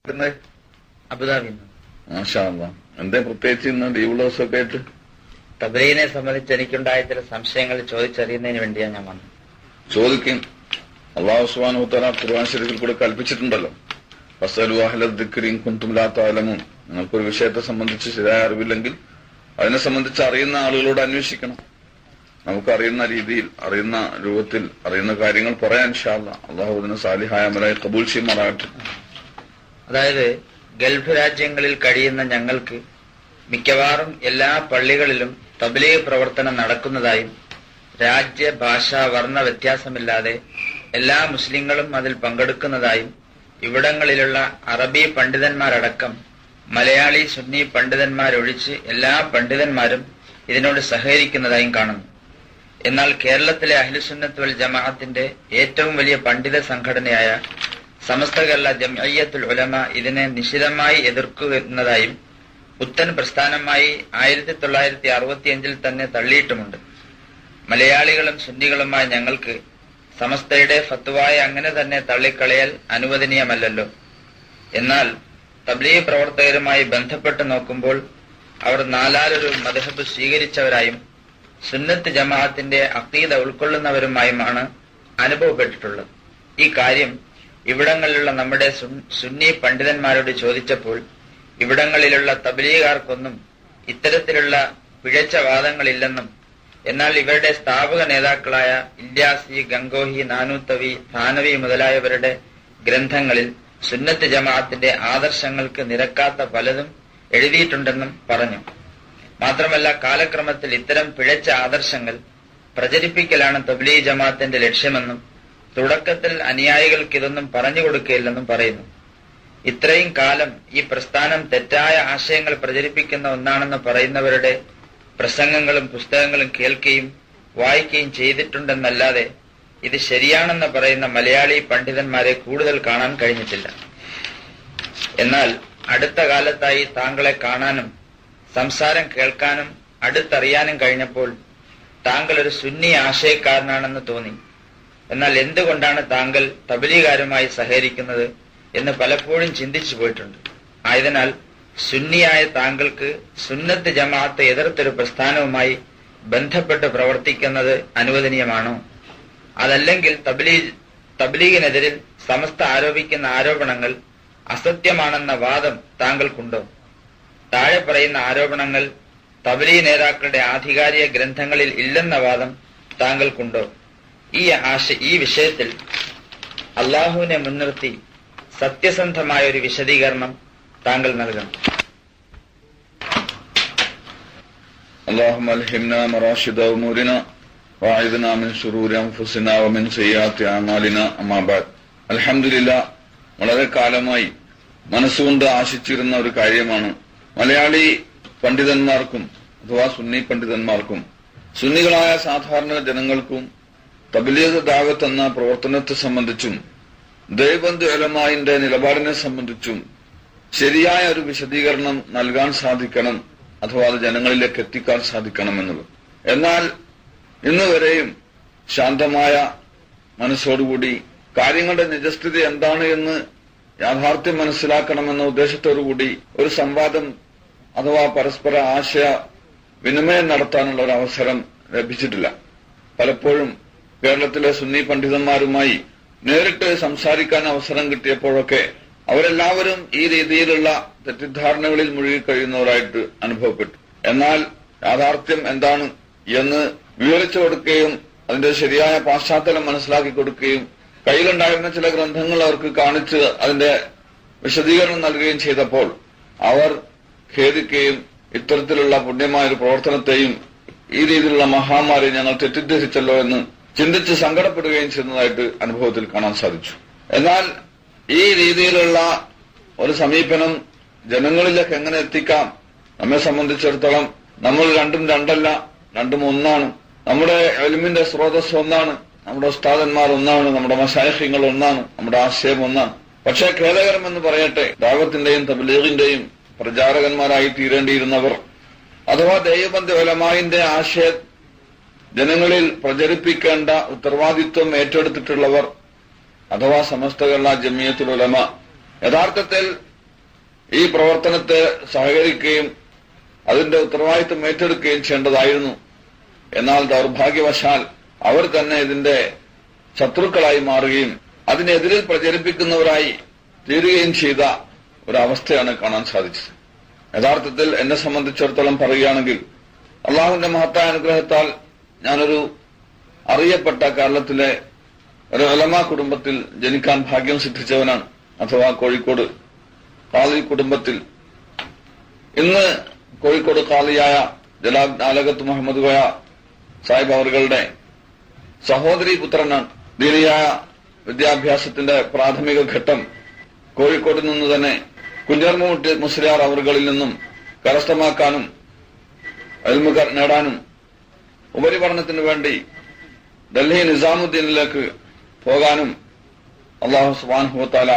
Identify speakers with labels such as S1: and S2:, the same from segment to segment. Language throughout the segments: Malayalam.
S1: പിന്നെ
S2: അബുദാബി
S1: മാഷാ അല്ലാ. എന്തേ പ്രത്യേകിച്ച് ഇന്ന് ലീവ് ദിവസമൊക്കെ ആയിട്ട്
S2: തബലീനെ സംബന്ധിച്ച് എനിക്കുണ്ടായ ചില സംശയങ്ങൾ ചോദിച്ചറിയുന്നതിന് വേണ്ടിയാണ് ഞാൻ വന്നത്
S1: ചോദിക്കും അള്ളാഹു സുബാനു തല ഖുർആൻ ശരീഫിൽ കൂടെ കൽപ്പിച്ചിട്ടുണ്ടല്ലോ ഫസലു അഹ്ലദ്ദിക്രിൻ കുന്തും ലാ തഅലമൂൻ നിങ്ങൾക്കൊരു വിഷയത്തെ സംബന്ധിച്ച് ശരിയായ അറിവില്ലെങ്കിൽ അതിനെ സംബന്ധിച്ച് അറിയുന്ന ആളുകളോട് അന്വേഷിക്കണം നമുക്ക് അറിയുന്ന രീതിയിൽ അറിയുന്ന രൂപത്തിൽ അറിയുന്ന കാര്യങ്ങൾ പറയാൻ ഇൻഷാല്ല അള്ളാഹു അതിന് സാലിഹായ അമലായി കബൂൽ ചെയ്യുമാറാകട്ടെ
S2: അതായത് ഗൾഫ് രാജ്യങ്ങളിൽ കഴിയുന്ന ഞങ്ങൾക്ക് മിക്കവാറും എല്ലാ പള്ളികളിലും തബ്ലീഗ് പ്രവർത്തനം നടക്കുന്നതായും രാജ്യ ഭാഷ വർണ്ണ വ്യത്യാസമില്ലാതെ എല്ലാ മുസ്ലിങ്ങളും അതിൽ പങ്കെടുക്കുന്നതായും ഇവിടങ്ങളിലുള്ള അറബി പണ്ഡിതന്മാരടക്കം മലയാളി സുന്നി പണ്ഡിതന്മാരൊഴിച്ച് എല്ലാ പണ്ഡിതന്മാരും ഇതിനോട് സഹകരിക്കുന്നതായും കാണുന്നു എന്നാൽ കേരളത്തിലെ അഹ്ലുസുന്നത്ത് വൽ ജമാഅത്തിന്റെ ഏറ്റവും വലിയ പണ്ഡിത സംഘടനയായ സമസ്ത കേരള ജംഅയ്യത്തുൽ ഉലമ ഇതിനെ നിശിതമായി എതിർക്കുന്നതായും പുത്തൻ പ്രസ്ഥാനമായി ആയിരത്തി തൊള്ളായിരത്തി അറുപത്തിയഞ്ചിൽ തന്നെ തള്ളിയിട്ടുമുണ്ട് മലയാളികളും സുന്നികളുമായ ഞങ്ങൾക്ക് സമസ്തയുടെ ഫത്വായെ അങ്ങനെ തന്നെ തള്ളിക്കളയൽ അനുവദനീയമല്ലല്ലോ എന്നാൽ തബ്ലീഗ് പ്രവർത്തകരുമായി ബന്ധപ്പെട്ട് നോക്കുമ്പോൾ അവർ നാലാലൊരു മധഹബ് സ്വീകരിച്ചവരായും സുന്നത്ത് ജമാഅത്തിന്റെ അക്കീത ഉൾക്കൊള്ളുന്നവരുമായുമാണ് അനുഭവപ്പെട്ടിട്ടുള്ളത് ഈ കാര്യം ഇവിടങ്ങളിലുള്ള നമ്മുടെ സുൻ- സുന്നി പണ്ഡിതന്മാരോട് ചോദിച്ചപ്പോൾ ഇവിടങ്ങളിലുള്ള തബ്ലീഗാർക്കൊന്നും ഇത്തരത്തിലുള്ള പിഴച്ച വാദങ്ങളില്ലെന്നും എന്നാൽ ഇവരുടെ സ്ഥാപക നേതാക്കളായ ഇല്യാസി ഗംഗോഹി നാനൂത്തവി ഥാനവി മുതലായവരുടെ ഗ്രന്ഥങ്ങളിൽ സുന്നത്ത് ജമാഅത്തിന്റെ ആദർശങ്ങൾക്ക് നിരക്കാത്ത പലതും എഴുതിയിട്ടുണ്ടെന്നും പറഞ്ഞു മാത്രമല്ല കാലക്രമത്തിൽ ഇത്തരം പിഴച്ച ആദർശങ്ങൾ പ്രചരിപ്പിക്കലാണ് തബ്ലീഗ് ജമാഅത്തിന്റെ ലക്ഷ്യമെന്നും തുടക്കത്തിൽ അനുയായികൾക്ക് ഇതൊന്നും പറഞ്ഞു കൊടുക്കുകയില്ലെന്നും പറയുന്നു ഇത്രയും കാലം ഈ പ്രസ്ഥാനം തെറ്റായ ആശയങ്ങൾ പ്രചരിപ്പിക്കുന്ന ഒന്നാണെന്ന് പറയുന്നവരുടെ പ്രസംഗങ്ങളും പുസ്തകങ്ങളും കേൾക്കുകയും വായിക്കുകയും ചെയ്തിട്ടുണ്ടെന്നല്ലാതെ ഇത് ശരിയാണെന്ന് പറയുന്ന മലയാളി പണ്ഡിതന്മാരെ കൂടുതൽ കാണാൻ കഴിഞ്ഞിട്ടില്ല എന്നാൽ അടുത്ത കാലത്തായി താങ്കളെ കാണാനും സംസാരം കേൾക്കാനും അടുത്തറിയാനും കഴിഞ്ഞപ്പോൾ താങ്കൾ ഒരു സുന്നി ആശയക്കാരനാണെന്ന് തോന്നി എന്നാൽ എന്തുകൊണ്ടാണ് താങ്കൾ തബലീകാരുമായി സഹകരിക്കുന്നത് എന്ന് പലപ്പോഴും ചിന്തിച്ചു പോയിട്ടുണ്ട് ആയതിനാൽ സുന്നിയായ താങ്കൾക്ക് സുന്നത്ത് ജമാഅത്ത് എതിർത്തൊരു പ്രസ്ഥാനവുമായി ബന്ധപ്പെട്ട് പ്രവർത്തിക്കുന്നത് അനുവദനീയമാണോ അതല്ലെങ്കിൽ തബ്ലീഗ് തബ്ലീഗിനെതിരിൽ സമസ്ത ആരോപിക്കുന്ന ആരോപണങ്ങൾ അസത്യമാണെന്ന വാദം താങ്കൾക്കുണ്ടോ താഴെ പറയുന്ന ആരോപണങ്ങൾ തബലീ നേതാക്കളുടെ ആധികാരിക ഗ്രന്ഥങ്ങളിൽ ഇല്ലെന്ന വാദം താങ്കൾക്കുണ്ടോ ഈ ആശ ഈ വിഷയത്തിൽ അള്ളാഹുവിനെ മുൻനിർത്തി സത്യസന്ധമായ ഒരു വിശദീകരണം താങ്കൾ നൽകണം
S1: اللهم الهمنا مراشد امورنا واعذنا من شرور انفسنا ومن سيئات اعمالنا اما بعد الحمد لله വളരെ കാലമായി മനസ്സുകൊണ്ട് ആശിച്ചിരുന്ന ഒരു കാര്യമാണ് മലയാളി പണ്ഡിതന്മാർക്കും അഥവാ സുന്നി പണ്ഡിതന്മാർക്കും സുന്നികളായ സാധാരണ ജനങ്ങൾക്കും തബലീഗ് ദാവത്ത് എന്ന പ്രവർത്തനത്തെ സംബന്ധിച്ചും ദേവബന്ധു അലമായിന്റെ നിലപാടിനെ സംബന്ധിച്ചും ശരിയായ ഒരു വിശദീകരണം നൽകാൻ സാധിക്കണം അഥവാ അത് ജനങ്ങളിലേക്ക് എത്തിക്കാൻ സാധിക്കണം എന്നുള്ളത് എന്നാൽ ഇന്ന് വരെയും ശാന്തമായ മനസ്സോടുകൂടി കാര്യങ്ങളുടെ നിജസ്ഥിതി എന്താണ് എന്ന് യാഥാർത്ഥ്യം മനസ്സിലാക്കണമെന്ന ഉദ്ദേശത്തോടുകൂടി ഒരു സംവാദം അഥവാ പരസ്പര ആശയ വിനിമയം നടത്താനുള്ള ഒരു അവസരം ലഭിച്ചിട്ടില്ല പലപ്പോഴും കേരളത്തിലെ സുന്നി പണ്ഡിതന്മാരുമായി നേരിട്ട് സംസാരിക്കാൻ അവസരം കിട്ടിയപ്പോഴൊക്കെ അവരെല്ലാവരും ഈ രീതിയിലുള്ള തെറ്റിദ്ധാരണകളിൽ മുഴുകിക്കഴിയുന്നവരായിട്ട് അനുഭവപ്പെട്ടു എന്നാൽ യാഥാർത്ഥ്യം എന്താണ് എന്ന് വിവരിച്ചു കൊടുക്കുകയും അതിന്റെ ശരിയായ പാശ്ചാത്തലം മനസ്സിലാക്കി കൊടുക്കുകയും കയ്യിലുണ്ടായിരുന്ന ചില ഗ്രന്ഥങ്ങൾ അവർക്ക് കാണിച്ച് അതിന്റെ വിശദീകരണം നൽകുകയും ചെയ്തപ്പോൾ അവർ ഖേദിക്കുകയും ഇത്തരത്തിലുള്ള പുണ്യമായ ഒരു പ്രവർത്തനത്തെയും ഈ രീതിയിലുള്ള മഹാമാരി ഞങ്ങൾ തെറ്റിദ്ധരിച്ചല്ലോ എന്ന് ചിന്തിച്ച് സങ്കടപ്പെടുകയും ചെയ്യുന്നതായിട്ട് അനുഭവത്തിൽ കാണാൻ സാധിച്ചു എന്നാൽ ഈ രീതിയിലുള്ള ഒരു സമീപനം ജനങ്ങളിലേക്ക് എങ്ങനെ എത്തിക്കാം നമ്മെ സംബന്ധിച്ചിടത്തോളം നമ്മൾ രണ്ടും രണ്ടല്ല രണ്ടും ഒന്നാണ് നമ്മുടെ എലിമിന്റെ സ്രോതസ് ഒന്നാണ് നമ്മുടെ ഉസ്താദന്മാർ ഒന്നാണ് നമ്മുടെ മസായഹ്യങ്ങൾ ഒന്നാണ് നമ്മുടെ ആശയം ഒന്നാണ് പക്ഷേ ഖേദകരം എന്ന് പറയട്ടെ ദാവത്തിന്റെയും തബ്ലീഗിന്റെയും പ്രചാരകന്മാരായി തീരേണ്ടിയിരുന്നവർ അഥവാ ദൈവബന്ധ ഒലമായിന്റെ ആശയ ജനങ്ങളിൽ പ്രചരിപ്പിക്കേണ്ട ഉത്തരവാദിത്വം ഏറ്റെടുത്തിട്ടുള്ളവർ അഥവാ സമസ്ത കേരള ജമിയത്തുൽ ഉലമ യഥാർത്ഥത്തിൽ ഈ പ്രവർത്തനത്തെ സഹകരിക്കുകയും അതിന്റെ ഉത്തരവാദിത്വം ഏറ്റെടുക്കുകയും ചെയ്യേണ്ടതായിരുന്നു എന്നാൽ ദൗർഭാഗ്യവശാൽ അവർ തന്നെ ഇതിന്റെ ശത്രുക്കളായി മാറുകയും അതിനെതിരിൽ പ്രചരിപ്പിക്കുന്നവരായി തീരുകയും ചെയ്ത ഒരവസ്ഥയാണ് കാണാൻ സാധിച്ചത് യഥാർത്ഥത്തിൽ എന്നെ സംബന്ധിച്ചിടത്തോളം പറയുകയാണെങ്കിൽ അള്ളാഹുവിന്റെ മഹത്തായ അനുഗ്രഹത്താൽ ഞാനൊരു അറിയപ്പെട്ട കേരളത്തിലെ ഒരു അലമ കുടുംബത്തിൽ ജനിക്കാൻ ഭാഗ്യം സിദ്ധിച്ചവനാണ് അഥവാ കോഴിക്കോട് കാളി കുടുംബത്തിൽ ഇന്ന് കോഴിക്കോട് കാളിയായ ജലാബ് ആലകത്ത് മുഹമ്മദ് കോയ സാഹിബ് അവറുകളുടെ സഹോദരി പുത്രനാണ് ദീനിയായ വിദ്യാഭ്യാസത്തിന്റെ പ്രാഥമിക ഘട്ടം കോഴിക്കോട് നിന്ന് തന്നെ കുഞ്ഞർമുട്ടി മുസ്ലിയാർ അവറുകളിൽ നിന്നും കരസ്ഥമാക്കാനും അൽമുഖ നേടാനും ഉപരിപഠനത്തിനു വേണ്ടി ഡൽഹി നിസാമുദ്ദീനിലേക്ക് പോകാനും അള്ളാഹു സുബാൻഹുത്താല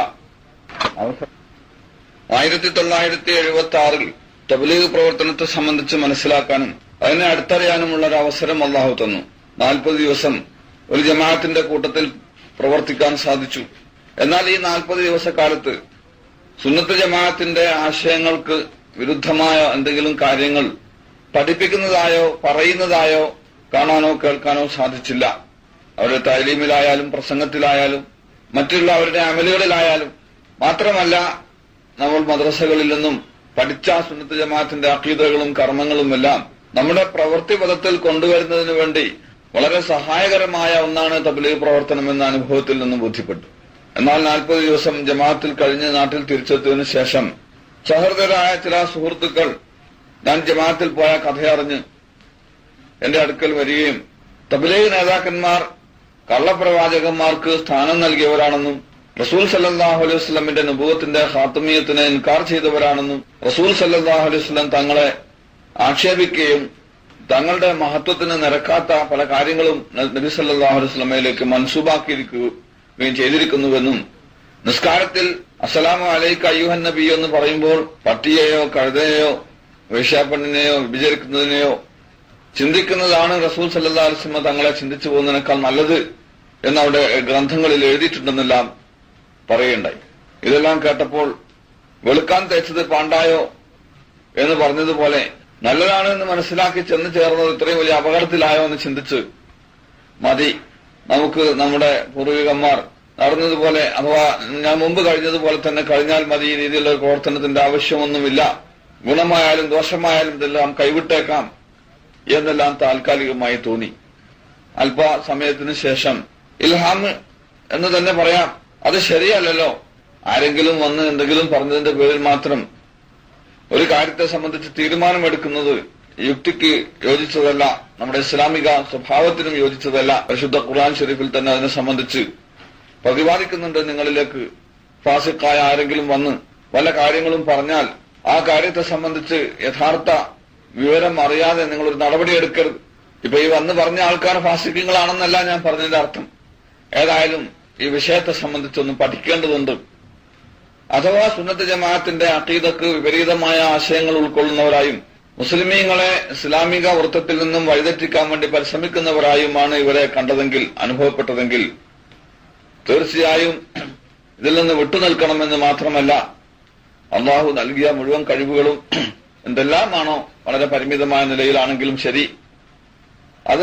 S1: ആയിരത്തി തൊള്ളായിരത്തി എഴുപത്തി ആറിൽ തബ്ലീഗ് പ്രവർത്തനത്തെ സംബന്ധിച്ച് മനസ്സിലാക്കാനും അതിനെ അടുത്തറിയാനുമുള്ള ഒരു അവസരം അള്ളാഹു തന്നു നാൽപ്പത് ദിവസം ഒരു ജമാഅത്തിന്റെ കൂട്ടത്തിൽ പ്രവർത്തിക്കാൻ സാധിച്ചു എന്നാൽ ഈ നാൽപ്പത് ദിവസക്കാലത്ത് സുന്നത്ത് ജമാഅത്തിന്റെ ആശയങ്ങൾക്ക് വിരുദ്ധമായ എന്തെങ്കിലും കാര്യങ്ങൾ പഠിപ്പിക്കുന്നതായോ പറയുന്നതായോ കാണാനോ കേൾക്കാനോ സാധിച്ചില്ല അവരുടെ തൈലീമിലായാലും പ്രസംഗത്തിലായാലും മറ്റുള്ള അവരുടെ അമലുകളിലായാലും മാത്രമല്ല നമ്മൾ മദ്രസകളിൽ നിന്നും പഠിച്ച സുന്നത്ത് ജമാഅത്തിന്റെ അക്കീതകളും കർമ്മങ്ങളും എല്ലാം നമ്മുടെ പ്രവൃത്തി പദത്തിൽ കൊണ്ടുവരുന്നതിന് വേണ്ടി വളരെ സഹായകരമായ ഒന്നാണ് തബ്ലീഗ് പ്രവർത്തനം എന്ന അനുഭവത്തിൽ നിന്ന് ബോധ്യപ്പെട്ടു എന്നാൽ നാൽപ്പത് ദിവസം ജമാഅത്തിൽ കഴിഞ്ഞ് നാട്ടിൽ തിരിച്ചെത്തിയതിനു ശേഷം സഹൃദരായ ചില സുഹൃത്തുക്കൾ ഞാൻ ജമാഅത്തിൽ പോയ കഥയറിഞ്ഞ് എന്റെ അടുക്കൽ വരികയും തബ്ലീഗ് നേതാക്കന്മാർ കള്ളപ്രവാചകന്മാർക്ക് സ്ഥാനം നൽകിയവരാണെന്നും റസൂൽ സല്ലാഹു അലൈഹി വസ്ലമിന്റെ നുപൂവത്തിന്റെ ഹാത്തമീയത്തിന് ഇൻകാർ ചെയ്തവരാണെന്നും റസൂൽ സല്ലാഹു അലൈഹി വസ്ലം തങ്ങളെ ആക്ഷേപിക്കുകയും തങ്ങളുടെ മഹത്വത്തിന് നിരക്കാത്ത പല കാര്യങ്ങളും നബി സല്ലാഹു അലൈഹി വസ്ലമയിലേക്ക് മൻസൂബാക്കിയിരിക്കുകയും ചെയ്തിരിക്കുന്നുവെന്നും നിസ്കാരത്തിൽ അസലാമു അലൈക്ക് അയ്യുഹൻ നബി എന്ന് പറയുമ്പോൾ പട്ടിയെയോ കഴുതയെയോ വേശ്യാപ്പെണ്ണിനെയോ വിഭജിക്കുന്നതിനെയോ ചിന്തിക്കുന്നതാണ് റസൂൽ സല്ലാ അലിസ്മ തങ്ങളെ ചിന്തിച്ചു പോകുന്നതിനേക്കാൾ നല്ലത് എന്നവിടെ ഗ്രന്ഥങ്ങളിൽ എഴുതിയിട്ടുണ്ടെന്നെല്ലാം പറയുണ്ടായി ഇതെല്ലാം കേട്ടപ്പോൾ വെളുക്കാൻ തേച്ചത് പാണ്ടായോ എന്ന് പറഞ്ഞതുപോലെ നല്ലതാണ് എന്ന് മനസ്സിലാക്കി ചെന്ന് ചേർന്നത് ഇത്രയും വലിയ അപകടത്തിലായോ എന്ന് ചിന്തിച്ച് മതി നമുക്ക് നമ്മുടെ പൂർവികന്മാർ നടന്നതുപോലെ അഥവാ ഞാൻ മുമ്പ് കഴിഞ്ഞതുപോലെ തന്നെ കഴിഞ്ഞാൽ മതി ഈ രീതിയിലുള്ള ഒരു പ്രവർത്തനത്തിന്റെ ആവശ്യമൊന്നുമില്ല ഗുണമായാലും ദോഷമായാലും ഇതെല്ലാം കൈവിട്ടേക്കാം എന്നെല്ലാം താൽക്കാലികമായി തോന്നി അല്പസമയത്തിന് ശേഷം ഇൽഹാം എന്ന് തന്നെ പറയാം അത് ശരിയല്ലല്ലോ ആരെങ്കിലും വന്ന് എന്തെങ്കിലും പറഞ്ഞതിന്റെ പേരിൽ മാത്രം ഒരു കാര്യത്തെ സംബന്ധിച്ച് തീരുമാനമെടുക്കുന്നത് യുക്തിക്ക് യോജിച്ചതല്ല നമ്മുടെ ഇസ്ലാമിക സ്വഭാവത്തിനും യോജിച്ചതല്ല പരിശുദ്ധ ഖുർആൻ ഷെരീഫിൽ തന്നെ അതിനെ സംബന്ധിച്ച് പ്രതിപാദിക്കുന്നുണ്ട് നിങ്ങളിലേക്ക് ഫാസിക്കായ ആരെങ്കിലും വന്ന് വല്ല കാര്യങ്ങളും പറഞ്ഞാൽ ആ കാര്യത്തെ സംബന്ധിച്ച് യഥാർത്ഥ വിവരം അറിയാതെ നിങ്ങളൊരു നടപടി എടുക്കരുത് ഇപ്പൊ ഈ വന്ന് പറഞ്ഞ ആൾക്കാർ ഫാസിക്കങ്ങളാണെന്നല്ല ഞാൻ പറഞ്ഞതിന്റെ അർത്ഥം ഏതായാലും ഈ വിഷയത്തെ സംബന്ധിച്ചൊന്ന് പഠിക്കേണ്ടതുണ്ട് അഥവാ സുന്നത്ത് ജമാഅത്തിന്റെ അക്കീദക്ക് വിപരീതമായ ആശയങ്ങൾ ഉൾക്കൊള്ളുന്നവരായും മുസ്ലിമീങ്ങളെ ഇസ്ലാമിക വൃത്തത്തിൽ നിന്നും വഴിതെറ്റിക്കാൻ വേണ്ടി പരിശ്രമിക്കുന്നവരായുമാണ് ഇവരെ കണ്ടതെങ്കിൽ അനുഭവപ്പെട്ടതെങ്കിൽ തീർച്ചയായും ഇതിൽ നിന്ന് വിട്ടുനിൽക്കണമെന്ന് മാത്രമല്ല അള്ളാഹു നൽകിയ മുഴുവൻ കഴിവുകളും എന്തെല്ലാമാണോ വളരെ പരിമിതമായ നിലയിലാണെങ്കിലും ശരി അത്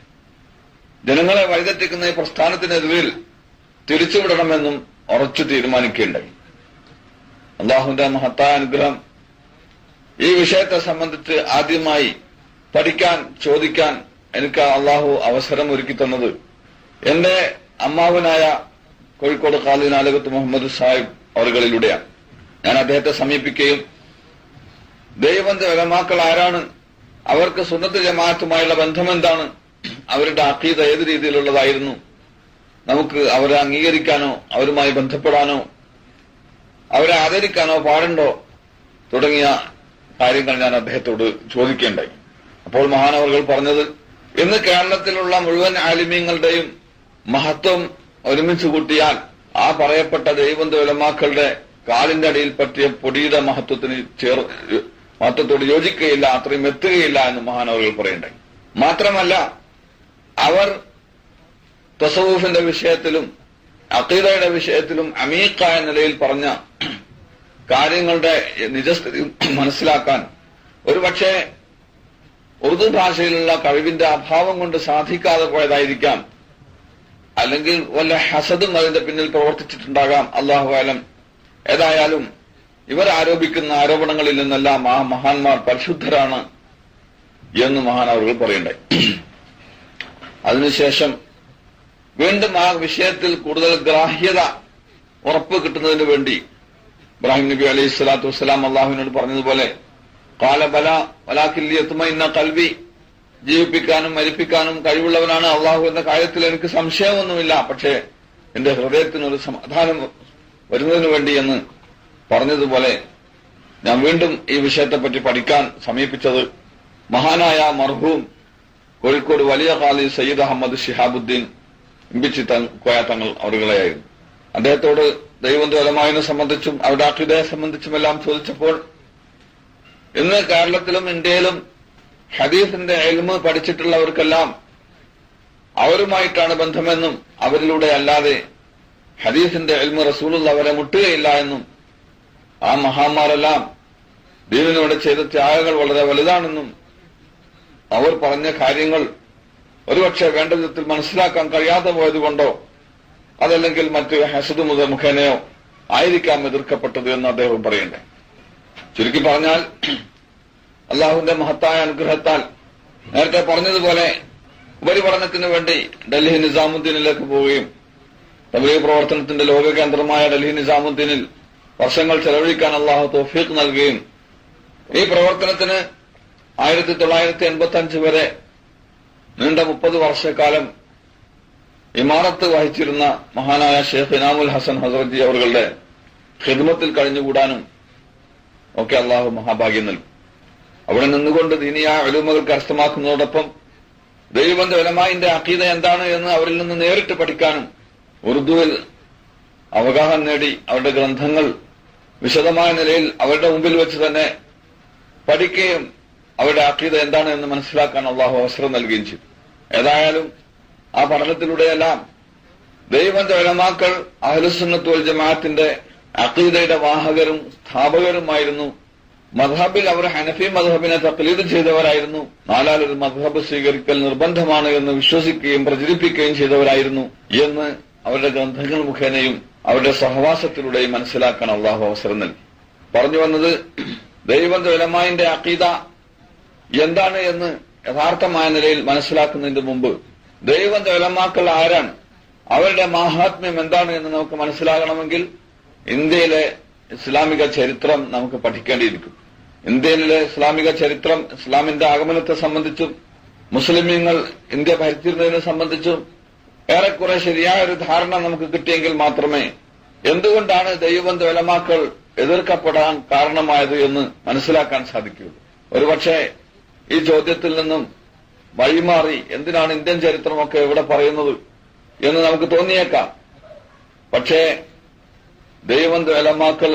S1: ജനങ്ങളെ വഴിതെറ്റിക്കുന്ന ഈ പ്രസ്ഥാനത്തിനെതിരിൽ തിരിച്ചുവിടണമെന്നും ഉറച്ചു തീരുമാനിക്കുകയുണ്ടായി അള്ളാഹുവിന്റെ മഹത്തായ അനുഗ്രഹം ഈ വിഷയത്തെ സംബന്ധിച്ച് ആദ്യമായി പഠിക്കാൻ ചോദിക്കാൻ എനിക്ക് അള്ളാഹു അവസരം ഒരുക്കി തന്നത് എന്റെ അമ്മാവനായ കോഴിക്കോട് ഖാലിൻ ആലകത്ത് മുഹമ്മദ് സാഹിബ് അവറുകളിലൂടെയാണ് ഞാൻ അദ്ദേഹത്തെ സമീപിക്കുകയും ദൈവബന്ധ വിലമാക്കൾ ആരാണ് അവർക്ക് സുന്നത്ത് ജമാഅത്തുമായുള്ള ബന്ധം എന്താണ് അവരുടെ അക്കീത ഏത് രീതിയിലുള്ളതായിരുന്നു നമുക്ക് അവരെ അംഗീകരിക്കാനോ അവരുമായി ബന്ധപ്പെടാനോ അവരെ ആദരിക്കാനോ പാടുണ്ടോ തുടങ്ങിയ കാര്യങ്ങൾ ഞാൻ അദ്ദേഹത്തോട് ചോദിക്കേണ്ടായി അപ്പോൾ മഹാനവറുകൾ പറഞ്ഞത് ഇന്ന് കേരളത്തിലുള്ള മുഴുവൻ ആലിമ്യങ്ങളുടെയും മഹത്വം ഒരുമിച്ച് കൂട്ടിയാൽ ആ പറയപ്പെട്ട ദൈവന്ത വിലമാക്കളുടെ കാലിന്റെ അടിയിൽ പറ്റിയ പൊടിയുടെ മഹത്വത്തിന് ചേർ മഹത്വത്തോട് യോജിക്കുകയില്ല അത്രയും എത്തുകയില്ല എന്ന് മഹാനവറുകൾ പറയണ്ടായി മാത്രമല്ല അവർ തസവൂഫിന്റെ വിഷയത്തിലും അക്കീദയുടെ വിഷയത്തിലും അമീക്കായ നിലയിൽ പറഞ്ഞ കാര്യങ്ങളുടെ നിജസ്ഥിതി മനസ്സിലാക്കാൻ ഒരുപക്ഷെ ഉറുദു ഭാഷയിലുള്ള കഴിവിന്റെ അഭാവം കൊണ്ട് സാധിക്കാതെ പോയതായിരിക്കാം അല്ലെങ്കിൽ വല്ല ഹസദും അതിന്റെ പിന്നിൽ പ്രവർത്തിച്ചിട്ടുണ്ടാകാം അള്ളാഹു ആലം ഏതായാലും ഇവർ ആരോപിക്കുന്ന ആരോപണങ്ങളിൽ നിന്നെല്ലാം ആ മഹാന്മാർ പരിശുദ്ധരാണ് എന്ന് മഹാനവറുകൾ പറയണ്ടായി അതിനുശേഷം വീണ്ടും ആ വിഷയത്തിൽ കൂടുതൽ ഗ്രാഹ്യത ഉറപ്പ് കിട്ടുന്നതിന് വേണ്ടി ഇബ്രാഹിം നബി അലൈഹി സ്വലാത്തു വസ്സലാം അള്ളാഹുവിനോട് പറഞ്ഞതുപോലെ കാലബല വലാക്കില്ലിയത്തുമ ഇന്ന കൽവി ജീവിപ്പിക്കാനും മരിപ്പിക്കാനും കഴിവുള്ളവനാണ് അള്ളാഹു എന്ന കാര്യത്തിൽ എനിക്ക് സംശയമൊന്നുമില്ല പക്ഷേ എന്റെ ഹൃദയത്തിനൊരു സമാധാനം വരുന്നതിന് വേണ്ടി എന്ന് പറഞ്ഞതുപോലെ ഞാൻ വീണ്ടും ഈ വിഷയത്തെപ്പറ്റി പഠിക്കാൻ സമീപിച്ചത് മഹാനായ മർഹൂം കോഴിക്കോട് വലിയ കാലി സയ്യിദ് അഹമ്മദ് ഷിഹാബുദ്ദീൻ ഇമ്പിച്ചി കോയ തങ്ങൾ അവരുകളെയായിരുന്നു അദ്ദേഹത്തോട് ദൈവന്തോലമായതിനെ സംബന്ധിച്ചും അവരുടെ അഖിദയെ സംബന്ധിച്ചുമെല്ലാം ചോദിച്ചപ്പോൾ ഇന്ന് കേരളത്തിലും ഇന്ത്യയിലും ഹദീസിന്റെ എൽമ് പഠിച്ചിട്ടുള്ളവർക്കെല്ലാം അവരുമായിട്ടാണ് ബന്ധമെന്നും അവരിലൂടെ അല്ലാതെ ഹദീസിന്റെ എൽമ് റസൂലുള്ള അവരെ മുട്ടുകയില്ല എന്നും ആ മഹാന്മാരെല്ലാം ദീനിനോട് ചെയ്ത ത്യാഗങ്ങൾ വളരെ വലുതാണെന്നും അവർ പറഞ്ഞ കാര്യങ്ങൾ ഒരുപക്ഷെ വേണ്ട വിധത്തിൽ മനസ്സിലാക്കാൻ കഴിയാതെ പോയതുകൊണ്ടോ അതല്ലെങ്കിൽ മറ്റ് ഹസദ് മുത മുഖേനയോ ആയിരിക്കാം എതിർക്കപ്പെട്ടത് എന്ന് അദ്ദേഹം പറയണ്ടേ ചുരുക്കി പറഞ്ഞാൽ അള്ളാഹുവിന്റെ മഹത്തായ അനുഗ്രഹത്താൽ നേരത്തെ പറഞ്ഞതുപോലെ ഉപരിപഠനത്തിന് വേണ്ടി ഡൽഹി നിസാമുദ്ദീനിലേക്ക് പോവുകയും തബ്ലീഗ് പ്രവർത്തനത്തിന്റെ ലോക കേന്ദ്രമായ ഡൽഹി നിസാമുദ്ദീനിൽ വർഷങ്ങൾ ചെലവഴിക്കാൻ അള്ളാഹു തോഫീഖ് നൽകുകയും ഈ പ്രവർത്തനത്തിന് ആയിരത്തി തൊള്ളായിരത്തി എൺപത്തി അഞ്ച് വരെ നീണ്ട മുപ്പത് വർഷക്കാലം ഇമാറത്ത് വഹിച്ചിരുന്ന മഹാനായ ഷെയ്ഖ് ഇനാമുൽ ഹസൻ ഹസറജി അവരുടെ ഖിദ്മത്തിൽ കഴിഞ്ഞുകൂടാനും ഒക്കെ അള്ളാഹു മഹാഭാഗ്യം നൽകും അവിടെ നിന്നുകൊണ്ട് ദീനിയായ ഒലുമകൾ കരസ്ഥമാക്കുന്നതോടൊപ്പം ദൈവബന്ധ ഒലമായിന്റെ അക്കീത എന്താണ് എന്ന് അവരിൽ നിന്ന് നേരിട്ട് പഠിക്കാനും ഉറുദുവിൽ അവഗാഹം നേടി അവരുടെ ഗ്രന്ഥങ്ങൾ വിശദമായ നിലയിൽ അവരുടെ മുമ്പിൽ വെച്ച് തന്നെ പഠിക്കുകയും അവരുടെ അക്കീത എന്താണ് എന്ന് മനസ്സിലാക്കാൻ അള്ളാഹു അവസരം നൽകുകയും ചെയ്തു ഏതായാലും ആ പഠനത്തിലൂടെയെല്ലാം ദൈവന്റെ ഒലമാക്കൾ അഹലുസുന്നത്തുൽ ജമാഅത്തിന്റെ അക്കീദയുടെ വാഹകരും സ്ഥാപകരുമായിരുന്നു മധബിൽ അവർ ഹനഫി മധബിനെ തക്ലീദ് ചെയ്തവരായിരുന്നു നാലാൽ ഒരു മധബ് സ്വീകരിക്കൽ നിർബന്ധമാണ് എന്ന് വിശ്വസിക്കുകയും പ്രചരിപ്പിക്കുകയും ചെയ്തവരായിരുന്നു എന്ന് അവരുടെ ഗ്രന്ഥങ്ങൾ മുഖേനയും അവരുടെ സഹവാസത്തിലൂടെയും മനസ്സിലാക്കാൻ അള്ളാഹു അവസരം നൽകി പറഞ്ഞു വന്നത് ദൈവം ഉലമായിന്റെ അക്കീദ എന്താണ് എന്ന് യഥാർത്ഥമായ നിലയിൽ മനസ്സിലാക്കുന്നതിന് മുമ്പ് ദൈവം ഉലമാക്കൾ ആരാണ് അവരുടെ മാഹാത്മ്യം എന്താണ് എന്ന് നമുക്ക് മനസ്സിലാകണമെങ്കിൽ ഇന്ത്യയിലെ ഇസ്ലാമിക ചരിത്രം നമുക്ക് പഠിക്കേണ്ടിയിരിക്കും ഇന്ത്യയിലെ ഇസ്ലാമിക ചരിത്രം ഇസ്ലാമിന്റെ ആഗമനത്തെ സംബന്ധിച്ചും മുസ്ലിമീങ്ങൾ ഇന്ത്യ ഭരിച്ചിരുന്നതിനെ സംബന്ധിച്ചും ഏറെക്കുറെ ശരിയായ ഒരു ധാരണ നമുക്ക് കിട്ടിയെങ്കിൽ മാത്രമേ എന്തുകൊണ്ടാണ് ദൈവബന്ധ വിലമാക്കൾ എതിർക്കപ്പെടാൻ കാരണമായത് എന്ന് മനസ്സിലാക്കാൻ സാധിക്കുകയുള്ളൂ ഒരുപക്ഷെ ഈ ചോദ്യത്തിൽ നിന്നും വഴിമാറി എന്തിനാണ് ഇന്ത്യൻ ചരിത്രമൊക്കെ ഇവിടെ പറയുന്നത് എന്ന് നമുക്ക് തോന്നിയേക്കാം പക്ഷേ ദൈവബന്ധ വിലമാക്കൾ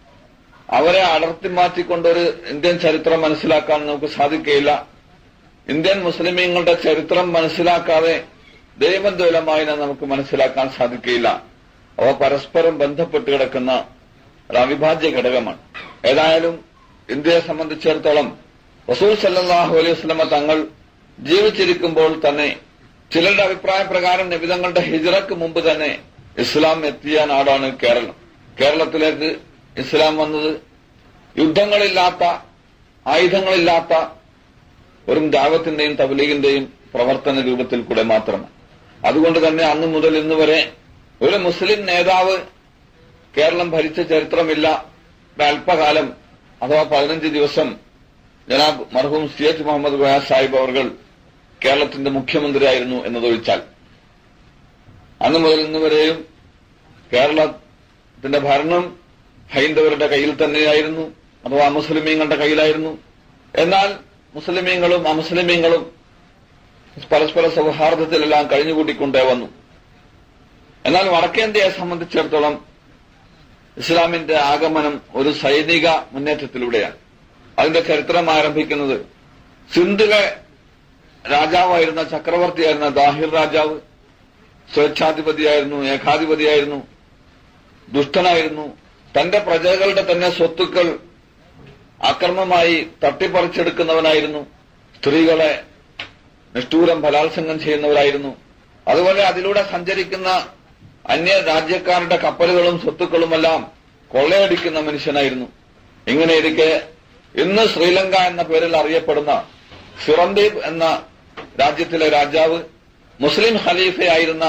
S1: അവരെ അടർത്തി മാറ്റിക്കൊണ്ടൊരു ഇന്ത്യൻ ചരിത്രം മനസ്സിലാക്കാൻ നമുക്ക് സാധിക്കുകയില്ല ഇന്ത്യൻ മുസ്ലിമീങ്ങളുടെ ചരിത്രം മനസ്സിലാക്കാതെ ദൈവന്തോലമായി നമുക്ക് മനസ്സിലാക്കാൻ സാധിക്കുകയില്ല അവ പരസ്പരം ബന്ധപ്പെട്ട് കിടക്കുന്ന ഒരു അവിഭാജ്യ ഘടകമാണ് ഏതായാലും ഇന്ത്യയെ സംബന്ധിച്ചിടത്തോളം റസൂൽ സല്ലാഹു അലൈഹി വസ്ലമ തങ്ങൾ ജീവിച്ചിരിക്കുമ്പോൾ തന്നെ ചിലരുടെ അഭിപ്രായ പ്രകാരം നിബിതങ്ങളുടെ ഹിജറക്ക് മുമ്പ് തന്നെ ഇസ്ലാം എത്തിയ നാടാണ് കേരളം കേരളത്തിലേക്ക് ഇസ്ലാം വന്നത് യുദ്ധങ്ങളില്ലാത്ത ആയുധങ്ങളില്ലാത്ത വെറും ദാവത്തിന്റെയും തബ്ലീഗിന്റെയും പ്രവർത്തന രൂപത്തിൽ കൂടെ മാത്രമാണ് അതുകൊണ്ട് തന്നെ അന്നു മുതൽ ഇന്ന് വരെ ഒരു മുസ്ലിം നേതാവ് കേരളം ഭരിച്ച ചരിത്രമില്ല ഒരു അല്പകാലം അഥവാ പതിനഞ്ച് ദിവസം ജനാബ് മർഹൂം സി എച്ച് മുഹമ്മദ് ഗോയ സാഹിബ് അവർ കേരളത്തിന്റെ മുഖ്യമന്ത്രിയായിരുന്നു എന്നതൊഴിച്ചാൽ അന്നു മുതൽ ഇന്ന് വരെയും കേരളത്തിന്റെ ഭരണം ഹൈന്ദവരുടെ കയ്യിൽ തന്നെയായിരുന്നു അഥവാ മുസ്ലിമീങ്ങളുടെ കയ്യിലായിരുന്നു എന്നാൽ മുസ്ലിമീങ്ങളും അമുസ്ലിമീങ്ങളും പരസ്പര സൗഹാർദ്ദത്തിലെല്ലാം കഴിഞ്ഞുകൂട്ടിക്കൊണ്ടേ വന്നു എന്നാൽ വടക്കേന്ത്യയെ സംബന്ധിച്ചിടത്തോളം ഇസ്ലാമിന്റെ ആഗമനം ഒരു സൈനിക മുന്നേറ്റത്തിലൂടെയാണ് അതിന്റെ ചരിത്രം ആരംഭിക്കുന്നത് സിന്ധുലെ രാജാവായിരുന്ന ചക്രവർത്തിയായിരുന്ന ദാഹിർ രാജാവ് സ്വേച്ഛാധിപതിയായിരുന്നു ഏകാധിപതിയായിരുന്നു ദുഷ്ടനായിരുന്നു തന്റെ പ്രജകളുടെ തന്നെ സ്വത്തുക്കൾ അക്രമമായി തട്ടിപ്പറിച്ചെടുക്കുന്നവനായിരുന്നു സ്ത്രീകളെ നിഷ്ഠൂരം ബലാത്സംഗം ചെയ്യുന്നവരായിരുന്നു അതുപോലെ അതിലൂടെ സഞ്ചരിക്കുന്ന അന്യ രാജ്യക്കാരുടെ കപ്പലുകളും സ്വത്തുക്കളുമെല്ലാം കൊള്ളയടിക്കുന്ന മനുഷ്യനായിരുന്നു ഇങ്ങനെ ഇരിക്കെ ഇന്ന് ശ്രീലങ്ക എന്ന പേരിൽ അറിയപ്പെടുന്ന സിറന്ദീപ് എന്ന രാജ്യത്തിലെ രാജാവ് മുസ്ലിം ഖലീഫയായിരുന്ന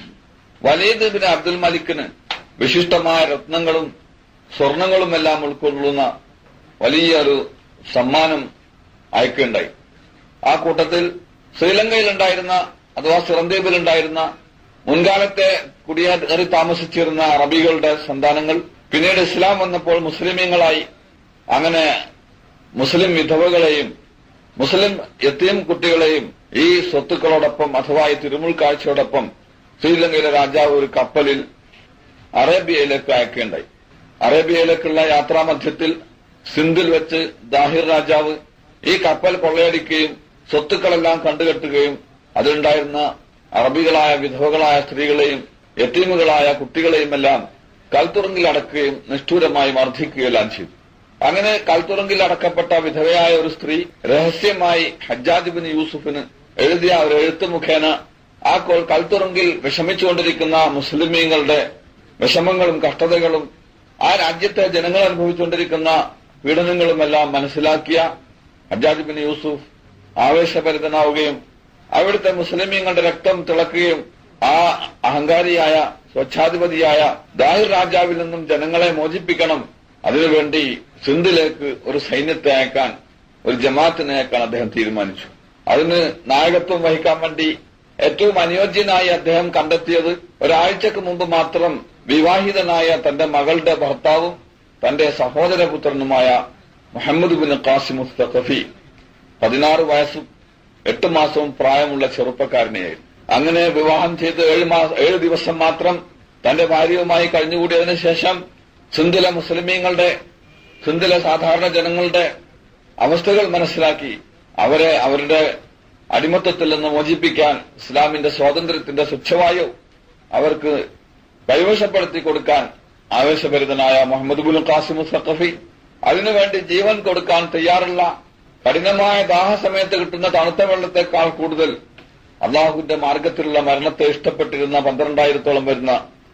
S1: വലീദ് ബിൻ അബ്ദുൽ മലിക്കിന് വിശിഷ്ടമായ രത്നങ്ങളും സ്വർണങ്ങളുമെല്ലാം ഉൾക്കൊള്ളുന്ന വലിയ ഒരു സമ്മാനം അയക്കുകയുണ്ടായി ആ കൂട്ടത്തിൽ ശ്രീലങ്കയിലുണ്ടായിരുന്ന അഥവാ സിറന്ദീപിലുണ്ടായിരുന്ന മുൻകാലത്തെ കുടിയേറി താമസിച്ചിരുന്ന അറബികളുടെ സന്താനങ്ങൾ പിന്നീട് ഇസ്ലാം വന്നപ്പോൾ മുസ്ലിമീങ്ങളായി അങ്ങനെ മുസ്ലിം വിധവകളെയും മുസ്ലിം എത്തിയും കുട്ടികളെയും ഈ സ്വത്തുക്കളോടൊപ്പം അഥവാ ഈ തിരുമുൾ കാഴ്ചയോടൊപ്പം ശ്രീലങ്കയിലെ രാജാവ് ഒരു കപ്പലിൽ അറേബ്യയിലേക്ക് അയക്കുകയുണ്ടായി അറേബ്യയിലേക്കുള്ള യാത്രാമധ്യത്തിൽ സിന്ധിൽ വെച്ച് ദാഹിർ രാജാവ് ഈ കപ്പൽ കൊള്ളയടിക്കുകയും സ്വത്തുക്കളെല്ലാം കണ്ടുകെട്ടുകയും അതിലുണ്ടായിരുന്ന അറബികളായ വിധവകളായ സ്ത്രീകളെയും യത്തീമുകളായ കുട്ടികളെയുമെല്ലാം കൽത്തുറങ്കിൽ അടക്കുകയും നിഷ്ഠൂരമായി മർദ്ദിക്കുകയെല്ലാം ചെയ്തു അങ്ങനെ കൽത്തുറങ്കിൽ അടക്കപ്പെട്ട വിധവയായ ഒരു സ്ത്രീ രഹസ്യമായി ഹജ്ജാജ് ബിൻ യൂസുഫിന് എഴുതിയ ഒരു എഴുത്ത് മുഖേന ആ കൊ- കൽത്തുറങ്കിൽ വിഷമിച്ചുകൊണ്ടിരിക്കുന്ന മുസ്ലിമീങ്ങളുടെ വിഷമങ്ങളും കഷ്ടതകളും ആ രാജ്യത്തെ ജനങ്ങൾ അനുഭവിച്ചുകൊണ്ടിരിക്കുന്ന പീഡനങ്ങളുമെല്ലാം മനസ്സിലാക്കിയ ഹജ്ജാജ് ബിൻ യൂസുഫ് ആവേശഭരിതനാവുകയും അവിടുത്തെ മുസ്ലിമീങ്ങളുടെ രക്തം തിളക്കുകയും ആ അഹങ്കാരിയായ സ്വച്ഛാധിപതിയായ ദാഹിർ രാജാവിൽ നിന്നും ജനങ്ങളെ മോചിപ്പിക്കണം അതിനുവേണ്ടി സിന്ധിലേക്ക് ഒരു സൈന്യത്തെ അയക്കാൻ ഒരു ജമാഅത്തിനെ അയക്കാൻ അദ്ദേഹം തീരുമാനിച്ചു അതിന് നായകത്വം വഹിക്കാൻ വേണ്ടി ഏറ്റവും അനുയോജ്യനായി അദ്ദേഹം കണ്ടെത്തിയത് ഒരാഴ്ചക്ക് മുമ്പ് മാത്രം വിവാഹിതനായ തന്റെ മകളുടെ ഭർത്താവും തന്റെ സഹോദരപുത്രനുമായ മുഹമ്മദ് ബിൻ ഖാസിം മുസ്തഖഫി പതിനാറ് വയസ്സും എട്ട് മാസവും പ്രായമുള്ള ചെറുപ്പക്കാരനെയായിരുന്നു അങ്ങനെ വിവാഹം ചെയ്ത് ഏഴ് മാസം ഏഴ് ദിവസം മാത്രം തന്റെ ഭാര്യയുമായി കഴിഞ്ഞുകൂടിയതിനു ശേഷം സിന്ധിലെ മുസ്ലിമീങ്ങളുടെ സിന്ധിലെ സാധാരണ ജനങ്ങളുടെ അവസ്ഥകൾ മനസ്സിലാക്കി അവരെ അവരുടെ അടിമത്തത്തിൽ നിന്ന് മോചിപ്പിക്കാൻ ഇസ്ലാമിന്റെ സ്വാതന്ത്ര്യത്തിന്റെ സ്വച്ഛവായു അവർക്ക് കൈവശപ്പെടുത്തി കൊടുക്കാൻ ആവേശഭരിതനായ മുഹമ്മദ് ബുൽ ഖാസിം സഖഫി അതിനുവേണ്ടി ജീവൻ കൊടുക്കാൻ തയ്യാറുള്ള കഠിനമായ ദാഹസമയത്ത് കിട്ടുന്ന തണുത്ത വെള്ളത്തെക്കാൾ കൂടുതൽ അള്ളാഹുവിന്റെ മാർഗത്തിലുള്ള മരണത്തെ ഇഷ്ടപ്പെട്ടിരുന്ന പന്ത്രണ്ടായിരത്തോളം വരുന്ന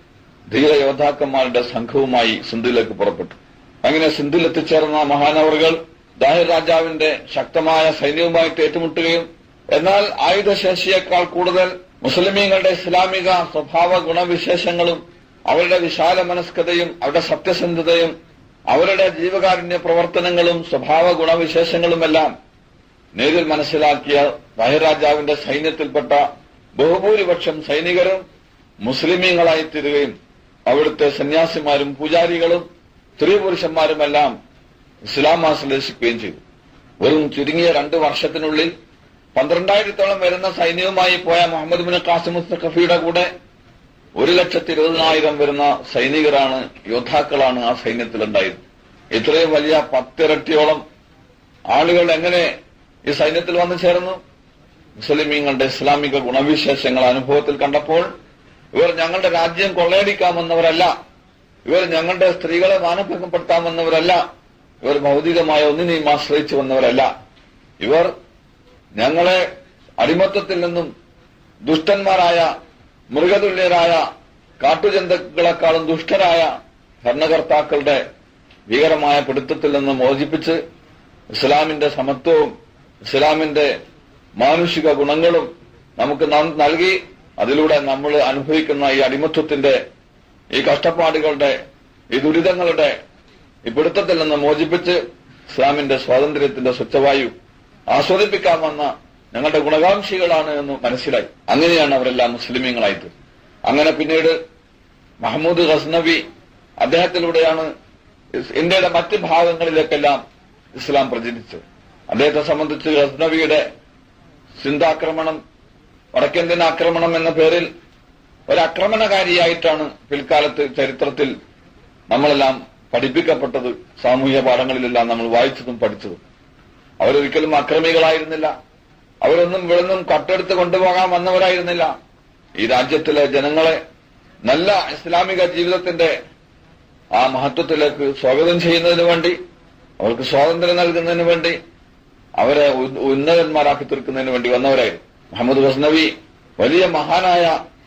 S1: ധീര യോദ്ധാക്കന്മാരുടെ സംഘവുമായി സിന്ധിലേക്ക് പുറപ്പെട്ടു അങ്ങനെ സിന്ധിൽ എത്തിച്ചേർന്ന മഹാനവറുകൾ ദാഹിർ രാജാവിന്റെ ശക്തമായ സൈന്യവുമായിട്ട് ഏറ്റുമുട്ടുകയും എന്നാൽ ആയുധശേഷിയേക്കാൾ കൂടുതൽ മുസ്ലിമീങ്ങളുടെ ഇസ്ലാമിക സ്വഭാവ ഗുണവിശേഷങ്ങളും അവരുടെ വിശാല മനസ്കതയും അവരുടെ സത്യസന്ധതയും അവരുടെ ജീവകാരുണ്യ പ്രവർത്തനങ്ങളും സ്വഭാവ ഗുണവിശേഷങ്ങളുമെല്ലാം നേരിൽ മനസ്സിലാക്കിയ രാജാവിന്റെ സൈന്യത്തിൽപ്പെട്ട ബഹുഭൂരിപക്ഷം സൈനികരും മുസ്ലിമീങ്ങളായി തീരുകയും അവിടുത്തെ സന്യാസിമാരും പൂജാരികളും സ്ത്രീ പുരുഷന്മാരുമെല്ലാം ഇസ്ലാം ആശ്ലേഷിക്കുകയും ചെയ്തു വെറും ചുരുങ്ങിയ രണ്ട് വർഷത്തിനുള്ളിൽ പന്ത്രണ്ടായിരത്തോളം വരുന്ന സൈന്യവുമായി പോയ മുഹമ്മദ് ബിൻ ഖാസിം മുസ്തഖഫിയുടെ കൂടെ ഒരു ലക്ഷത്തി ഇരുപതിനായിരം വരുന്ന സൈനികരാണ് യോദ്ധാക്കളാണ് ആ സൈന്യത്തിലുണ്ടായത് ഇത്രയും വലിയ പത്തിരട്ടിയോളം ആളുകൾ എങ്ങനെ ഈ സൈന്യത്തിൽ വന്നു ചേർന്നു മുസ്ലിമീങ്ങളുടെ ഇസ്ലാമിക ഗുണവിശേഷങ്ങൾ അനുഭവത്തിൽ കണ്ടപ്പോൾ ഇവർ ഞങ്ങളുടെ രാജ്യം കൊള്ളയടിക്കാമെന്നവരല്ല ഇവർ ഞങ്ങളുടെ സ്ത്രീകളെ മാനഭംഗപ്പെടുത്താമെന്നവരല്ല ഇവർ ഭൗതികമായ ഒന്നിനെയും ആശ്രയിച്ചു വന്നവരല്ല ഇവർ ഞങ്ങളെ അടിമത്തത്തിൽ നിന്നും ദുഷ്ടന്മാരായ മൃഗതുല്യരായ കാട്ടുജന്തുക്കളെക്കാളും ദുഷ്ടരായ ഭരണകർത്താക്കളുടെ ഭീകരമായ പിടുത്തത്തിൽ നിന്ന് മോചിപ്പിച്ച് ഇസ്ലാമിന്റെ സമത്വവും ഇസ്ലാമിന്റെ മാനുഷിക ഗുണങ്ങളും നമുക്ക് ന- നൽകി അതിലൂടെ നമ്മൾ അനുഭവിക്കുന്ന ഈ അടിമത്വത്തിന്റെ ഈ കഷ്ടപ്പാടുകളുടെ ഈ ദുരിതങ്ങളുടെ ഈ പിടുത്തത്തിൽ നിന്ന് മോചിപ്പിച്ച് ഇസ്ലാമിന്റെ സ്വാതന്ത്ര്യത്തിന്റെ സ്വച്ഛവായു ആസ്വദിപ്പിക്കാമെന്ന ഞങ്ങളുടെ ഗുണകാംക്ഷികളാണ് എന്ന് മനസ്സിലായി അങ്ങനെയാണ് അവരെല്ലാം മുസ്ലിമീങ്ങളായത് അങ്ങനെ പിന്നീട് മഹമ്മൂദ് ഗസ്നവി അദ്ദേഹത്തിലൂടെയാണ് ഇസ് ഇന്ത്യയുടെ മറ്റ് ഭാഗങ്ങളിലേക്കെല്ലാം ഇസ്ലാം പ്രചരിച്ചത് അദ്ദേഹത്തെ സംബന്ധിച്ച് ഗസ്നവിയുടെ സിന്ധാക്രമണം വടക്കേന്ത്യൻ ആക്രമണം എന്ന പേരിൽ ഒരാക്രമണകാരിയായിട്ടാണ് പിൽക്കാലത്ത് ചരിത്രത്തിൽ നമ്മളെല്ലാം പഠിപ്പിക്കപ്പെട്ടത് സാമൂഹ്യ പാഠങ്ങളിലെല്ലാം നമ്മൾ വായിച്ചതും പഠിച്ചതും അവരൊരിക്കലും അക്രമികളായിരുന്നില്ല അവരൊന്നും ഇവിടുന്നും കട്ടെടുത്ത് കൊണ്ടുപോകാൻ വന്നവരായിരുന്നില്ല ഈ രാജ്യത്തിലെ ജനങ്ങളെ നല്ല ഇസ്ലാമിക ജീവിതത്തിന്റെ ആ മഹത്വത്തിലേക്ക് സ്വാഗതം ചെയ്യുന്നതിന് വേണ്ടി അവർക്ക് സ്വാതന്ത്ര്യം നൽകുന്നതിന് വേണ്ടി അവരെ ഉ- ഉന്നതന്മാരാക്കി തീർക്കുന്നതിന് വേണ്ടി വന്നവരായിരുന്നു മുഹമ്മദ് ഗസ്നവി വലിയ മഹാനായ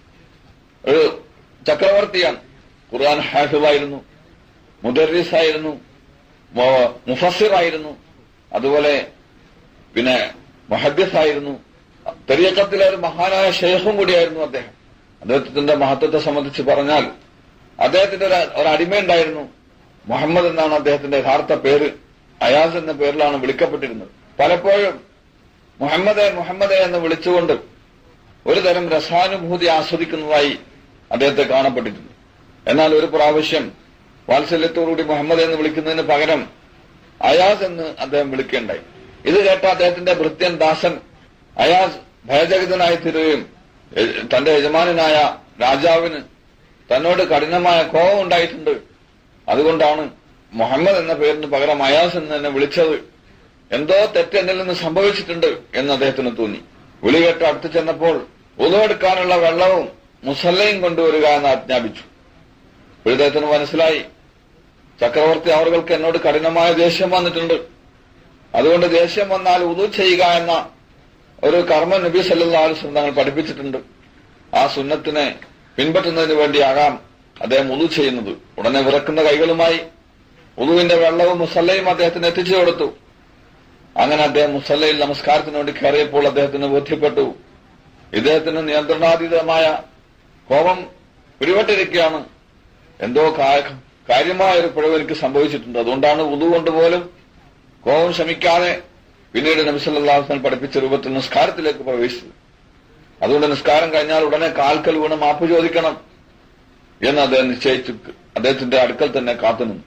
S1: ഒരു ചക്രവർത്തിയാണ് ഖുർആൻ ഹാഫിളായിരുന്നു മുദർറിസായിരുന്നു മു- മുഫസ്സിറായിരുന്നു അതുപോലെ പിന്നെ മുഹദ്ദിസായിരുന്നു തെരിയക്കത്തിലെ ഒരു മഹാനായ ഷെയ്ഖും കൂടിയായിരുന്നു അദ്ദേഹം അദ്ദേഹത്തിന്റെ മഹത്വത്തെ സംബന്ധിച്ച് പറഞ്ഞാൽ അദ്ദേഹത്തിന്റെ ഒരു ഒരു അടിമയുണ്ടായിരുന്നു മുഹമ്മദ് എന്നാണ് അദ്ദേഹത്തിന്റെ യഥാർത്ഥ പേര് അയാസ് എന്ന പേരിലാണ് വിളിക്കപ്പെട്ടിരുന്നത് പലപ്പോഴും മുഹമ്മദെ മുഹമ്മദെ എന്ന് വിളിച്ചുകൊണ്ട് ഒരു തരം രസാനുഭൂതി ആസ്വദിക്കുന്നതായി അദ്ദേഹത്തെ കാണപ്പെട്ടിട്ടുണ്ട് എന്നാൽ ഒരു പ്രാവശ്യം വാത്സല്യത്തോടുകൂടി മുഹമ്മദ് എന്ന് വിളിക്കുന്നതിന് പകരം അയാസ് എന്ന് അദ്ദേഹം വിളിക്കേണ്ടായി ഇത് കേട്ട അദ്ദേഹത്തിന്റെ ഭൃത്യൻ ദാസൻ അയാസ് ഭയചകിതനായി തീരുകയും എ- തന്റെ യജമാനനായ രാജാവിന് തന്നോട് കഠിനമായ കോപം ഉണ്ടായിട്ടുണ്ട് അതുകൊണ്ടാണ് മുഹമ്മദ് എന്ന പേരിന് പകരം അയാസ് എന്ന് തന്നെ വിളിച്ചത് എന്തോ തെറ്റ് എന്നിൽ നിന്ന് സംഭവിച്ചിട്ടുണ്ട് എന്ന് അദ്ദേഹത്തിന് തോന്നി വിളി കേട്ട് അടുത്ത് ചെന്നപ്പോൾ ഉതവെടുക്കാനുള്ള വെള്ളവും മുസല്ലയും കൊണ്ടുവരിക എന്ന് ആജ്ഞാപിച്ചു അപ്പോൾ ഇദ്ദേഹത്തിന് മനസ്സിലായി ചക്രവർത്തി അവർക്ക് എന്നോട് കഠിനമായ ദേഷ്യം വന്നിട്ടുണ്ട് അതുകൊണ്ട് ദേഷ്യം വന്നാൽ ഉദു ചെയ്യുക എന്ന ഒരു കർമ്മ നബി സല്ലല്ലാഹു അലൈഹി വസല്ലം തങ്ങൾ പഠിപ്പിച്ചിട്ടുണ്ട് ആ സുന്നത്തിനെ പിൻപറ്റുന്നതിന് വേണ്ടിയാകാം അദ്ദേഹം ഉദു ചെയ്യുന്നത് ഉടനെ വിറക്കുന്ന കൈകളുമായി ഉദുവിന്റെ വെള്ളവും മുസല്ലയും അദ്ദേഹത്തിന് എത്തിച്ചു കൊടുത്തു അങ്ങനെ അദ്ദേഹം മുസല്ലയിൽ നമസ്കാരത്തിന് വേണ്ടി കയറിയപ്പോൾ അദ്ദേഹത്തിന് ബോധ്യപ്പെട്ടു ഇദ്ദേഹത്തിന് നിയന്ത്രണാതീതമായ കോപം പിടിപെട്ടിരിക്കുകയാണ് എന്തോ കാ- കാര്യമായ ഒരു പിഴവ് എനിക്ക് സംഭവിച്ചിട്ടുണ്ട് അതുകൊണ്ടാണ് ഉദു കൊണ്ടുപോലും കോപം ശമിക്കാതെ പിന്നീട് നബിസല്ലാസ്ലാം പഠിപ്പിച്ച രൂപത്തിൽ നിസ്കാരത്തിലേക്ക് പ്രവേശിച്ചത് അതുകൊണ്ട് നിസ്കാരം കഴിഞ്ഞാൽ ഉടനെ കാൽക്കൽ വീണ് മാപ്പ് ചോദിക്കണം എന്ന് അദ്ദേഹം നിശ്ചയിച്ചു അദ്ദേഹത്തിന്റെ അടുക്കൽ തന്നെ കാത്തുനിന്നു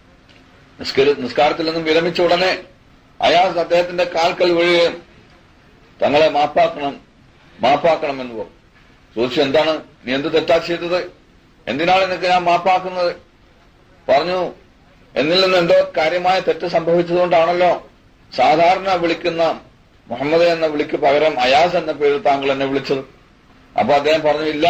S1: നിസ്കരി നിസ്കാരത്തിൽ നിന്നും വിരമിച്ച ഉടനെ അയാസ് അദ്ദേഹത്തിന്റെ കാൽക്കൽ വീഴുകയും തങ്ങളെ മാപ്പാക്കണം മാപ്പാക്കണം എന്ന് പറഞ്ഞു ചോദിച്ചു എന്താണ് നീ എന്ത് തെറ്റാ ചെയ്തത് എന്തിനാണ് നിനക്ക് ഞാൻ മാപ്പാക്കുന്നത് പറഞ്ഞു എന്നിൽ നിന്ന് എന്തോ കാര്യമായ തെറ്റ് സംഭവിച്ചതുകൊണ്ടാണല്ലോ സാധാരണ വിളിക്കുന്ന മുഹമ്മദ് എന്ന വിളിക്ക് പകരം അയാസ് എന്ന പേരിൽ താങ്കൾ എന്നെ വിളിച്ചത് അപ്പൊ അദ്ദേഹം പറഞ്ഞു ഇല്ല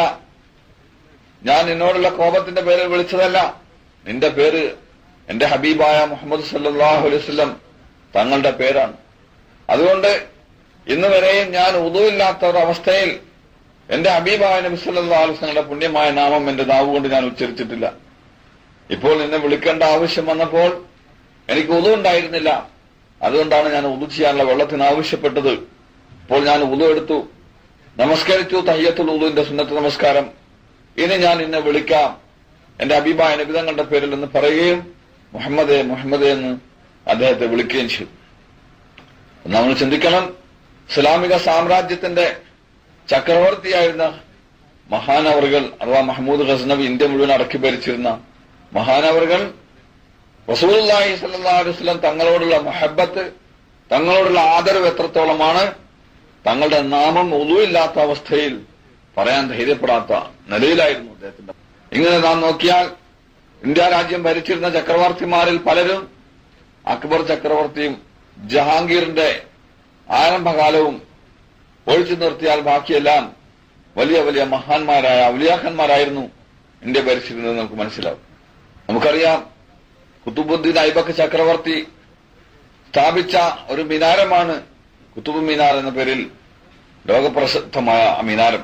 S1: ഞാൻ നിന്നോടുള്ള കോപത്തിന്റെ പേരിൽ വിളിച്ചതല്ല നിന്റെ പേര് എന്റെ ഹബീബായ മുഹമ്മദ് സല്ലാഹു അലൈഹി വസല്ലം തങ്ങളുടെ പേരാണ് അതുകൊണ്ട് ഇന്ന് വരെയും ഞാൻ ഉദുവില്ലാത്ത ഒരു അവസ്ഥയിൽ എന്റെ ഹബീബായ നബി സല്ലല്ലാഹു അലൈഹി വസല്ലമയുടെ പുണ്യമായ നാമം എന്റെ നാവ് കൊണ്ട് ഞാൻ ഉച്ചരിച്ചിട്ടില്ല ഇപ്പോൾ നിന്നെ വിളിക്കേണ്ട ആവശ്യം വന്നപ്പോൾ എനിക്ക് ഉദു ഉണ്ടായിരുന്നില്ല അതുകൊണ്ടാണ് ഞാൻ ഉദു ചെയ്യാനുള്ള വെള്ളത്തിന് ആവശ്യപ്പെട്ടത് ഇപ്പോൾ ഞാൻ ഉദു എടുത്തു നമസ്കരിച്ചു തയ്യത്തുൽ ഉദുവിന്റെ സുന്നത്ത് നമസ്കാരം ഇനി ഞാൻ നിന്നെ വിളിക്കാം എന്റെ അഭിപ്രായ നബിതങ്ങളുടെ പേരിൽ എന്ന് പറയുകയും മുഹമ്മദെ മുഹമ്മദെ എന്ന് അദ്ദേഹത്തെ വിളിക്കുകയും ചെയ്തു നമ്മൾ ചിന്തിക്കണം ഇസ്ലാമിക സാമ്രാജ്യത്തിന്റെ ചക്രവർത്തിയായിരുന്ന മഹാനവറുകൾ അഥവാ മഹമ്മൂദ് ഗസ്നബി ഇന്ത്യ മുഴുവൻ അടക്കി ഭരിച്ചിരുന്ന മഹാനവറുകൾ റസൂലുള്ളാഹി സ്വല്ലല്ലാഹു അലൈഹി വസല്ലം തങ്ങളോടുള്ള മഹബത്ത് തങ്ങളോടുള്ള ആദരവ് എത്രത്തോളമാണ് തങ്ങളുടെ നാമം ഒന്നുമില്ലാത്ത അവസ്ഥയിൽ പറയാൻ ധൈര്യപ്പെടാത്ത നിലയിലായിരുന്നു അദ്ദേഹത്തിന്റെ ഇങ്ങനെ നാം നോക്കിയാൽ ഇന്ത്യ രാജ്യം ഭരിച്ചിരുന്ന ചക്രവർത്തിമാരിൽ പലരും അക്ബർ ചക്രവർത്തിയും ജഹാംഗീറിന്റെ ആരംഭകാലവും ഒഴിച്ചു നിർത്തിയാൽ ബാക്കിയെല്ലാം വലിയ വലിയ മഹാന്മാരായ ഔലിയാഖന്മാരായിരുന്നു ഇന്ത്യ ഭരിച്ചിരുന്നത് നമുക്ക് മനസ്സിലാവും നമുക്കറിയാം കുത്തുബുദ്ദീൻ ഐബക്ക് ചക്രവർത്തി സ്ഥാപിച്ച ഒരു മിനാരമാണ് കുത്തുബ് മിനാർ എന്ന പേരിൽ ലോകപ്രസിദ്ധമായ ആ മിനാരം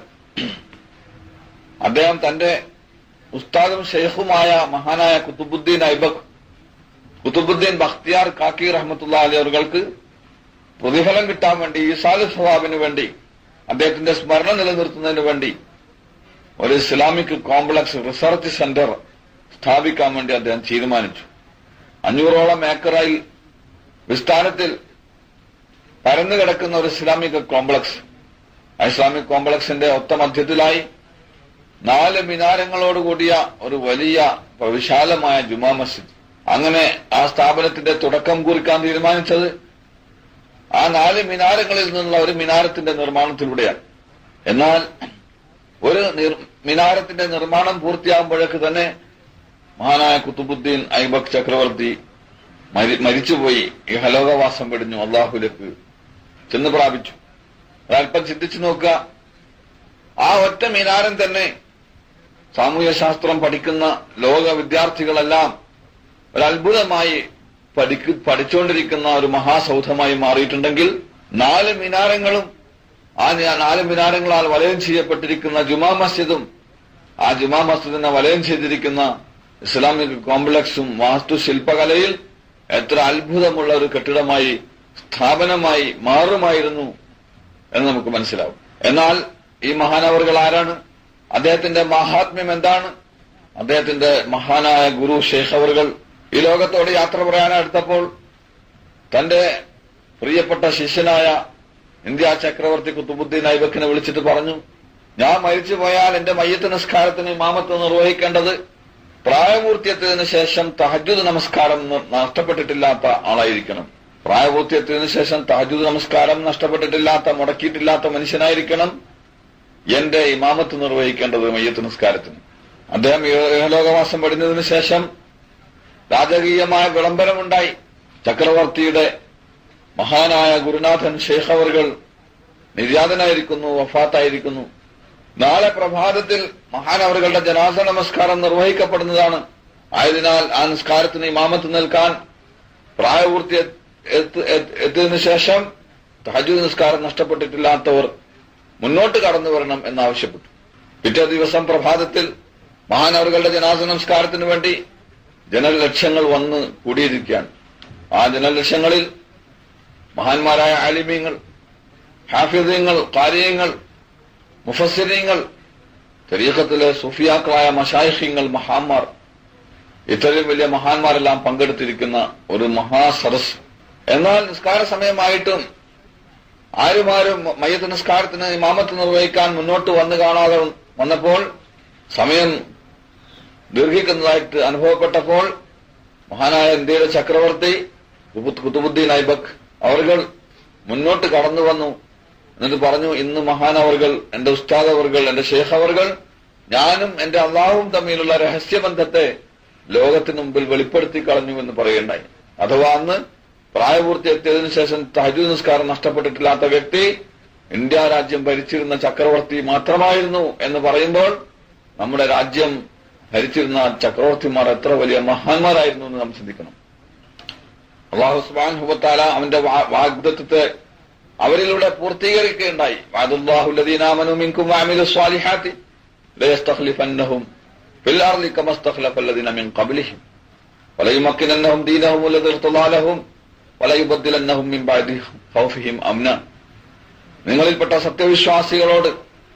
S1: അദ്ദേഹം തന്റെ ഉസ്താദും ഷെയ്ഖുമായ മഹാനായ കുത്തുബുദ്ദീൻ ഐബക് കുത്തുബുദ്ദീൻ ബഖ്തിയാർ കാക്കി റഹ്മത്തുള്ള അലി അവർക്ക് പ്രതിഫലം കിട്ടാൻ വേണ്ടി ഈസാദ് സവാബിന് വേണ്ടി അദ്ദേഹത്തിന്റെ സ്മരണ നിലനിർത്തുന്നതിന് വേണ്ടി ഒരു ഇസ്ലാമിക് കോംപ്ലക്സ് റിസർച്ച് സെന്റർ സ്ഥാപിക്കാൻ വേണ്ടി അദ്ദേഹം തീരുമാനിച്ചു അഞ്ഞൂറോളം ഏക്കറായി വിസ്താരത്തിൽ പരന്നു കിടക്കുന്ന ഒരു ഇസ്ലാമിക് കോംപ്ലക്സ് ആ ഇസ്ലാമിക് കോംപ്ലക്സിന്റെ ഒത്ത മധ്യത്തിലായി നാല് മിനാരങ്ങളോടുകൂടിയ ഒരു വലിയ വിശാലമായ ജുമാ മസ്ജിദ് അങ്ങനെ ആ സ്ഥാപനത്തിന്റെ തുടക്കം കുറിക്കാൻ തീരുമാനിച്ചത് ആ നാല് മിനാരങ്ങളിൽ നിന്നുള്ള ഒരു മിനാരത്തിന്റെ നിർമ്മാണത്തിലൂടെയാണ് എന്നാൽ ഒരു നിർ- മിനാരത്തിന്റെ നിർമ്മാണം പൂർത്തിയാകുമ്പോഴേക്ക് തന്നെ മഹാനായ കുത്തുബുദ്ദീൻ ഐബക് ചക്രവർത്തി മരി- മരിച്ചുപോയി ഈ ഹലോകവാസം വെടിഞ്ഞു അള്ളാഹുലേക്ക് ചെന്ന് പ്രാപിച്ചു ഒരല്പം ചിന്തിച്ചു നോക്കുക ആ ഒറ്റ മിനാരം തന്നെ സാമൂഹ്യ ശാസ്ത്രം പഠിക്കുന്ന ലോക വിദ്യാർത്ഥികളെല്ലാം ഒരു അത്ഭുതമായി പഠിക്ക് പഠിച്ചുകൊണ്ടിരിക്കുന്ന ഒരു മഹാസൗധമായി മാറിയിട്ടുണ്ടെങ്കിൽ നാല് മിനാരങ്ങളും ആ ന- നാല് മിനാരങ്ങളാൽ വലയം ചെയ്യപ്പെട്ടിരിക്കുന്ന ജുമാ മസ്ജിദും ആ ജുമാ മസ്ജിദിനെ വലയം ചെയ്തിരിക്കുന്ന ഇസ്ലാമിക് കോംപ്ലക്സും വാസ്തുശില്പകലയിൽ എത്ര അത്ഭുതമുള്ള ഒരു കെട്ടിടമായി സ്ഥാപനമായി മാറുമായിരുന്നു എന്ന് നമുക്ക് മനസ്സിലാവും എന്നാൽ ഈ മഹാനവറുകൾ ആരാണ് അദ്ദേഹത്തിന്റെ മഹാത്മ്യം എന്താണ് അദ്ദേഹത്തിന്റെ മഹാനായ ഗുരു ഷേഖ് അവറുകൾ ഈ ലോകത്തോട് യാത്ര പറയാനെടുത്തപ്പോൾ തന്റെ പ്രിയപ്പെട്ട ശിഷ്യനായ ഇന്ത്യ ചക്രവർത്തി കുത്തുബുദ്ദീൻ ഐബക്കിനെ വിളിച്ചിട്ട് പറഞ്ഞു ഞാൻ മരിച്ചു പോയാൽ എന്റെ മയ്യത്ത് നിസ്കാരത്തിന് ഇമാമത്ത് നിർവഹിക്കേണ്ടത് പ്രായപൂർത്തിയെത്തിയതിനു ശേഷം തഹജുദ് നമസ്കാരം ന- നഷ്ടപ്പെട്ടിട്ടില്ലാത്ത ആളായിരിക്കണം പ്രായപൂർത്തിയെത്തിയതിനു ശേഷം തഹജുദ് നമസ്കാരം നഷ്ടപ്പെട്ടിട്ടില്ലാത്ത മുടക്കിയിട്ടില്ലാത്ത മനുഷ്യനായിരിക്കണം എന്റെ ഇമാമത്ത് നിർവഹിക്കേണ്ടത് മയ്യത്ത് നിസ്കാരത്തിന് അദ്ദേഹം ഏഹലോകവാസം പഠിഞ്ഞതിനു ശേഷം രാജകീയമായ വിളംബരമുണ്ടായി ചക്രവർത്തിയുടെ മഹാനായ ഗുരുനാഥൻ ഷേഖ് അവർകൾ നിര്യാതനായിരിക്കുന്നു വഫാത്തായിരിക്കുന്നു നാളെ പ്രഭാതത്തിൽ മഹാനവറുകളുടെ ജനാസ നമസ്കാരം നിർവഹിക്കപ്പെടുന്നതാണ് ആയതിനാൽ ആ നിസ്കാരത്തിന് ഇമാമത്ത് നിൽക്കാൻ പ്രായപൂർത്തി എത്ത്- എത്ത്- എത്തിയതിനു ശേഷം തഹജുദ് നിസ്കാരം നഷ്ടപ്പെട്ടിട്ടില്ലാത്തവർ മുന്നോട്ട് കടന്നു വരണം എന്നാവശ്യപ്പെട്ടു പിറ്റേ ദിവസം പ്രഭാതത്തിൽ മഹാനവറുകളുടെ ജനാസ നമസ്കാരത്തിന് വേണ്ടി ജനലക്ഷങ്ങൾ വന്ന് കൂടിയിരിക്കുകയാണ് ആ ജനലക്ഷങ്ങളിൽ മഹാന്മാരായ ആലിമ്യങ്ങൾ ഹാഫിദ്യങ്ങൾ കാര്യങ്ങൾ മുഫസ്സിരിങ്ങൾ തരീഖത്തിലെ സുഫിയാക്കളായ മഷായിഖ്യങ്ങൾ മഹാന്മാർ ഇത്രയും വലിയ മഹാന്മാരെല്ലാം പങ്കെടുത്തിരിക്കുന്ന ഒരു മഹാസദസ് എന്നാൽ നിസ്കാര സമയമായിട്ടും ആരുമാരും മയ്യത്ത് നിസ്കാരത്തിന് ഇമാമത്ത് നിർവഹിക്കാൻ മുന്നോട്ട് വന്നു കാണാതെ വന്നപ്പോൾ സമയം ദീർഘിക്കുന്നതായിട്ട് അനുഭവപ്പെട്ടപ്പോൾ മഹാനായ ഇന്ത്യയുടെ ചക്രവർത്തി കുബു- കുത്തുബുദ്ദീൻ ഐബക് അവർകൾ മുന്നോട്ട് കടന്നു വന്നു എന്നിട്ട് പറഞ്ഞു ഇന്ന് മഹാനവർകൾ എന്റെ ഉസ്താദ് അവർകൾ എന്റെ ഷേഖ് അവർകൾ ഞാനും എന്റെ അള്ളാഹും തമ്മിലുള്ള രഹസ്യബന്ധത്തെ ലോകത്തിന് മുമ്പിൽ വെളിപ്പെടുത്തി കളഞ്ഞു എന്ന് പറയുണ്ടായി അഥവാ അന്ന് പ്രായപൂർത്തി എത്തിയതിനു ശേഷം തഹജു നിസ്കാരം നഷ്ടപ്പെട്ടിട്ടില്ലാത്ത വ്യക്തി ഇന്ത്യ രാജ്യം ഭരിച്ചിരുന്ന ചക്രവർത്തി മാത്രമായിരുന്നു എന്ന് പറയുമ്പോൾ നമ്മുടെ രാജ്യം ഭരിച്ചിരുന്ന ചക്രവർത്തിമാർ എത്ര വലിയ മഹാന്മാരായിരുന്നു എന്ന് നാം ചിന്തിക്കണം അള്ളാഹു സുബാൻ ഹുബത്താല അവന്റെ വാ- വാഗ്ദത്വത്തെ അവരിലൂടെ പൂർത്തീകരിക്കുകയുണ്ടായി വാദുല്ലാഹുല്ലദീനാമനുമിൻകും വാമിലു സ്വാലിഹാത്തി ലയസ്തഖ്ലിഫന്നഹും ഫിൽ അർളി കമ ഇസ്തഖ്ലഫ അല്ലദീന മിൻ ഖബ്ലിഹിം വലയുമക്കിനന്നഹും ദീനഹും الذي ارتضى لهم വലയുബദ്ദിലന്നഹും മിൻ ബഅദി ഖൗഫിഹിം അംന നിങ്ങളിൽപ്പെട്ട സത്യവിശ്വാസികളോട്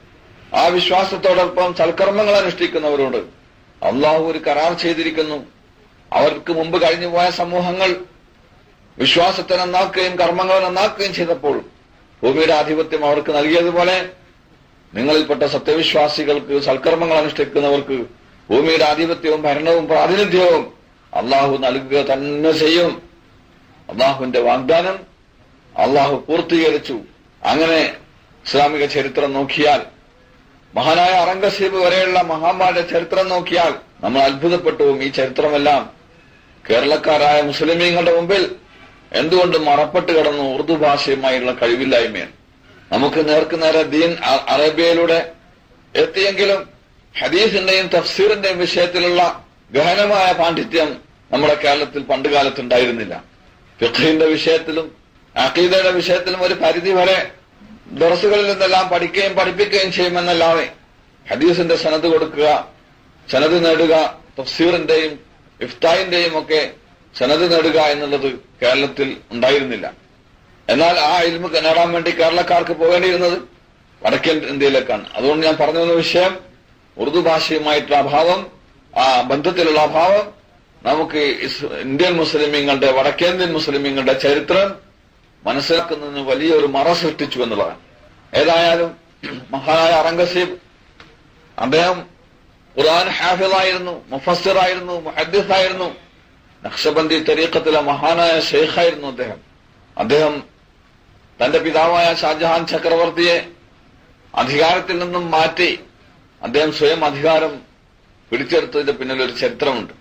S1: ആ വിശ്വാസത്തോടൊപ്പം സൽക്കർമ്മങ്ങൾ അനുഷ്ഠിക്കുന്നവരോട് അള്ളാഹു ഒരു കരാർ ചെയ്തിരിക്കുന്നു അവർക്ക് മുമ്പ് കഴിഞ്ഞുപോയ സമൂഹങ്ങൾ വിശ്വാസത്തെ നന്നാക്കുകയും കർമ്മങ്ങൾ നന്നാക്കുകയും ചെയ്തപ്പോൾ ഭൂമിയുടെ ആധിപത്യം അവർക്ക് നൽകിയതുപോലെ നിങ്ങളിൽപ്പെട്ട സത്യവിശ്വാസികൾക്ക് സൽക്കർമ്മങ്ങൾ അനുഷ്ഠിക്കുന്നവർക്ക് ഭൂമിയുടെ ആധിപത്യവും ഭരണവും പ്രാതിനിധ്യവും അള്ളാഹു നൽകുക തന്നെ ചെയ്യും അള്ളാഹുവിന്റെ വാഗ്ദാനം അള്ളാഹു പൂർത്തീകരിച്ചു അങ്ങനെ ഇസ്ലാമിക ചരിത്രം നോക്കിയാൽ മഹാനായ അറംഗസീബ് വരെയുള്ള മഹാന്മാരുടെ ചരിത്രം നോക്കിയാൽ നമ്മൾ അത്ഭുതപ്പെട്ടു പോകും. ഈ ചരിത്രമെല്ലാം കേരളക്കാരായ മുസ്ലിമീങ്ങളുടെ മുമ്പിൽ എന്തുകൊണ്ട് മറപ്പെട്ട് കിടന്നു ഉറുദു ഭാഷയുമായുള്ള കഴിവില്ലായ്മയാണ് നമുക്ക് നേർക്ക് നേരെ ദീൻ അ- അറേബ്യയിലൂടെ എത്തിയെങ്കിലും ഹദീസിന്റെയും തഫ്സീറിന്റെയും വിഷയത്തിലുള്ള ഗഹനമായ പാണ്ഡിത്യം നമ്മുടെ കേരളത്തിൽ പണ്ടുകാലത്ത് ഉണ്ടായിരുന്നില്ല ഫിഖഹിന്റെ വിഷയത്തിലും അഖീദയുടെ വിഷയത്തിലും ഒരു പരിധി വരെ ദർസുകളിൽ നിന്നെല്ലാം പഠിക്കുകയും പഠിപ്പിക്കുകയും ചെയ്യുമെന്നല്ലാതെ ഹദീസിന്റെ സനത് കൊടുക്കുക സനത് നേടുക തഫ്സീറിന്റെയും ഇഫ്തായിന്റെയും ഒക്കെ സനത് നേടുക എന്നുള്ളത് കേരളത്തിൽ ഉണ്ടായിരുന്നില്ല എന്നാൽ ആ ഇൽമ നേടാൻ വേണ്ടി കേരളക്കാർക്ക് പോകേണ്ടിയിരുന്നത് വടക്കൻ ഇന്ത്യയിലേക്കാണ് അതുകൊണ്ട് ഞാൻ പറഞ്ഞു വന്ന വിഷയം ഉറുദു ഭാഷയുമായിട്ടുള്ള അഭാവം ആ ബന്ധത്തിലുള്ള അഭാവം നമുക്ക് ഇസ് ഇന്ത്യൻ മുസ്ലിമീങ്ങളുടെ വടക്കേന്ത്യൻ മുസ്ലിമീങ്ങളുടെ ചരിത്രം മനസ്സിലാക്കുന്നതിന് വലിയൊരു മറ സൃഷ്ടിച്ചു എന്നുള്ളതാണ് ഏതായാലും മഹാനായ അറംഗസീബ് അദ്ദേഹം ഖുർആൻ ഹാഫിളായിരുന്നു മുഫസ്സിറായിരുന്നു മുഹദ്ദിസായിരുന്നു നക്ഷബന്ദി തരീഖത്തിലെ മഹാനായ ഷെയ്ഖായിരുന്നു അദ്ദേഹം അദ്ദേഹം തന്റെ പിതാവായ ഷാജഹാൻ ചക്രവർത്തിയെ അധികാരത്തിൽ നിന്നും മാറ്റി അദ്ദേഹം സ്വയം അധികാരം പിടിച്ചെടുത്തതിന്റെ പിന്നിൽ ഒരു ചരിത്രമുണ്ട്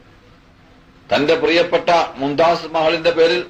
S1: തന്റെ പ്രിയപ്പെട്ട മുംതാസ് മഹളിന്റെ പേരിൽ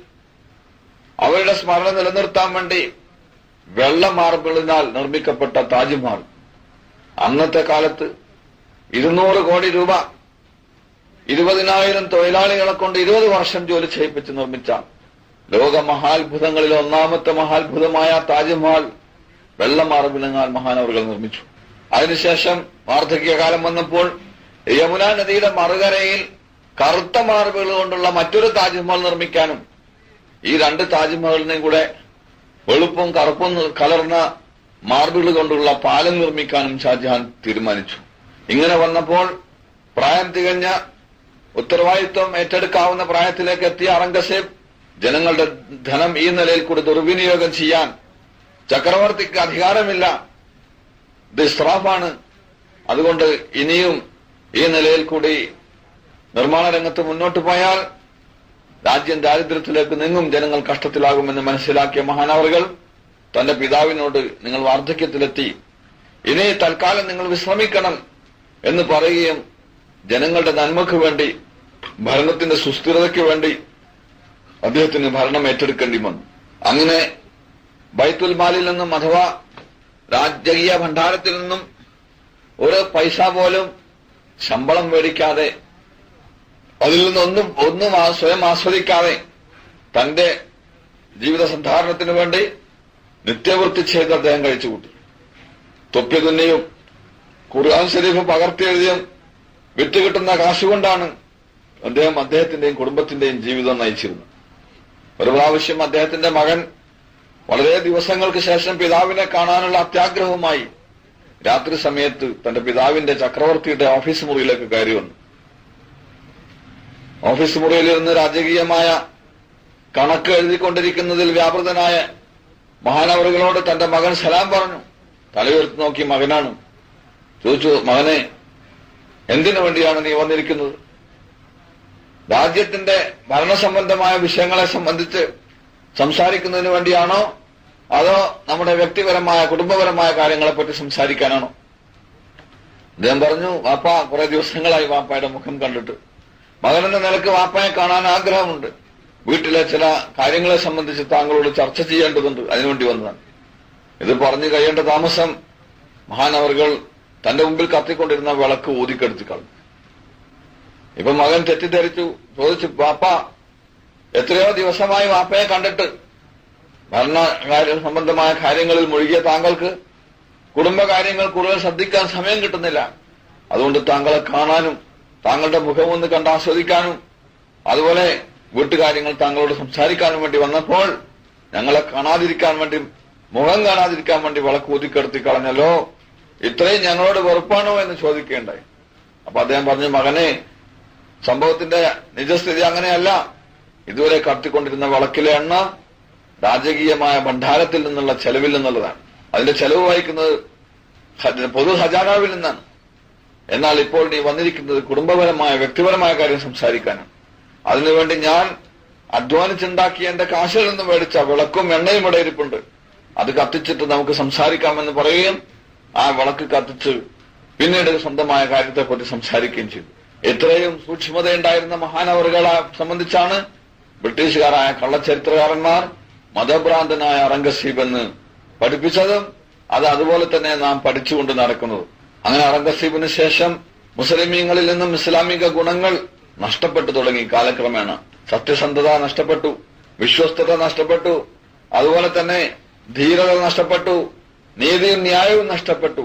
S1: അവരുടെ സ്മരണ നിലനിർത്താൻ വേണ്ടി വെള്ള മാർബിളിനാൽ നിർമ്മിക്കപ്പെട്ട താജ്മഹൽ അന്നത്തെ കാലത്ത് ഇരുന്നൂറ് കോടി രൂപ ഇരുപതിനായിരം തൊഴിലാളികളെ കൊണ്ട് ഇരുപത് വർഷം ജോലി ചെയ്യിപ്പിച്ച് നിർമ്മിച്ച ലോക മഹാത്ഭുതങ്ങളിൽ ഒന്നാമത്തെ മഹാത്ഭുതമായ താജ്മഹൽ വെള്ള മാർബിളങ്ങാൽ മഹാനവറുകൾ നിർമ്മിച്ചു അതിനുശേഷം വാർദ്ധക്യകാലം വന്നപ്പോൾ യമുന നദിയുടെ മറുകരയിൽ കറുത്ത മാർബിൾ കൊണ്ടുള്ള മറ്റൊരു താജ്മഹൽ നിർമ്മിക്കാനും ഈ രണ്ട് താജ്മഹലിനെയും കൂടെ വെളുപ്പും കറുപ്പും കലർന്ന മാർബിൾ കൊണ്ടുള്ള പാലം നിർമ്മിക്കാനും ഷാജഹാൻ തീരുമാനിച്ചു ഇങ്ങനെ വന്നപ്പോൾ പ്രായം തികഞ്ഞ ഉത്തരവാദിത്വം ഏറ്റെടുക്കാവുന്ന പ്രായത്തിലേക്ക് എത്തിയ ഔറംഗസേബ് ജനങ്ങളുടെ ധനം ഈ നിലയിൽ കൂടി ദുർവിനിയോഗം ചെയ്യാൻ ചക്രവർത്തിക്ക് അധികാരമില്ല ഇത് ഇസ്രാഫാണ് അതുകൊണ്ട് ഇനിയും ഈ നിലയിൽ കൂടി നിർമ്മാണ രംഗത്ത് മുന്നോട്ട് പോയാൽ രാജ്യം ദാരിദ്ര്യത്തിലേക്ക് നീങ്ങും ജനങ്ങൾ കഷ്ടത്തിലാകുമെന്ന് മനസ്സിലാക്കിയ മഹാനവറുകൾ തന്റെ പിതാവിനോട് നിങ്ങൾ വാർദ്ധക്യത്തിലെത്തി ഇനി തൽക്കാലം നിങ്ങൾ വിശ്രമിക്കണം എന്ന് പറയുകയും ജനങ്ങളുടെ നന്മയ്ക്ക് വേണ്ടി ഭരണത്തിന്റെ സുസ്ഥിരതയ്ക്ക് വേണ്ടി അദ്ദേഹത്തിന് ഭരണം ഏറ്റെടുക്കേണ്ടി വന്നു അങ്ങനെ ബൈത്തുൽ മാലിൽ നിന്നും അഥവാ രാജകീയ ഭണ്ഡാരത്തിൽ നിന്നും ഒരു പൈസ പോലും ശമ്പളം മേടിക്കാതെ അതിൽ നിന്നൊന്നും ഒന്നും ആ- സ്വയം ആസ്വദിക്കാതെ തന്റെ ജീവിത സന്ധാരണത്തിന് വേണ്ടി നിത്യവൃത്തി ചെയ്ത് അദ്ദേഹം കഴിച്ചുകൂട്ടി തൊപ്പി തുന്നിയും ഖുർആൻ ശരീഫ് പകർത്തിയെഴുതിയും വിറ്റ് കിട്ടുന്ന കാശുകൊണ്ടാണ് അദ്ദേഹം അദ്ദേഹത്തിന്റെയും കുടുംബത്തിന്റെയും ജീവിതം നയിച്ചിരുന്നത് ഒരു പ്രാവശ്യം അദ്ദേഹത്തിന്റെ മകൻ വളരെ ദിവസങ്ങൾക്ക് ശേഷം പിതാവിനെ കാണാനുള്ള അത്യാഗ്രഹവുമായി രാത്രി സമയത്ത് തന്റെ പിതാവിന്റെ ചക്രവർത്തിയുടെ ഓഫീസ് മുറിയിലേക്ക് കയറി വന്നു ഓഫീസ് മുറിയിലിരുന്ന് രാജകീയമായ കണക്ക് എഴുതിക്കൊണ്ടിരിക്കുന്നതിൽ വ്യാപൃതനായ മഹാനവറുകളോട് തന്റെ മകൻ സലാം പറഞ്ഞു തലയുയർത്തി നോക്കി മകനാണ് ചോദിച്ചു മകനെ എന്തിനു വേണ്ടിയാണ് നീ വന്നിരിക്കുന്നത് രാജ്യത്തിന്റെ ഭരണസംബന്ധമായ വിഷയങ്ങളെ സംബന്ധിച്ച് സംസാരിക്കുന്നതിന് വേണ്ടിയാണോ അതോ നമ്മുടെ വ്യക്തിപരമായ കുടുംബപരമായ കാര്യങ്ങളെപ്പറ്റി സംസാരിക്കാനാണോ അദ്ദേഹം പറഞ്ഞു വാപ്പ കുറെ ദിവസങ്ങളായി വാപ്പയുടെ മുഖം കണ്ടിട്ട് മകനെന്ന നിലക്ക് വാപ്പയെ കാണാൻ ആഗ്രഹമുണ്ട് വീട്ടിലെ ചില കാര്യങ്ങളെ സംബന്ധിച്ച് താങ്കളോട് ചർച്ച ചെയ്യേണ്ടതുണ്ട് അതിനുവേണ്ടി വന്നതാണ് ഇത് പറഞ്ഞു കഴിയേണ്ട താമസം മഹാനവറുകൾ തന്റെ മുമ്പിൽ കത്തിക്കൊണ്ടിരുന്ന വിളക്ക് ഊതിക്കെടുത്തി കളഞ്ഞു ഇപ്പൊ മകൻ തെറ്റിദ്ധരിച്ചു ചോദിച്ചു വാപ്പ എത്രയോ ദിവസമായി വാപ്പയെ കണ്ടിട്ട് ഭരണകാര്യ സംബന്ധമായ കാര്യങ്ങളിൽ മുഴുകിയ താങ്കൾക്ക് കുടുംബകാര്യങ്ങൾ കൂടുതൽ ശ്രദ്ധിക്കാൻ സമയം കിട്ടുന്നില്ല അതുകൊണ്ട് താങ്കളെ കാണാനും താങ്കളുടെ മുഖം ഒന്ന് കണ്ട് ആസ്വദിക്കാനും അതുപോലെ വീട്ടുകാര്യങ്ങൾ താങ്കളോട് സംസാരിക്കാനും വേണ്ടി വന്നപ്പോൾ ഞങ്ങളെ കാണാതിരിക്കാൻ വേണ്ടി മുഖം കാണാതിരിക്കാൻ വേണ്ടി വിളക്ക് ഊതിക്കെടുത്തി കളഞ്ഞല്ലോ ഇത്രയും ഞങ്ങളോട് വെറുപ്പാണോ എന്ന് ചോദിക്കുകയുണ്ടായി അപ്പൊ അദ്ദേഹം പറഞ്ഞു മകനെ സംഭവത്തിന്റെ നിജസ്ഥിതി അങ്ങനെയല്ല ഇതുവരെ കത്തിക്കൊണ്ടിരുന്ന വിളക്കിലെ എണ്ണ രാജകീയമായ ഭണ്ഡാരത്തിൽ നിന്നുള്ള ചെലവിൽ നിന്നുള്ളതാണ് അതിന്റെ ചെലവ് വഹിക്കുന്നത് ഖജ- പൊതു ഖജാനാവിൽ നിന്നാണ് എന്നാൽ ഇപ്പോൾ നീ വന്നിരിക്കുന്നത് കുടുംബപരമായ വ്യക്തിപരമായ കാര്യം സംസാരിക്കാനാണ് അതിനുവേണ്ടി ഞാൻ അധ്വാനിച്ചുണ്ടാക്കിയ എന്റെ കാശിൽ നിന്ന് മേടിച്ച വിളക്കും എണ്ണയും ഇവിടെ ഇരിപ്പുണ്ട് അത് കത്തിച്ചിട്ട് നമുക്ക് സംസാരിക്കാമെന്ന് പറയുകയും ആ വിളക്ക് കത്തിച്ച് പിന്നീട് സ്വന്തമായ കാര്യത്തെപ്പറ്റി സംസാരിക്കുകയും ചെയ്തു ഇത്രയും സൂക്ഷ്മതയുണ്ടായിരുന്ന മഹാനവറുകളെ സംബന്ധിച്ചാണ് ബ്രിട്ടീഷുകാരായ കള്ളച്ചരിത്രകാരന്മാർ മതഭ്രാന്തനായ അറംഗസീബ് എന്ന് പഠിപ്പിച്ചതും അത് അതുപോലെ തന്നെ നാം പഠിച്ചുകൊണ്ട് നടക്കുന്നത് അങ്ങനെ അറംഗസീബിന് ശേഷം മുസ്ലിമീങ്ങളിൽ നിന്നും ഇസ്ലാമിക ഗുണങ്ങൾ നഷ്ടപ്പെട്ടു തുടങ്ങി കാലക്രമേണ സത്യസന്ധത നഷ്ടപ്പെട്ടു വിശ്വസ്തത നഷ്ടപ്പെട്ടു അതുപോലെ തന്നെ ധീരത നഷ്ടപ്പെട്ടു നീതിയും ന്യായവും നഷ്ടപ്പെട്ടു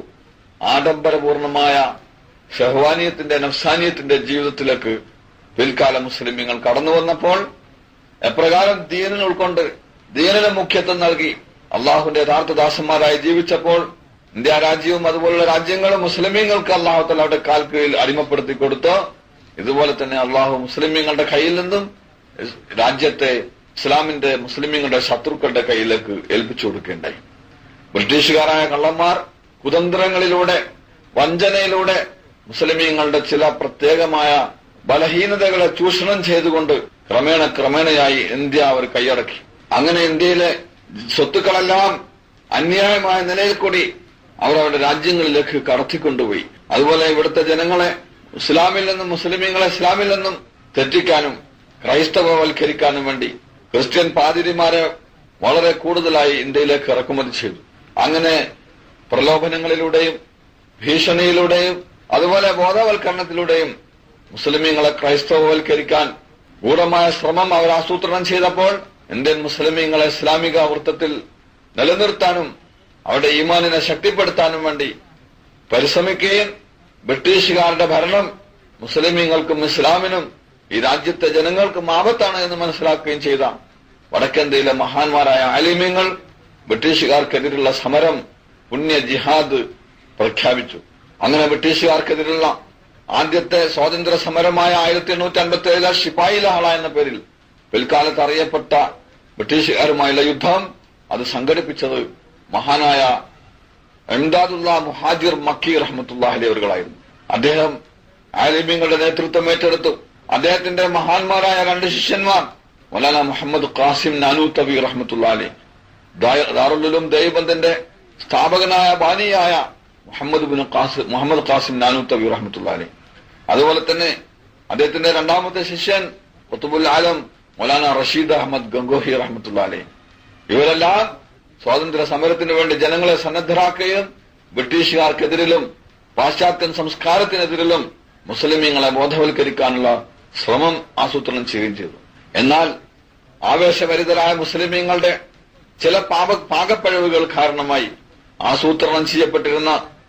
S1: ആഡംബരപൂർണമായ ഷഹ്വാനിയത്തിന്റെ നഫ്സാനിയത്തിന്റെ ജീവിതത്തിലേക്ക് പിൽക്കാല മുസ്ലിമീങ്ങൾ കടന്നു വന്നപ്പോൾ എപ്രകാരം ദീനിനെ ഉൾക്കൊണ്ട് ദീനിന് മുഖ്യത്വം നൽകി അള്ളാഹുന്റെ യഥാർത്ഥ ദാസന്മാരായി ജീവിച്ചപ്പോൾ ഇന്ത്യ രാജ്യവും അതുപോലുള്ള രാജ്യങ്ങളും മുസ്ലിമീങ്ങൾക്ക് അള്ളാഹുത്തല അവിടെ കാൽ കീഴിൽ അടിമപ്പെടുത്തി കൊടുത്തു ഇതുപോലെ തന്നെ അള്ളാഹു മുസ്ലിമീങ്ങളുടെ കയ്യിൽ നിന്നും ഇസ് രാജ്യത്തെ ഇസ്ലാമിന്റെ മുസ്ലിമീങ്ങളുടെ ശത്രുക്കളുടെ കയ്യിലേക്ക് ഏൽപ്പിച്ചു കൊടുക്കുകയുണ്ടായി ബ്രിട്ടീഷുകാരായ കള്ളന്മാർ കുതന്ത്രങ്ങളിലൂടെ വഞ്ചനയിലൂടെ മുസ്ലിമീങ്ങളുടെ ചില പ്രത്യേകമായ ബലഹീനതകളെ ചൂഷണം ചെയ്തുകൊണ്ട് ക്രമേണ ക്രമേണയായി ഇന്ത്യ അവർ കൈയടക്കി അങ്ങനെ ഇന്ത്യയിലെ സ്വത്തുക്കളെല്ലാം അന്യായമായ നിലയിൽ കൂടി അവർ അവരുടെ രാജ്യങ്ങളിലേക്ക് കടത്തിക്കൊണ്ടുപോയി അതുപോലെ ഇവിടുത്തെ ജനങ്ങളെ ഇസ്ലാമിൽ നിന്നും മുസ്ലിമീങ്ങളെ ഇസ്ലാമിൽ നിന്നും തെറ്റിക്കാനും ക്രൈസ്തവവൽക്കരിക്കാനും വേണ്ടി ക്രിസ്ത്യൻ പാതിരിമാരെ വളരെ കൂടുതലായി ഇന്ത്യയിലേക്ക് ഇറക്കുമതി ചെയ്തു അങ്ങനെ പ്രലോഭനങ്ങളിലൂടെയും ഭീഷണിയിലൂടെയും അതുപോലെ ബോധവൽക്കരണത്തിലൂടെയും മുസ്ലിമീങ്ങളെ ക്രൈസ്തവവൽക്കരിക്കാൻ ഗൂഢമായ ശ്രമം അവർ ആസൂത്രണം ചെയ്തപ്പോൾ ഇന്ത്യൻ മുസ്ലിമീങ്ങളെ ഇസ്ലാമിക വൃത്തത്തിൽ നിലനിർത്താനും അവരുടെ ഈമാനിനെ ശക്തിപ്പെടുത്താനും വേണ്ടി പരിശ്രമിക്കുകയും ബ്രിട്ടീഷുകാരുടെ ഭരണം മുസ്ലിമീങ്ങൾക്കും ഇസ്ലാമിനും ഈ രാജ്യത്തെ ജനങ്ങൾക്കും ആപത്താണ് എന്ന് മനസ്സിലാക്കുകയും ചെയ്ത വടക്കേന്ത്യയിലെ മഹാന്മാരായ ആലിമ്യങ്ങൾ ബ്രിട്ടീഷുകാർക്കെതിരുള്ള സമരം പുണ്യ ജിഹാദ് പ്രഖ്യാപിച്ചു അങ്ങനെ ബ്രിട്ടീഷുകാർക്കെതിരുള്ള ആദ്യത്തെ സ്വാതന്ത്ര്യ സമരമായ ആയിരത്തി എണ്ണൂറ്റി അൻപത്തി ഏഴിലെ ഷിപ്പായി ലഹള എന്ന പേരിൽ പിൽക്കാലത്ത് അറിയപ്പെട്ട ബ്രിട്ടീഷുകാരുമായുള്ള യുദ്ധം അത് സംഘടിപ്പിച്ചത് മഹാനായ എംദാദുല്ല മുഹാജിർ മക്കി റഹ്മത്തുല്ലാഹി അവരുകളായിരുന്നു അദ്ദേഹം ആലിമ്യങ്ങളുടെ നേതൃത്വം ഏറ്റെടുത്തു അദ്ദേഹത്തിന്റെ മഹാന്മാരായ രണ്ട് ശിഷ്യന്മാർ മൗലാന മുഹമ്മദ് ഖാസിം നാനൂത്തബി റഹ്മത്തുല്ലാലി ദാറുലും ദൈവബന്ധിന്റെ സ്ഥാപകനായ ബാനിയായ Muhammad bin Qasim Muhammad Qasim Nanautavi റഹ്മത്തുല്ലാലി അതുപോലെ തന്നെ അദ്ദേഹത്തിന്റെ രണ്ടാമത്തെ ശിഷ്യൻ കുത്തുബുൽ ആലം മൗലാന റഷീദ് അഹമ്മദ് ഗംഗോഹി റഹ്മത്തുല്ലാലി ഇവരെല്ലാം സ്വാതന്ത്ര്യ സമരത്തിന് വേണ്ടി ജനങ്ങളെ സന്നദ്ധരാക്കുകയും ബ്രിട്ടീഷുകാർക്കെതിരിലും പാശ്ചാത്യൻ സംസ്കാരത്തിനെതിരിലും മുസ്ലിമീങ്ങളെ ബോധവൽക്കരിക്കാനുള്ള ശ്രമം ആസൂത്രണം ചെയ്യുകയും ചെയ്തു എന്നാൽ ആവേശഭരിതരായ മുസ്ലിമീങ്ങളുടെ ചില പാപ പാകപ്പിഴവുകൾ കാരണമായി ആസൂത്രണം ചെയ്യപ്പെട്ടിരുന്ന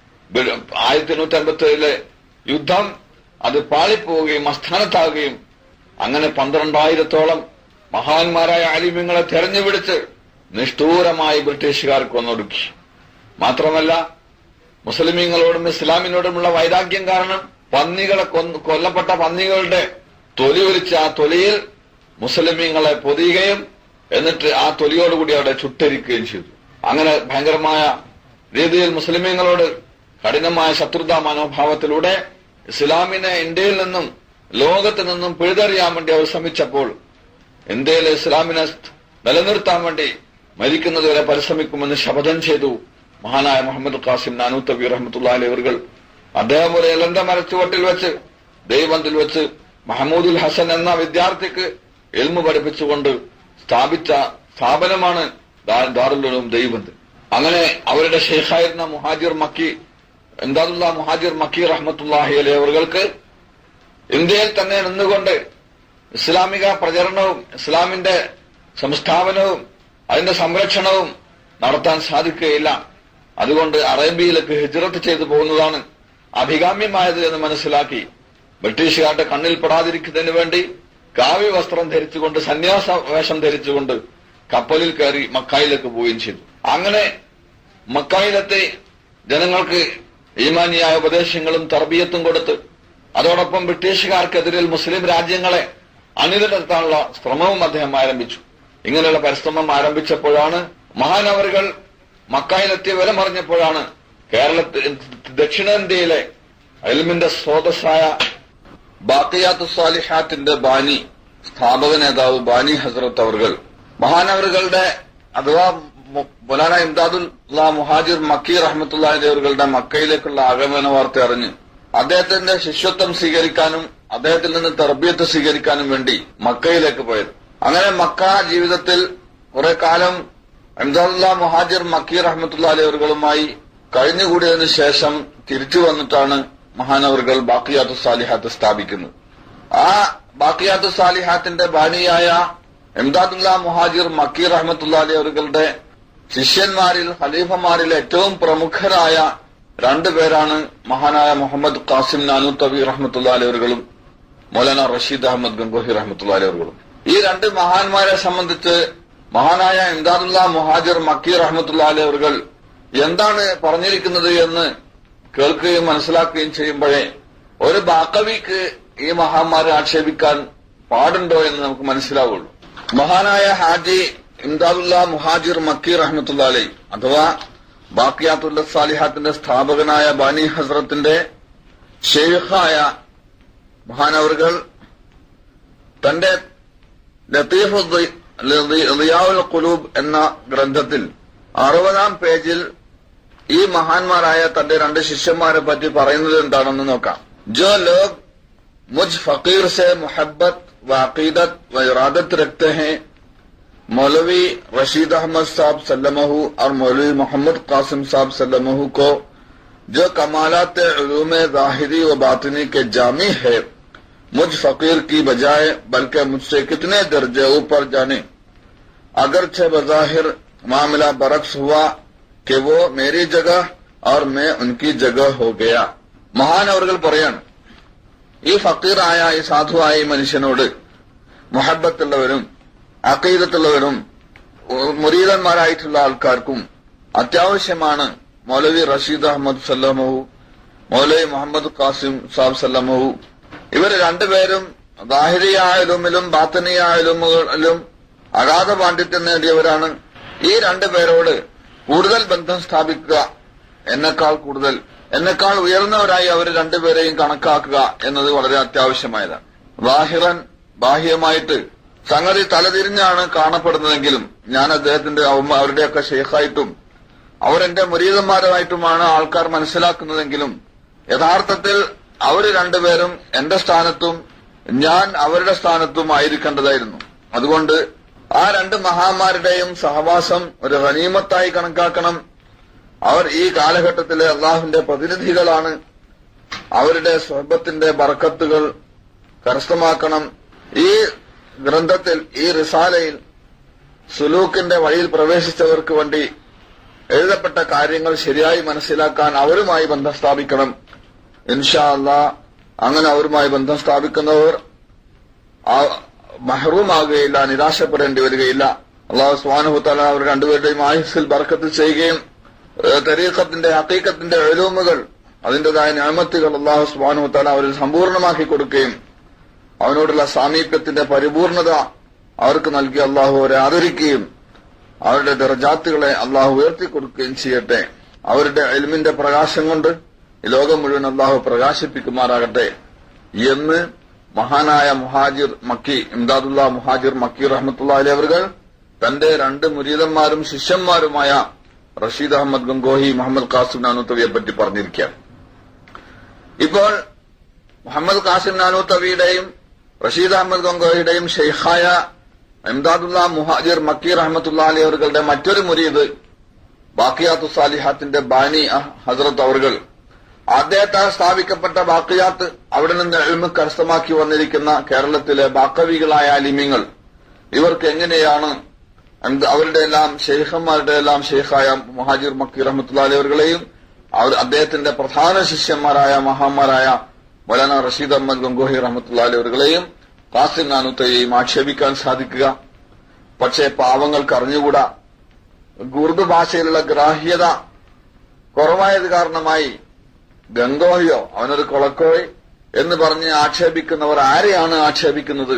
S1: ആയിരത്തി എണ്ണൂറ്റി അൻപത്തി ഏഴിലെ യുദ്ധം അത് പാളിപ്പോവുകയും അസ്ഥാനത്താകുകയും അങ്ങനെ പന്ത്രണ്ടായിരത്തോളം മഹാന്മാരായ ആലിമ്യങ്ങളെ തെരഞ്ഞുപിടിച്ച് നിഷ്ഠൂരമായി ബ്രിട്ടീഷുകാർ കൊന്നൊടുക്കി മാത്രമല്ല മുസ്ലിമീങ്ങളോടും ഇസ്ലാമിനോടുമുള്ള വൈരാഗ്യം കാരണം പന്നികളെ കൊന്ന് കൊല്ലപ്പെട്ട പന്നികളുടെ തൊലി ഒലിച്ച് ആ തൊലിയിൽ മുസ്ലിമീങ്ങളെ പൊതിയുകയും എന്നിട്ട് ആ തൊലിയോടുകൂടി അവിടെ ചുട്ടരിക്കുകയും ചെയ്തു അങ്ങനെ ഭയങ്കരമായ രീതിയിൽ മുസ്ലിമീങ്ങളോട് കഠിനമായ ശത്രുതാ മനോഭാവത്തിലൂടെ ഇസ്ലാമിനെ ഇന്ത്യയിൽ നിന്നും ലോകത്ത് നിന്നും പിഴുതെറിയാൻ വേണ്ടി അവർ ശ്രമിച്ചപ്പോൾ ഇന്ത്യയിലെ ഇസ്ലാമിനെ നിലനിർത്താൻ വേണ്ടി മരിക്കുന്നതുവരെ പരിശ്രമിക്കുമെന്ന് ശപഥം ചെയ്തു മഹാനായ മുഹമ്മദ് ഖാസിം നാനൂത്തബി റഹ്മത്തുള്ള അലിവറുകൾ അദ്ദേഹം ഒരു ഇലന്റെ മരച്ചുവട്ടിൽ വെച്ച് ദൈവത്തിൽ വെച്ച് മഹമ്മൂദുൽ ഹസൻ എന്ന വിദ്യാർത്ഥിക്ക് എൽമു പഠിപ്പിച്ചുകൊണ്ട് സ്ഥാപിച്ച സ്ഥാപനമാണ് ദാറുലും ദൈവന്ത് അങ്ങനെ അവരുടെ ഷെയ്ഖായിരുന്ന മുഹാജിർ മക്കി എന്താദുല്ല മുഹാജിർ മക്കി റഹ്മത്തുല്ലാഹി അലി അവർക്ക് ഇന്ത്യയിൽ തന്നെ നിന്നുകൊണ്ട് ഇസ്ലാമിക പ്രചരണവും ഇസ്ലാമിന്റെ സംസ്ഥാപനവും അതിന്റെ സംരക്ഷണവും നടത്താൻ സാധിക്കുകയില്ല അതുകൊണ്ട് അറേബ്യയിലേക്ക് ഹിജ്റത്ത് ചെയ്തു പോകുന്നതാണ് അഭികാമ്യമായത് എന്ന് മനസ്സിലാക്കി ബ്രിട്ടീഷുകാരുടെ കണ്ണിൽ പെടാതിരിക്കുന്നതിന് വേണ്ടി കാവ്യ വസ്ത്രം ധരിച്ചുകൊണ്ട് സന്യാസ വേഷം ധരിച്ചുകൊണ്ട് കപ്പലിൽ കയറി മക്കായിലേക്ക് പോവുകയും ചെയ്തു അങ്ങനെ മക്കായിലെത്തി ജനങ്ങൾക്ക് ഈമാനിയായ ഉപദേശങ്ങളും തർബീയത്തും കൊടുത്ത് അതോടൊപ്പം ബ്രിട്ടീഷുകാർക്കെതിരിൽ മുസ്ലിം രാജ്യങ്ങളെ അണിനിരത്താനുള്ള ശ്രമവും അദ്ദേഹം ആരംഭിച്ചു ഇങ്ങനെയുള്ള പരിശ്രമം ആരംഭിച്ചപ്പോഴാണ് മഹാനവറുകൾ മക്കായിലെത്തിയ വിലമറിഞ്ഞപ്പോഴാണ് കേരളത്തിൽ ദക്ഷിണേന്ത്യയിലെ എൽമിന്റെ സ്രോതസ്സായ ബാക്കിയാത്ത് സാലിഹാത്തിന്റെ ബാനി സ്ഥാപക നേതാവ് ബാനി ഹസ്രത്ത് അവർകൾ മഹാനവറുകളുടെ അഥവാ മൊലാന ഇംദാദുല്ല മുഹാജിർ മക്കി റഹ്മത്തുല്ലാഹി അവരുടെ മക്കയിലേക്കുള്ള ആഗമന വാർത്ത അറിഞ്ഞ് അദ്ദേഹത്തിന്റെ ശിഷ്യത്വം സ്വീകരിക്കാനും അദ്ദേഹത്തിൽ നിന്ന് തർബീയത്ത് സ്വീകരിക്കാനും വേണ്ടി മക്കയിലേക്ക് പോയത് അങ്ങനെ മക്ക ജീവിതത്തിൽ കുറെ കാലം അഹമ്മദുല്ല മുഹാജിർ മക്കി റഹ്മത്തുള്ള അലിയവറുകളുമായി കഴിഞ്ഞുകൂടിയതിനു ശേഷം തിരിച്ചു വന്നിട്ടാണ് മഹാനവറുകൾ ബാക്കിയാത്ത് സാലിഹാത്ത് സ്ഥാപിക്കുന്നത് ആ ബാക്കിയാത്ത് സാലിഹാത്തിന്റെ ബാനിയായ എംദാദുല്ല മുഹാജിർ മക്കി റഹ്മത്തുള്ള അലിയവറുകളുടെ ശിഷ്യന്മാരിൽ ഖലീഫമാരിൽ ഏറ്റവും പ്രമുഖരായ രണ്ടുപേരാണ് മഹാനായ മുഹമ്മദ് ഖാസിം നാനൂത്തബി റഹ്മത്തുള്ള അലിയവറുകളും മൗലാന റഷീദ് അഹമ്മദ് ഗംഗോഹി റഹ്മത്തുള്ള അലിയവറുകളും ഈ രണ്ട് മഹാന്മാരെ സംബന്ധിച്ച് മഹാനായ ഇംദാദുല്ല മുഹാജിർ മക്കി റഹ്മത്തുള്ള അലിയവറുകൾ എന്താണ് പറഞ്ഞിരിക്കുന്നത് എന്ന് കേൾക്കുകയും മനസ്സിലാക്കുകയും ചെയ്യുമ്പോഴേ ഒരു ബാക്കവിക്ക് ഈ മഹാന്മാരെ ആക്ഷേപിക്കാൻ പാടുണ്ടോ എന്ന് നമുക്ക് മനസ്സിലാവുള്ളൂ മഹാനായ ഹാജി ഇംദാദുല്ല മുഹാജിർ മക്കി റഹ്മത്തുള്ള അലൈ അഥവാ ബാക്കിയാത്തുല്ല സാലിഹാത്തിന്റെ സ്ഥാപകനായ ബാനി ഹസ്രത്തിന്റെ ഷെയ്ഖായ മഹാനവറുകൾ തന്റെ ലത്തീഫ് റിയാവുൽ ഖുലൂബ് എന്ന ഗ്രന്ഥത്തിൽ അറുപതാം പേജിൽ ഈ മഹാന്മാരായ തന്റെ രണ്ട് ശിഷ്യന്മാരെ പറ്റി പറയുന്നത് എന്താണെന്ന് നോക്കാം ജോ ലോഗ് മുജ് ഫക്കീർ സെ മുഹബ്ബത്ത് व अकीदत व इरादत रखते हैं मौलवी रशीद अहमद साहब सल्लमहू और मौलवी मोहम्मद कासिम साहब सल्लमहू को जो कमालत उलूम ज़ाहिरी व बातनी के जामी है मुझ फकीर की बजाय बल्कि मुझसे कितने दर्जे ऊपर जाने अगरचे बज़ाहिर मामला बरक्स हुआ कि वो मेरी जगह और मैं उनकी जगह हो गया മഹാനവറുകൾ പറയാണ് ഈ ഫക്കീറായ ഈ സാധുവായ ഈ മനുഷ്യനോട് മുഹബത്തുള്ളവരും അക്കീദത്തുള്ളവരും മുരീതന്മാരായിട്ടുള്ള ആൾക്കാർക്കും അത്യാവശ്യമാണ് മൗലവി റഷീദ് അഹമ്മദ് സല്ലമഹു മൗലവി മുഹമ്മദ് ഖാസിം സാബ് സല്ലമഹു ഇവർ രണ്ടുപേരും ദാഹിരിയായാലുമിലും ബാത്തനിയായാലും അഗാധ പാണ്ഡിത്യം നേടിയവരാണ് ഈ രണ്ടുപേരോട് കൂടുതൽ ബന്ധം സ്ഥാപിക്കുക എന്നെക്കാൾ കൂടുതൽ എന്നെക്കാൾ ഉയർന്നവരായി അവർ രണ്ടുപേരെയും കണക്കാക്കുക എന്നത് വളരെ അത്യാവശ്യമായതാണ് ബാഹിറൻ ബാഹ്യമായിട്ട് സംഗതി തലതിരിഞ്ഞാണ് കാണപ്പെടുന്നതെങ്കിലും ഞാൻ അദ്ദേഹത്തിന്റെ അവ- അവരുടെയൊക്കെ ഷെയ്ഖായിട്ടും അവരെന്റെ മുരീതന്മാരുമായിട്ടുമാണ് ആൾക്കാർ മനസ്സിലാക്കുന്നതെങ്കിലും യഥാർത്ഥത്തിൽ അവർ രണ്ടുപേരും എന്റെ സ്ഥാനത്തും ഞാൻ അവരുടെ സ്ഥാനത്തും ആയിരിക്കേണ്ടതായിരുന്നു അതുകൊണ്ട് ആ രണ്ട് മഹാന്മാരുടെയും സഹവാസം ഒരു ഗനീമത്തായി കണക്കാക്കണം അവർ ഈ കാലഘട്ടത്തിലെ അള്ളാഹുവിന്റെ പ്രതിനിധികളാണ് അവരുടെ സ്വഹബത്തിന്റെ ബർക്കത്തുകൾ കരസ്ഥമാക്കണം ഈ ഗ്രന്ഥത്തിൽ ഈ റിസാലയിൽ സുലൂക്കിന്റെ വഴിയിൽ പ്രവേശിച്ചവർക്ക് വേണ്ടി എഴുതപ്പെട്ട കാര്യങ്ങൾ ശരിയായി മനസ്സിലാക്കാൻ അവരുമായി ബന്ധം സ്ഥാപിക്കണം ഇൻഷാ അല്ലാ അങ്ങനെ അവരുമായി ബന്ധം സ്ഥാപിക്കുന്നവർ ആ- മഹറൂമാകുകയില്ല നിരാശപ്പെടേണ്ടി വരികയില്ല അള്ളാഹു സ്വാനുഹുത്തല അവർ രണ്ടുപേരുടെയും ആയുസ്സിൽ ബർക്കത്ത് ചെയ്യുകയും ഏഹ്, തരീഖത്തിന്റെ ഹക്കീക്കത്തിന്റെ എഴുതുമുകൾ അതിന്റേതായ ഞാമത്തുകൾ അള്ളാഹു സ്വാനുഹുത്തല അവരിൽ സമ്പൂർണ്ണമാക്കി കൊടുക്കുകയും അവനോടുള്ള സാമീപ്യത്തിന്റെ പരിപൂർണത അവർക്ക് നൽകി അള്ളാഹു അവരെ ആദരിക്കുകയും അവരുടെ ദർജാത്തുകളെ അള്ളാഹു ഉയർത്തിക്കൊടുക്കുകയും ചെയ്യട്ടെ അവരുടെ എൽമിന്റെ പ്രകാശം കൊണ്ട് ഈ ലോകം മുഴുവൻ അള്ളാഹു പ്രകാശിപ്പിക്കുമാറാകട്ടെ എന്ന് മഹാനായ മുഹാജിർ മക്കി ഇംദാദുല്ല മുഹാജിർ മക്കി റഹ്മത്തുള്ള അലി അവർ തന്റെ രണ്ട് മുരീതന്മാരും ശിഷ്യന്മാരുമായ റഷീദ് അഹമ്മദ് ഗംഗോഹി മുഹമ്മദ് ഖാസിം നാനൂത്തവിയെ പറ്റി പറഞ്ഞിരിക്കുകയാണ് ഇപ്പോൾ മുഹമ്മദ് ഖാസിം നാനൂത്തവിയുടെയും റഷീദ് അഹമ്മദ് ഗംഗോഹിയുടെയും ഷെയ്ഖായ ഇംദാദുല്ല മുഹാജിർ മക്കി റഹ്മത്തുള്ള അലി അവരുടെ മറ്റൊരു മുരീദ് ബാക്കിയാത്തു സാലിഹാത്തിന്റെ ബാനി അഹ് ഹസ്രത്ത് അവർകൾ അദ്ദേഹത്താൽ സ്ഥാപിക്കപ്പെട്ട ബാക്കിയാത്ത് അവിടെ നിന്ന് എഴുമ കരസ്ഥമാക്കി വന്നിരിക്കുന്ന കേരളത്തിലെ ബാക്കവികളായ അലിമ്യങ്ങൾ ഇവർക്ക് എങ്ങനെയാണ് എന്ത് അവരുടെ എല്ലാം ഷെയ്ഖന്മാരുടെ എല്ലാം ഷെയ്ഖായ മുഹാജിർ മക്കി റഹ്മത്തുള്ള അലി അവர்களെയും അവർ അദ്ദേഹത്തിന്റെ പ്രധാന ശിഷ്യന്മാരായ മഹാന്മാരായ മൗലാന റഷീദ് അഹമ്മദ് ഗംഗോഹി റഹ്മത്തുള്ള അലി അവர்களെയും കാസിം നാനൂത്തയെയും ആക്ഷേപിക്കാൻ സാധിക്കുക പക്ഷേ പാവങ്ങൾക്ക് അറിഞ്ഞുകൂടാ ഉറുദു ഭാഷയിലുള്ള ഗ്രാഹ്യത കുറവായത് കാരണമായി ഗംഗോഹിയോ അവനൊരു കൊളക്കോയ് എന്ന് പറഞ്ഞ് ആക്ഷേപിക്കുന്നവർ ആരെയാണ് ആക്ഷേപിക്കുന്നത്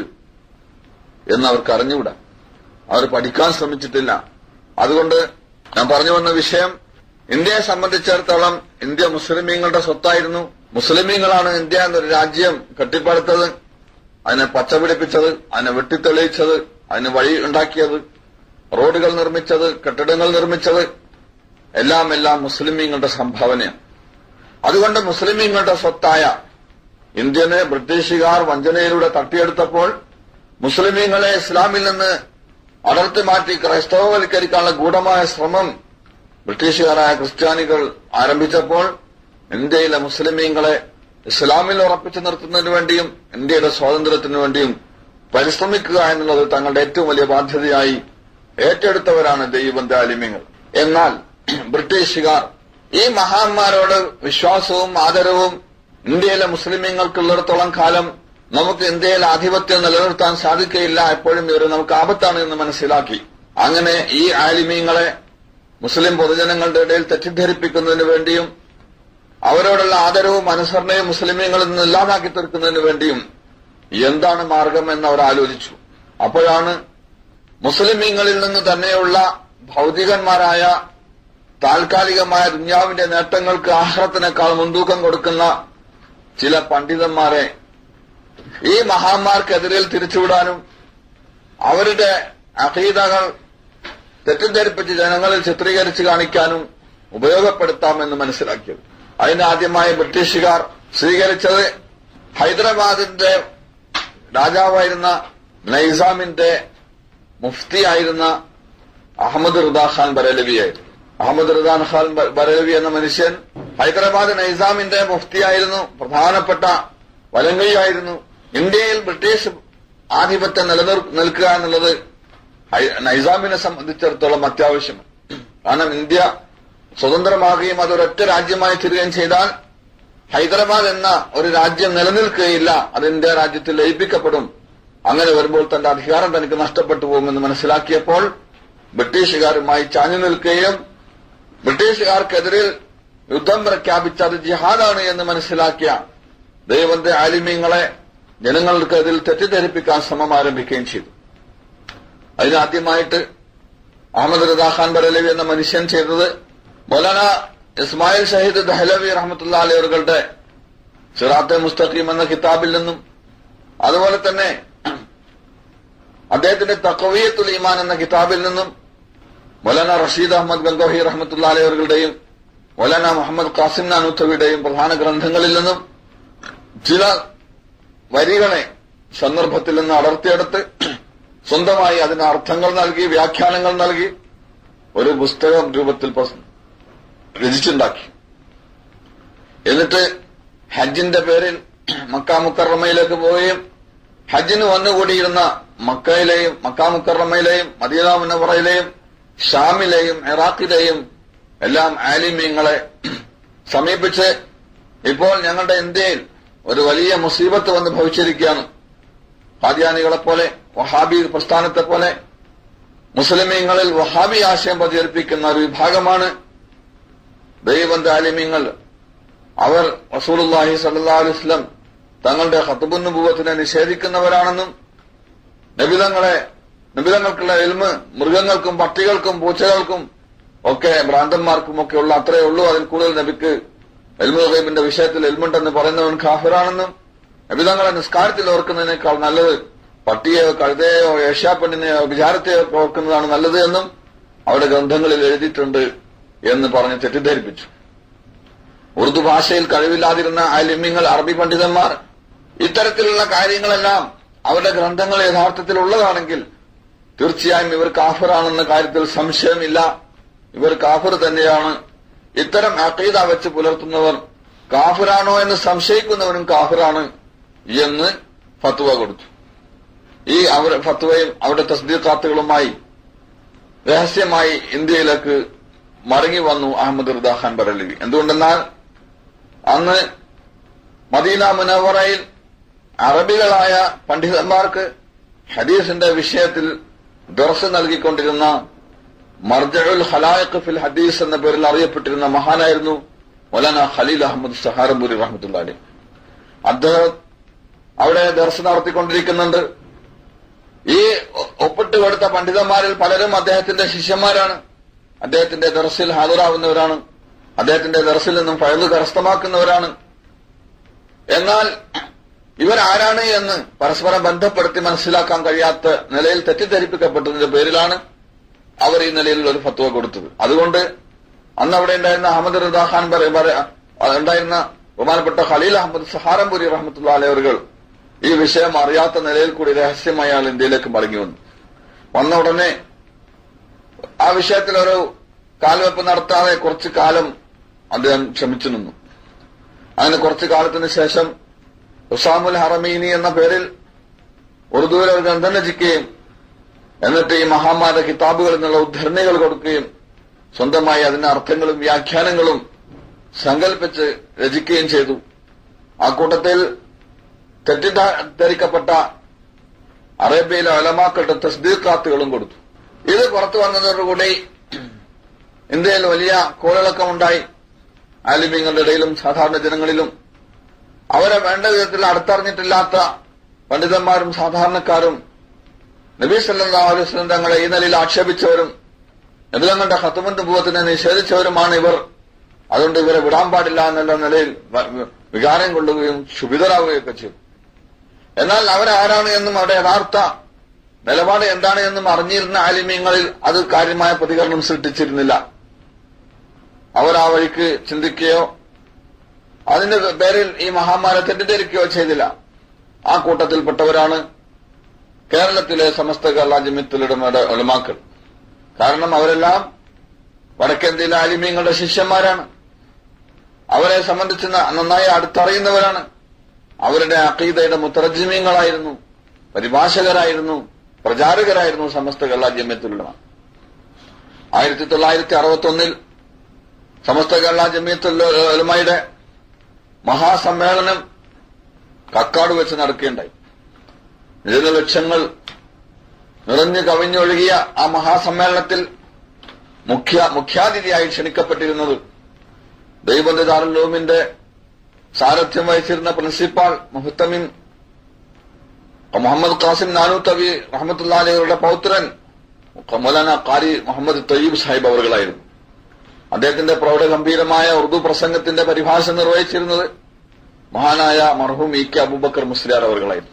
S1: എന്ന് അവർക്ക് അറിഞ്ഞുകൂടാ അവർ പഠിക്കാൻ ശ്രമിച്ചിട്ടില്ല അതുകൊണ്ട് ഞാൻ പറഞ്ഞു വന്ന വിഷയം ഇന്ത്യയെ സംബന്ധിച്ചിടത്തോളം ഇന്ത്യ മുസ്ലിമീങ്ങളുടെ സ്വത്തായിരുന്നു മുസ്ലിമീങ്ങളാണ് ഇന്ത്യ എന്നൊരു രാജ്യം കെട്ടിപ്പടുത്തത് അതിനെ പച്ചപിടിപ്പിച്ചത് അതിനെ വെട്ടിത്തെളിയിച്ചത് അതിന് വഴി ഉണ്ടാക്കിയത് റോഡുകൾ നിർമ്മിച്ചത് കെട്ടിടങ്ങൾ നിർമ്മിച്ചത് എല്ലാം എല്ലാം മുസ്ലിമീങ്ങളുടെ സംഭാവനയാണ് അതുകൊണ്ട് മുസ്ലിമീങ്ങളുടെ സ്വത്തായ ഇന്ത്യനെ ബ്രിട്ടീഷുകാർ വഞ്ചനയിലൂടെ തട്ടിയെടുത്തപ്പോൾ മുസ്ലിമീങ്ങളെ ഇസ്ലാമിൽ നിന്ന് അടർത്തി മാറ്റി ക്രൈസ്തവവൽക്കരിക്കാനുള്ള ഗൂഢമായ ശ്രമം ബ്രിട്ടീഷുകാരായ ക്രിസ്ത്യാനികൾ ആരംഭിച്ചപ്പോൾ ഇന്ത്യയിലെ മുസ്ലിമീങ്ങളെ ഇസ്ലാമിൽ ഉറപ്പിച്ചു നിർത്തുന്നതിനു വേണ്ടിയും ഇന്ത്യയുടെ സ്വാതന്ത്ര്യത്തിനു വേണ്ടിയും പരിശ്രമിക്കുക എന്നുള്ളത് തങ്ങളുടെ ഏറ്റവും വലിയ ബാധ്യതയായി ഏറ്റെടുത്തവരാണ് ദൈവബന്ധ അലിമ്യങ്ങൾ എന്നാൽ ബ്രിട്ടീഷുകാർ ഈ മഹാന്മാരോട് വിശ്വാസവും ആദരവും ഇന്ത്യയിലെ മുസ്ലിമീങ്ങൾക്കുള്ളിടത്തോളം കാലം നമുക്ക് ഇന്ത്യയിൽ ആധിപത്യം നിലനിർത്താൻ സാധിക്കയില്ല എപ്പോഴും ഇവർ നമുക്ക് ആപത്താണ് എന്ന് മനസ്സിലാക്കി അങ്ങനെ ഈ ആലിമീങ്ങളെ മുസ്ലിം പൊതുജനങ്ങളുടെ ഇടയിൽ തെറ്റിദ്ധരിപ്പിക്കുന്നതിന് വേണ്ടിയും അവരോടുള്ള ആദരവും അനുസരണയും മുസ്ലിമീങ്ങളിൽ നിന്ന് ഇല്ലാതാക്കി തീർക്കുന്നതിന് വേണ്ടിയും എന്താണ് മാർഗം എന്ന് അവർ ആലോചിച്ചു അപ്പോഴാണ് മുസ്ലിമീങ്ങളിൽ നിന്ന് തന്നെയുള്ള ഭൗതികന്മാരായ താൽക്കാലികമായ ദുന്യാവിന്റെ നേട്ടങ്ങൾക്ക് ആഹ്റത്തിനേക്കാൾ മുൻതൂക്കം കൊടുക്കുന്ന ചില പണ്ഡിതന്മാരെ ഈ മഹാന്മാർക്കെതിരിൽ തിരിച്ചുവിടാനും അവരുടെ അഹീതകൾ തെറ്റിദ്ധരിപ്പിച്ച് ജനങ്ങളിൽ ചിത്രീകരിച്ച് കാണിക്കാനും ഉപയോഗപ്പെടുത്താമെന്ന് മനസ്സിലാക്കിയത് അതിന് ആദ്യമായി ബ്രിട്ടീഷുകാർ സ്വീകരിച്ചത് ഹൈദരാബാദിന്റെ രാജാവായിരുന്ന നൈസാമിന്റെ മുഫ്തിയായിരുന്ന അഹമ്മദ് റിദാ ഖാൻ ബരലവിയായിരുന്നു അഹമ്മദ് റിദാൻ ഖാൻ ബ- ബരലവി എന്ന മനുഷ്യൻ ഹൈദരാബാദ് നൈസാമിന്റെ മുഫ്തിയായിരുന്നു പ്രധാനപ്പെട്ട വലങ്കൈയായിരുന്നു ഇന്ത്യയിൽ ബ്രിട്ടീഷ് ആധിപത്യം നിലനിർ നിൽക്കുക എന്നുള്ളത് ഹൈ- നൈസാമിനെ സംബന്ധിച്ചിടത്തോളം അത്യാവശ്യമാണ് കാരണം ഇന്ത്യ സ്വതന്ത്രമാകുകയും അതൊരൊറ്റ രാജ്യമായി തീരുകയും ചെയ്താൽ ഹൈദരാബാദ് എന്ന ഒരു രാജ്യം നിലനിൽക്കുകയില്ല അത് ഇന്ത്യ രാജ്യത്തിൽ ലയിപ്പിക്കപ്പെടും അങ്ങനെ വരുമ്പോൾ തന്റെ അധികാരം തനിക്ക് നഷ്ടപ്പെട്ടു പോകുമെന്ന് മനസ്സിലാക്കിയപ്പോൾ ബ്രിട്ടീഷുകാരുമായി ചാഞ്ഞു നിൽക്കുകയും ബ്രിട്ടീഷുകാർക്കെതിരെ യുദ്ധം പ്രഖ്യാപിച്ച അത് ജിഹാദാണ് എന്ന് മനസ്സിലാക്കിയ ദൈവന്റെ ആലിമ്യങ്ങളെ ജനങ്ങൾക്ക് അതിൽ തെറ്റിദ്ധരിപ്പിക്കാൻ ശ്രമം ആരംഭിക്കുകയും ചെയ്തു അതിനാദ്യമായിട്ട് അഹമ്മദ് റദാ ഖാൻ ബറലവി എന്ന മനുഷ്യൻ ചെയ്തത് മൗലാന ഇസ്മായിൽ ഷഹീദ് ദഹലവി റഹമത്തുള്ള അലവറുകളുടെ സിറാത്തെ മുസ്തഖീം എന്ന കിതാബിൽ നിന്നും അതുപോലെ തന്നെ അദ്ദേഹത്തിന്റെ തക്കവിയത്തുൽ ഈമാൻ എന്ന കിതാബിൽ നിന്നും മൗലാന റഷീദ് അഹമ്മദ് ഗംഗോഹി റഹമത്തുള്ള അലവറുകളുടെയും മൗലാന മുഹമ്മദ് ഖാസിം നാനൂത്തവിയുടെയും പ്രധാന ഗ്രന്ഥങ്ങളിൽ നിന്നും ചില വരികളെ സന്ദർഭത്തിൽ നിന്ന് അടർത്തിയെടുത്ത് സ്വന്തമായി അതിന് അർത്ഥങ്ങൾ നൽകി വ്യാഖ്യാനങ്ങൾ നൽകി ഒരു പുസ്തകം രൂപത്തിൽ പ്രസ്- രചിച്ചുണ്ടാക്കി എന്നിട്ട് ഹജ്ജിന്റെ പേരിൽ മക്ക മുക്കറമയിലേക്ക് പോവുകയും ഹജ്ജിന് വന്നുകൂടിയിരുന്ന മക്കയിലെയും മക്ക മുക്കറമയിലെയും മദീന മുന്നവറയിലെയും ഷാമിലെയും ഇറാഖിലെയും എല്ലാം ആലിമ്യങ്ങളെ സമീപിച്ച് ഇപ്പോൾ ഞങ്ങളുടെ ഇന്ത്യയിൽ ഒരു വലിയ മുസീബത്ത് വന്ന് ഭവിച്ചിരിക്കുകയാണ് ഖാദിയാനികളെ പോലെ വഹാബി പ്രസ്ഥാനത്തെ പോലെ മുസ്ലിമീങ്ങളിൽ വഹാബി ആശയം പ്രചരിപ്പിക്കുന്ന ഒരു വിഭാഗമാണ് ദൈവന്റെ ആലിമ്യങ്ങൾ അവർ റസൂലുള്ളാഹി സല്ലല്ലാഹു അലൈഹി വസല്ലം തങ്ങളുടെ ഖത്തുബുന്നുബൂവത്തിനെ നിഷേധിക്കുന്നവരാണെന്നും നബിതങ്ങളെ നബിതങ്ങൾക്കുള്ള എൽമ് മൃഗങ്ങൾക്കും പട്ടികൾക്കും പൂച്ചകൾക്കും ഒക്കെ ഭ്രാന്തന്മാർക്കും ഒക്കെ ഉള്ള അത്രയേ ഉള്ളൂ അതിൽ കൂടുതൽ നബിക്ക് എൽമു ഗൈബിന്റെ വിഷയത്തിൽ എൽമുണ്ടെന്ന് പറയുന്നവൻ ഖാഫിറാണെന്നും നബിതങ്ങളെ നിസ്കാരത്തിൽ ഓർക്കുന്നതിനേക്കാൾ നല്ലത് പട്ടിയെയോ കഴുതയോ ഏഷ്യാപ്പെണ്ണിനെയോ വിചാരത്തെയോ ഒക്കെ ഓർക്കുന്നതാണ് നല്ലത് എന്നും അവിടെ ഗ്രന്ഥങ്ങളിൽ എഴുതിയിട്ടുണ്ട് എന്ന് പറഞ്ഞ് തെറ്റിദ്ധരിപ്പിച്ചു ഉറുദു ഭാഷയിൽ കഴിവില്ലാതിരുന്ന ആലിമ്യങ്ങൾ അറബി പണ്ഡിതന്മാർ ഇത്തരത്തിലുള്ള കാര്യങ്ങളെല്ലാം അവരുടെ ഗ്രന്ഥങ്ങൾ യഥാർത്ഥത്തിൽ ഉള്ളതാണെങ്കിൽ തീർച്ചയായും ഇവർ കാഫിറാണെന്ന കാര്യത്തിൽ സംശയമില്ല ഇവർ കാഫിർ തന്നെയാണ് ഇത്തരം അക്കീത വെച്ച് പുലർത്തുന്നവർ കാഫിറാണോ എന്ന് സംശയിക്കുന്നവനും കാഫിറാണ് എന്ന് ഫത്വ കൊടുത്തു ഈ അവർ ഫത്വയും അവരുടെ തസ്ദീഖാത്തുകളുമായി രഹസ്യമായി ഇന്ത്യയിലേക്ക് മടങ്ങി വന്നു അഹമ്മദ് റിദാ ഖാൻ ബറലവി എന്തുകൊണ്ടെന്നാൽ അന്ന് മദീന മുനവറയിൽ അറബികളായ പണ്ഡിതന്മാർക്ക് ഹദീസിന്റെ വിഷയത്തിൽ ദർസ് നൽകിക്കൊണ്ടിരുന്ന മർജഉൽ ഹലായഖ് ഫിൽ ഹദീസ് എന്ന പേരിൽ അറിയപ്പെട്ടിരുന്ന മഹാനായിരുന്നു മൗലാന ഖലീൽ അഹമ്മദ് സഹാറംപുരി റഹ്മത്തുള്ളാഹി അദ്ദേഹം അവിടെ ദർസ് നടത്തിക്കൊണ്ടിരിക്കുന്നുണ്ട് ഈ ഒ- ഒപ്പിട്ട് കൊടുത്ത പണ്ഡിതന്മാരിൽ പലരും അദ്ദേഹത്തിന്റെ ശിഷ്യന്മാരാണ് അദ്ദേഹത്തിന്റെ ദർസിൽ ഹാജരാവുന്നവരാണ് അദ്ദേഹത്തിന്റെ ദർസിൽ നിന്നും ഫയല് കരസ്ഥമാക്കുന്നവരാണ് എന്നാൽ ഇവരാരാണ് എന്ന് പരസ്പരം ബന്ധപ്പെടുത്തി മനസ്സിലാക്കാൻ കഴിയാത്ത നിലയിൽ തെറ്റിദ്ധരിപ്പിക്കപ്പെട്ടതിന്റെ പേരിലാണ് അവർ ഈ നിലയിൽ ഒരു ഫത്വ കൊടുത്തത് അതുകൊണ്ട് അന്ന് അവിടെ ഉണ്ടായിരുന്ന അഹമ്മദ് റിദാ ഖാൻ പറ- പറ- ഉണ്ടായിരുന്ന ബഹുമാനപ്പെട്ട ഖലീൽ അഹമ്മദ് സഹാറംപുരി റഹ്മത്തുള്ള അലവറുകൾ ഈ വിഷയം അറിയാത്ത നിലയിൽ കൂടി രഹസ്യമായി അയാൾ ഇന്ത്യയിലേക്ക് മടങ്ങി വന്നു വന്ന ഉടനെ ആ വിഷയത്തിൽ ഒരു കാൽവെപ്പ് നടത്താതെ കുറച്ചു കാലം അദ്ദേഹം ക്ഷമിച്ചു നിന്നു അങ്ങനെ കുറച്ചു കാലത്തിന് ശേഷം ഉസാമുൽ ഹറമീനി എന്ന പേരിൽ ഉറുദുവിൽ ഒരു ഗ്രന്ഥം രചിക്കുകയും എന്നിട്ട് ഈ മഹാന്മാരുടെ കിതാബുകളിൽ നിന്നുള്ള ഉദ്ധരണികൾ കൊടുക്കുകയും സ്വന്തമായി അതിന്റെ അർത്ഥങ്ങളും വ്യാഖ്യാനങ്ങളും സങ്കല്പിച്ച് രചിക്കുകയും ചെയ്തു ആ കൂട്ടത്തിൽ തെറ്റിദ്ധരിക്കപ്പെട്ട അറേബ്യയിലെ അലമാക്കളുടെ തസ്ദീഖാത്തുകളും കൊടുത്തു ഇത് പുറത്തു വന്നതോടുകൂടി ഇന്ത്യയിൽ വലിയ കോളിളക്കമുണ്ടായി ആലിമ്യങ്ങളുടെ ഇടയിലും സാധാരണ ജനങ്ങളിലും അവരെ വേണ്ട വിധത്തിൽ അടുത്തറിഞ്ഞിട്ടില്ലാത്ത പണ്ഡിതന്മാരും സാധാരണക്കാരും നബി സല്ലല്ലാഹു അലൈഹി വസല്ലം തങ്ങളെ ഈ നിലയിൽ ആക്ഷേപിച്ചവരും നബി തങ്ങളുടെ ഹത്തുമന്ത് പൂവത്തിനെ നിഷേധിച്ചവരുമാണ് ഇവർ അതുകൊണ്ട് ഇവരെ വിടാൻ പാടില്ല എന്നുള്ള നിലയിൽ വ- വികാരം കൊള്ളുകയും ക്ഷുഭിതരാവുകയൊക്കെ ചെയ്തു എന്നാൽ അവരാരാണ് എന്നും അവരുടെ യഥാർത്ഥ നിലപാട് എന്താണ് എന്നും അറിഞ്ഞിരുന്ന ആലിമ്യങ്ങളിൽ അത് കാര്യമായ പ്രതികരണം സൃഷ്ടിച്ചിരുന്നില്ല അവർ ആ വഴിക്ക് ചിന്തിക്കുകയോ അതിന്റെ പേരിൽ ഈ മഹാമാരെ തെറ്റിദ്ധരിക്കുകയോ ചെയ്തില്ല ആ കൂട്ടത്തിൽപ്പെട്ടവരാണ് കേരളത്തിലെ സമസ്ത കേരള ജമിത്തുലയുടെ ഒലമാക്കൾ കാരണം അവരെല്ലാം വടക്കേന്ത്യയിലെ ആലിമ്യങ്ങളുടെ ശിഷ്യന്മാരാണ് അവരെ സംബന്ധിച്ച് ന- നന്നായി അടുത്തറിയുന്നവരാണ് അവരുടെ അക്കീദയുടെ മുത്തറജിമീങ്ങളായിരുന്നു പരിഭാഷകരായിരുന്നു പ്രചാരകരായിരുന്നു സമസ്ത കേരള ജമ്യത്തിലുള്ള ആയിരത്തി തൊള്ളായിരത്തി അറുപത്തി ഒന്നിൽ സമസ്ത കേരള ജമ്യത്തുലമയുടെ മഹാസമ്മേളനം കക്കാട് വെച്ച് നടക്കുകയുണ്ടായി ലക്ഷങ്ങൾ നിറഞ്ഞു കവിഞ്ഞൊഴുകിയ ആ മഹാസമ്മേളനത്തിൽ മുഖ്യ മുഖ്യാതിഥിയായി ക്ഷണിക്കപ്പെട്ടിരുന്നത് ദൈവബന്ധിദാറുലൂമിന്റെ സാരഥ്യം വഹിച്ചിരുന്ന പ്രിൻസിപ്പാൾ മുഹത്തമിൻ മുഹമ്മദ് ഖാസിം നാനൂത്തവി റഹമത്തുല്ലാലിയുടെ പൗത്രൻ മൗലാന ഖാരി മുഹമ്മദ് തയ്യീബ് സാഹിബ് അവറുകളായിരുന്നു അദ്ദേഹത്തിന്റെ പ്രൗഢഗംഭീരമായ ഉറുദു പ്രസംഗത്തിന്റെ പരിഭാഷ നിർവഹിച്ചിരുന്നത് മഹാനായ മർഹൂം ഇ കെ അബൂബക്കർ മുസ്ലിയാർ അവറുകളായിരുന്നു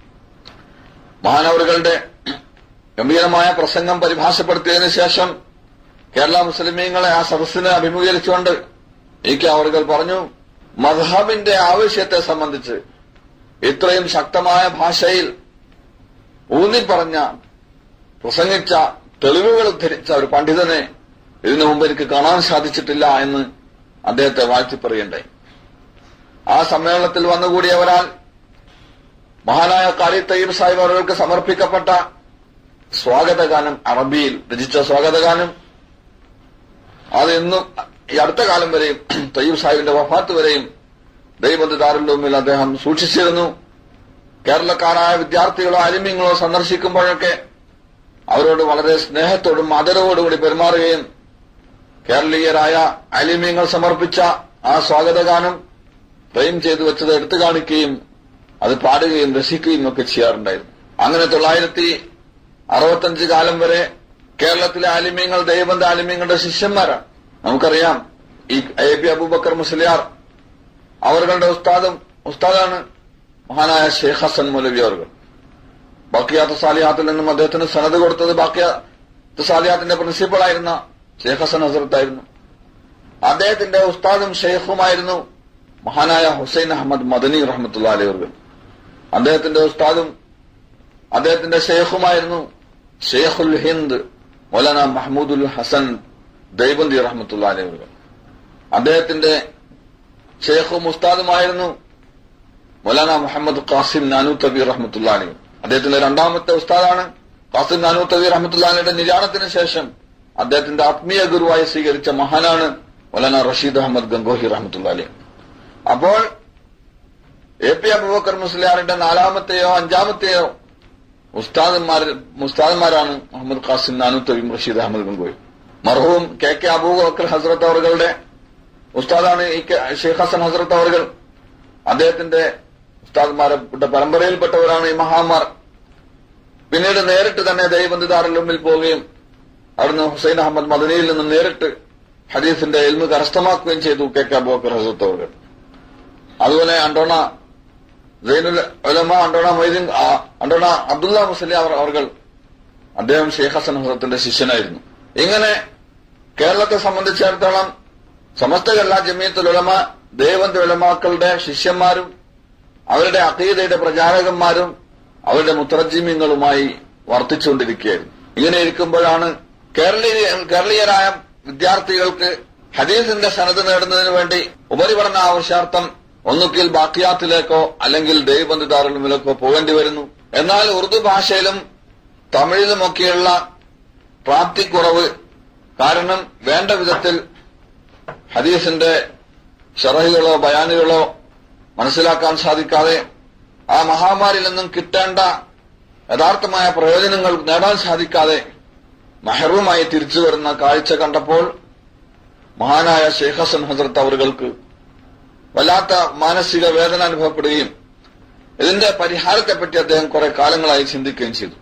S1: മഹാനവറുകളുടെ ഗംഭീരമായ പ്രസംഗം പരിഭാഷപ്പെടുത്തിയതിനു ശേഷം കേരള മുസ്ലിമീങ്ങളെ ആ സദസ്സിനെ അഭിമുഖീകരിച്ചുകൊണ്ട് ഇ കെ അവറുകൾ പറഞ്ഞു മദ്ഹബിന്റെ ആവശ്യത്തെ സംബന്ധിച്ച് ഇത്രയും ശക്തമായ ഭാഷയിൽ ഊന്നിപ്പറഞ്ഞ പ്രസംഗിച്ച തെളിവുകൾ ഉദ്ധരിച്ച ഒരു പണ്ഡിതനെ ഇതിനു മുമ്പ് എനിക്ക് കാണാൻ സാധിച്ചിട്ടില്ല എന്ന് അദ്ദേഹത്തെ വാഴ്ത്തി പറയുണ്ടായി ആ സമ്മേളനത്തിൽ വന്നുകൂടിയവരാൽ മഹാനായ കാരി തയ്യബ് സാഹിബ് അവർക്ക് സമർപ്പിക്കപ്പെട്ട സ്വാഗതഗാനം അറബിയിൽ രചിച്ച സ്വാഗതഗാനം അത് ഇന്നും ഈ അടുത്ത കാലം വരെയും തയ്യബ് സാഹിബിന്റെ വഫാത്ത് വരെയും ദൈവബന്ധ ദാറുല്ലുമിൽ അദ്ദേഹം സൂക്ഷിച്ചിരുന്നു കേരളക്കാരായ വിദ്യാർത്ഥികളോ അലിമ്യങ്ങളോ സന്ദർശിക്കുമ്പോഴൊക്കെ അവരോട് വളരെ സ്നേഹത്തോടും ആദരവോടുകൂടി പെരുമാറുകയും കേരളീയരായ അലിമ്യങ്ങൾ സമർപ്പിച്ച ആ സ്വാഗതഗാനം ഫ്രെയിം ചെയ്തു വെച്ചത് എടുത്തു കാണിക്കുകയും അത് പാടുകയും രസിക്കുകയും ഒക്കെ ചെയ്യാറുണ്ടായിരുന്നു അങ്ങനെ തൊള്ളായിരത്തി അറുപത്തഞ്ച് കാലം വരെ കേരളത്തിലെ ആലിമ്യങ്ങൾ ദൈവബന്ധ ആലിമ്യങ്ങളുടെ ശിഷ്യന്മാരാണ് നമുക്കറിയാം ഈ എ പി അബൂബക്കർ മുസ്ലിയാർ അവരുടെ ഉസ്താദും ഉസ്താദാണ് മഹാനായ ഷെയ്ഖ് ഹസൻ മൗലവി അവർ ബാക്കിയാത്ത് സാലിയാത്തിൽ നിന്നും അദ്ദേഹത്തിന് സനത് കൊടുത്തത് ബാക്കിയാത്ത് സാലിയാത്തിന്റെ പ്രിൻസിപ്പളായിരുന്ന ഷെയ്ഖ് ഹസൻ ഹസരത്തായിരുന്നു അദ്ദേഹത്തിന്റെ ഉസ്താദും ഷെയ്ഖുമായിരുന്നു മഹാനായ ഹുസൈൻ അഹമ്മദ് മദനി റഹ്മത്തുള്ള അലി അവർ അദ്ദേഹത്തിന്റെ ഉസ്താദും അദ്ദേഹത്തിന്റെ ഷെയ്ഖുമായിരുന്നു ഷെയ്ഖുൽ ഹിന്ദ് മൗലാന മഹ്മൂദുൽ ഹസൻ ദൈബന്തി റഹ്മത്തുള്ള അലി അവർ അദ്ദേഹത്തിന്റെ ഷെയ്ഖും ഉസ്താദുമായിരുന്നു മൗലാന മുഹമ്മദ് ഖാസിം നാനൂത്തബി റഹ്മത്തുള്ള അലി അദ്ദേഹത്തിന്റെ രണ്ടാമത്തെ ഉസ്താദാണ് ഖാസിം നാനൂത്തബി റഹ്മത്തുള്ളാലിയുടെ നിര്യാണത്തിന് ശേഷം അദ്ദേഹത്തിന്റെ ആത്മീയ ഗുരുവായി സ്വീകരിച്ച മഹാനാണ് മൗലാന റഷീദ് അഹമ്മദ് ഗംഗോഹി റഹ്മത്തുള്ള അലി അപ്പോൾ എ പി അബൂബക്കർ മുസ്ലിയാറിന്റെ നാലാമത്തെയോ അഞ്ചാമത്തെയോ ഉസ്താദന്മാർ ഉസ്താദന്മാരാണ് മുഹമ്മദ് ഖാസിം നാനൂത്തബിയും റഷീദ് അഹമ്മദ് ഗംഗോയി മർഹൂം കെ കെ അബൂബക്കർ ഹസ്രത്ത് അവറുകളുടെ ഉസ്താദാണ് ഈ കെ- ഷെയ്ഖ് ഹസൻ ഹസ്രത്ത് അവറുകൾ അദ്ദേഹത്തിന്റെ ഉസ്താദ്മാരുടെ പരമ്പരയിൽപ്പെട്ടവരാണ് ഈ മഹാമാർ പിന്നീട് നേരിട്ട് തന്നെ ദൈവബന്ധിദാറുൽ പോവുകയും അവിടുന്ന് ഹുസൈൻ അഹമ്മദ് മദനിയിൽ നിന്ന് നേരിട്ട് ഹദീസിന്റെ എൽമ് കരസ്ഥമാക്കുകയും ചെയ്തു കെ കെ അബൂബക്കർ ഹസരത്ത് അവർ അതുപോലെ അണ്ടോണ സൈനുൽ ഉലമ അണ്ടോണ മൊയ്തീൻ ആ, അണ്ടോണ അബ്ദുള്ള മുസ്ലിം അവർ അവർ അദ്ദേഹം ഷെയ്ഖ് ഹസൻ ഹസരത്തിന്റെ ശിഷ്യനായിരുന്നു ഇങ്ങനെ കേരളത്തെ സംബന്ധിച്ചിടത്തോളം സമസ്ത കേരള ജമീയത്തുൽ ഉലമ ദേവന്ത ഉലമാക്കളുടെ ശിഷ്യന്മാരും അവരുടെ അഖീദയുടെ പ്രചാരകന്മാരും അവരുടെ മുത്തറജിമ്യങ്ങളുമായി വർത്തിച്ചുകൊണ്ടിരിക്കുകയായിരുന്നു ഇങ്ങനെ ഇരിക്കുമ്പോഴാണ് കേരളീയ കേരളീയരായ വിദ്യാർത്ഥികൾക്ക് ഹദീസിന്റെ സനത് നേടുന്നതിന് വേണ്ടി ഉപരിപഠന ആവശ്യാർത്ഥം ഒന്നുകിൽ ബാക്കിയാത്തിലേക്കോ അല്ലെങ്കിൽ ദൈവബന്ധിദാറുകളിലേക്കോ പോകേണ്ടി വരുന്നു എന്നാൽ ഉറുദു ഭാഷയിലും തമിഴിലുമൊക്കെയുള്ള പ്രാപ്തിക്കുറവ് കാരണം വേണ്ട വിധത്തിൽ ഹദീസിന്റെ ഷറഹുകളോ ബയാനുകളോ മനസ്സിലാക്കാൻ സാധിക്കാതെ ആ മഹാമാരിൽ നിന്നും കിട്ടേണ്ട യഥാർത്ഥമായ പ്രയോജനങ്ങൾ നേടാൻ സാധിക്കാതെ മെഹറുമായി തിരിച്ചു വരുന്ന കാഴ്ച കണ്ടപ്പോൾ മഹാനായ ഷെയ്ഖ് ഹസൻ ഹസരത്ത് അവറുകൾക്ക് വല്ലാത്ത മാനസിക വേദന അനുഭവപ്പെടുകയും ഇതിന്റെ പരിഹാരത്തെപ്പറ്റി അദ്ദേഹം കുറെ കാലങ്ങളായി ചിന്തിക്കുകയും ചെയ്തു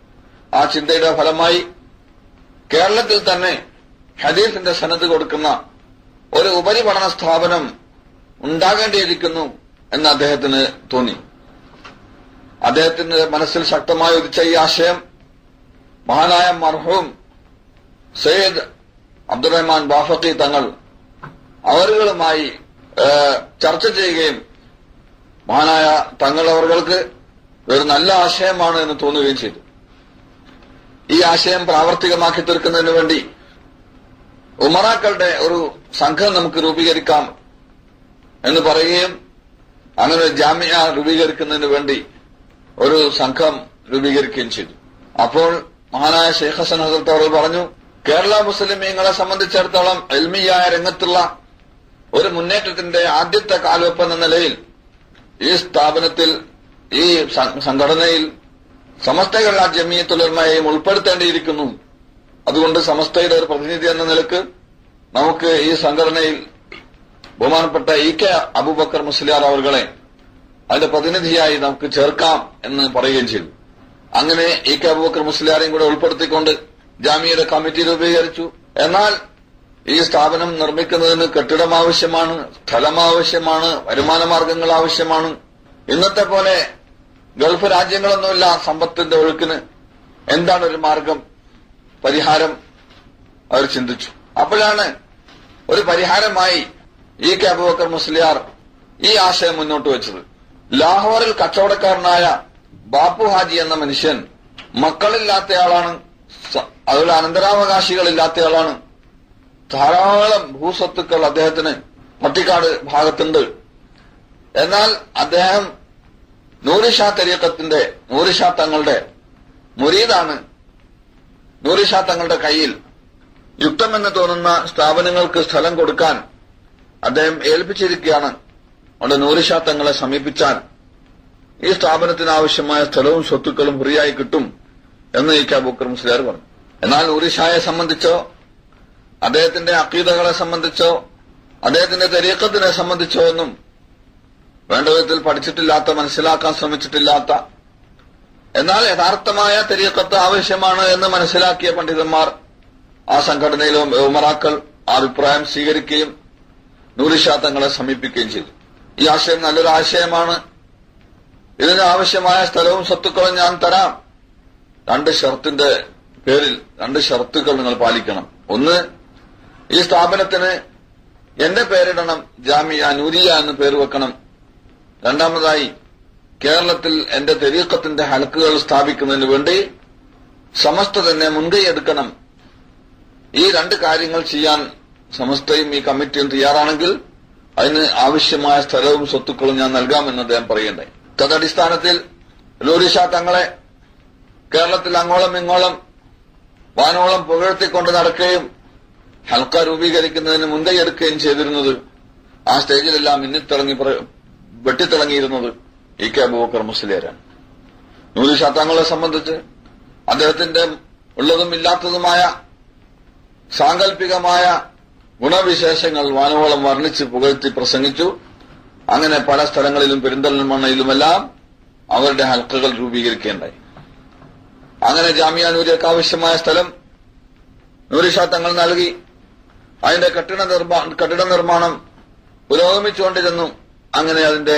S1: ആ ചിന്തയുടെ ഫലമായി കേരളത്തിൽ തന്നെ ഹദീസിന്റെ സനത് കൊടുക്കുന്ന ഒരു ഉപരിപഠന സ്ഥാപനം ഉണ്ടാകേണ്ടിയിരിക്കുന്നു എന്ന് അദ്ദേഹത്തിന് തോന്നി അദ്ദേഹത്തിന്റെ മനസ്സിൽ ശക്തമായി ഉദിച്ച ഈ ആശയം മഹാനായ മർഹൂം സയ്യിദ് അബ്ദുറഹ്മാൻ ബാഫക്കി തങ്ങൾ അവരുകളുമായി ഏഹ്, ചർച്ച ചെയ്യുകയും മഹാനായ തങ്ങൾ അവർക്ക് ഒരു നല്ല ആശയമാണ് എന്ന് തോന്നുകയും ചെയ്തു ഈ ആശയം പ്രാവർത്തികമാക്കി തീർക്കുന്നതിന് വേണ്ടി ഉമറാക്കളുടെ ഒരു സംഘം നമുക്ക് രൂപീകരിക്കാം എന്ന് പറയുകയും അങ്ങനെ ഒരു ജാമ്യ രൂപീകരിക്കുന്നതിന് വേണ്ടി ഒരു സംഘം രൂപീകരിക്കുകയും ചെയ്തു അപ്പോൾ മഹാനായ ഷെയ്ഖ് ഹസൻ ഹസരത്ത് അവർ പറഞ്ഞു കേരള മുസ്ലിമീങ്ങളെ സംബന്ധിച്ചിടത്തോളം എൽമിയായ രംഗത്തുള്ള ഒരു മുന്നേറ്റത്തിന്റെ ആദ്യത്തെ കാൽവെപ്പ് എന്ന നിലയിൽ ഈ സ്ഥാപനത്തിൽ ഈ സ- സംഘടനയിൽ സമസ്ത കേരള ജമിയത്തുലമയെയും ഉൾപ്പെടുത്തേണ്ടിയിരിക്കുന്നു അതുകൊണ്ട് സമസ്തയുടെ ഒരു പ്രതിനിധി എന്ന നിലക്ക് നമുക്ക് ഈ സംഘടനയിൽ ബഹുമാനപ്പെട്ട ഇ കെ അബൂബക്കർ മുസ്ലിയാർ അവർകളെ അതിന്റെ പ്രതിനിധിയായി നമുക്ക് ചേർക്കാം എന്ന് പറയുകയും ചെയ്തു അങ്ങനെ ഇ കെ അബൂബക്കർ മുസ്ലിയാരെയും കൂടെ ഉൾപ്പെടുത്തിക്കൊണ്ട് ജാമ്യയുടെ കമ്മിറ്റി രൂപീകരിച്ചു എന്നാൽ ഈ സ്ഥാപനം നിർമ്മിക്കുന്നതിന് കെട്ടിടം ആവശ്യമാണ് സ്ഥലം ആവശ്യമാണ് വരുമാന മാർഗങ്ങൾ ആവശ്യമാണ് ഇന്നത്തെ പോലെ ഗൾഫ് രാജ്യങ്ങളൊന്നുമില്ല സമ്പത്തിന്റെ ഒഴുക്കിന് എന്താണ് ഒരു മാർഗം പരിഹാരം അവർ ചിന്തിച്ചു അപ്പോഴാണ് ഒരു പരിഹാരമായി ഇ കെ അബൂബക്കർ മുസ്ലിയാർ ഈ ആശയം മുന്നോട്ട് വെച്ചത് ലാഹോറിൽ കച്ചവടക്കാരനായ ബാപ്പു ഹാജി എന്ന മനുഷ്യൻ മക്കളില്ലാത്തയാളാണ് സ- അതുപോലെ അനന്തരാവകാശികളില്ലാത്തയാളാണ് ധാരാളം ഭൂസ്വത്തുക്കൾ അദ്ദേഹത്തിന് പട്ടിക്കാട് ഭാഗത്തുണ്ട് എന്നാൽ അദ്ദേഹം നൂറിഷാ തെരീക്കത്തിന്റെ നൂറിഷാ തങ്ങളുടെ മുരീദാണ് നൂറിഷാ തങ്ങളുടെ കയ്യിൽ യുക്തമെന്ന് തോന്നുന്ന സ്ഥാപനങ്ങൾക്ക് സ്ഥലം കൊടുക്കാൻ അദ്ദേഹം ഏൽപ്പിച്ചിരിക്കുകയാണ് അതുകൊണ്ട് നൂറിഷാ തങ്ങളെ സമീപിച്ചാൽ ഈ സ്ഥാപനത്തിന് ആവശ്യമായ സ്ഥലവും സ്വത്തുക്കളും ഫ്രീ ആയി കിട്ടും എന്ന് ഇ കെ അബൂക്കർ മുസ്ലിയാർ പറഞ്ഞു എന്നാൽ നൂറിഷായെ സംബന്ധിച്ചോ അദ്ദേഹത്തിന്റെ അക്കീതകളെ സംബന്ധിച്ചോ അദ്ദേഹത്തിന്റെ തെരീക്കത്തിനെ സംബന്ധിച്ചോ ഒന്നും വേണ്ട വിധത്തിൽ പഠിച്ചിട്ടില്ലാത്ത മനസ്സിലാക്കാൻ ശ്രമിച്ചിട്ടില്ലാത്ത എന്നാൽ യഥാർത്ഥമായ തെരീക്കത്ത് ആവശ്യമാണ് എന്ന് മനസ്സിലാക്കിയ പണ്ഡിതന്മാർ ആ സംഘടനയിലെ ഉമറാക്കൾ ആ അഭിപ്രായം സ്വീകരിക്കുകയും നൂറിഷാ തങ്ങളെ സമീപിക്കുകയും ചെയ്തു ഈ ആശയം നല്ലൊരു ആശയമാണ് ഇതിന് ആവശ്യമായ സ്ഥലവും സ്വത്തുക്കളും ഞാൻ തരാം രണ്ട് ഷർത്തിന്റെ പേരിൽ രണ്ട് ഷർത്തുകൾ നിങ്ങൾ പാലിക്കണം ഒന്ന് ഈ സ്ഥാപനത്തിന് എന്റെ പേരിടണം ജാമിയ നൂരിയ എന്ന് പേര് വെക്കണം രണ്ടാമതായി കേരളത്തിൽ എന്റെ തെരീക്കത്തിന്റെ ഹലക്കുകൾ സ്ഥാപിക്കുന്നതിന് വേണ്ടി സമസ്ത തന്നെ മുൻകൈ എടുക്കണം ഈ രണ്ട് കാര്യങ്ങൾ ചെയ്യാൻ സമസ്തയും ഈ കമ്മിറ്റിയും തയ്യാറാണെങ്കിൽ അതിന് ആവശ്യമായ സ്ഥലവും സ്വത്തുക്കളും ഞാൻ നൽകാമെന്ന് അദ്ദേഹം പറയണ്ടായി തദടിസ്ഥാനത്തിൽ ലൂരിഷ തങ്ങളെ കേരളത്തിൽ അങ്ങോളം ഇങ്ങോളം വാനോളം പുകഴ്ത്തിക്കൊണ്ട് നടക്കുകയും ഹൽക്ക രൂപീകരിക്കുന്നതിന് മുൻകൈ എടുക്കുകയും ചെയ്തിരുന്നത് ആ സ്റ്റേജിലെല്ലാം മിന്നിത്തിളങ്ങി പറ- വെട്ടിത്തിളങ്ങിയിരുന്നത് ഇ കെ അബൂബക്കർ മുസ്ലിയാരാണ് നൂറിഷ തങ്ങളെ സംബന്ധിച്ച് അദ്ദേഹത്തിന്റെ ഉള്ളതും ഇല്ലാത്തതുമായ സാങ്കല്പികമായ ഗുണവിശേഷങ്ങൾ വാനോളം വർണ്ണിച്ച് പുകഴ്ത്തി പ്രസംഗിച്ചു അങ്ങനെ പല സ്ഥലങ്ങളിലും പെരിന്തൽമണ്ണയിലുമെല്ലാം അവരുടെ ഹൽക്കകൾ രൂപീകരിക്കേണ്ടായി അങ്ങനെ ജാമ്യ നൂരിയക്ക് ആവശ്യമായ സ്ഥലം നൂരിഷ തങ്ങൾ നൽകി അതിന്റെ കെട്ടിട നിർമ്മാ കെട്ടിട നിർമ്മാണം പുരോഗമിച്ചുകൊണ്ടിരുന്നു അങ്ങനെ അതിന്റെ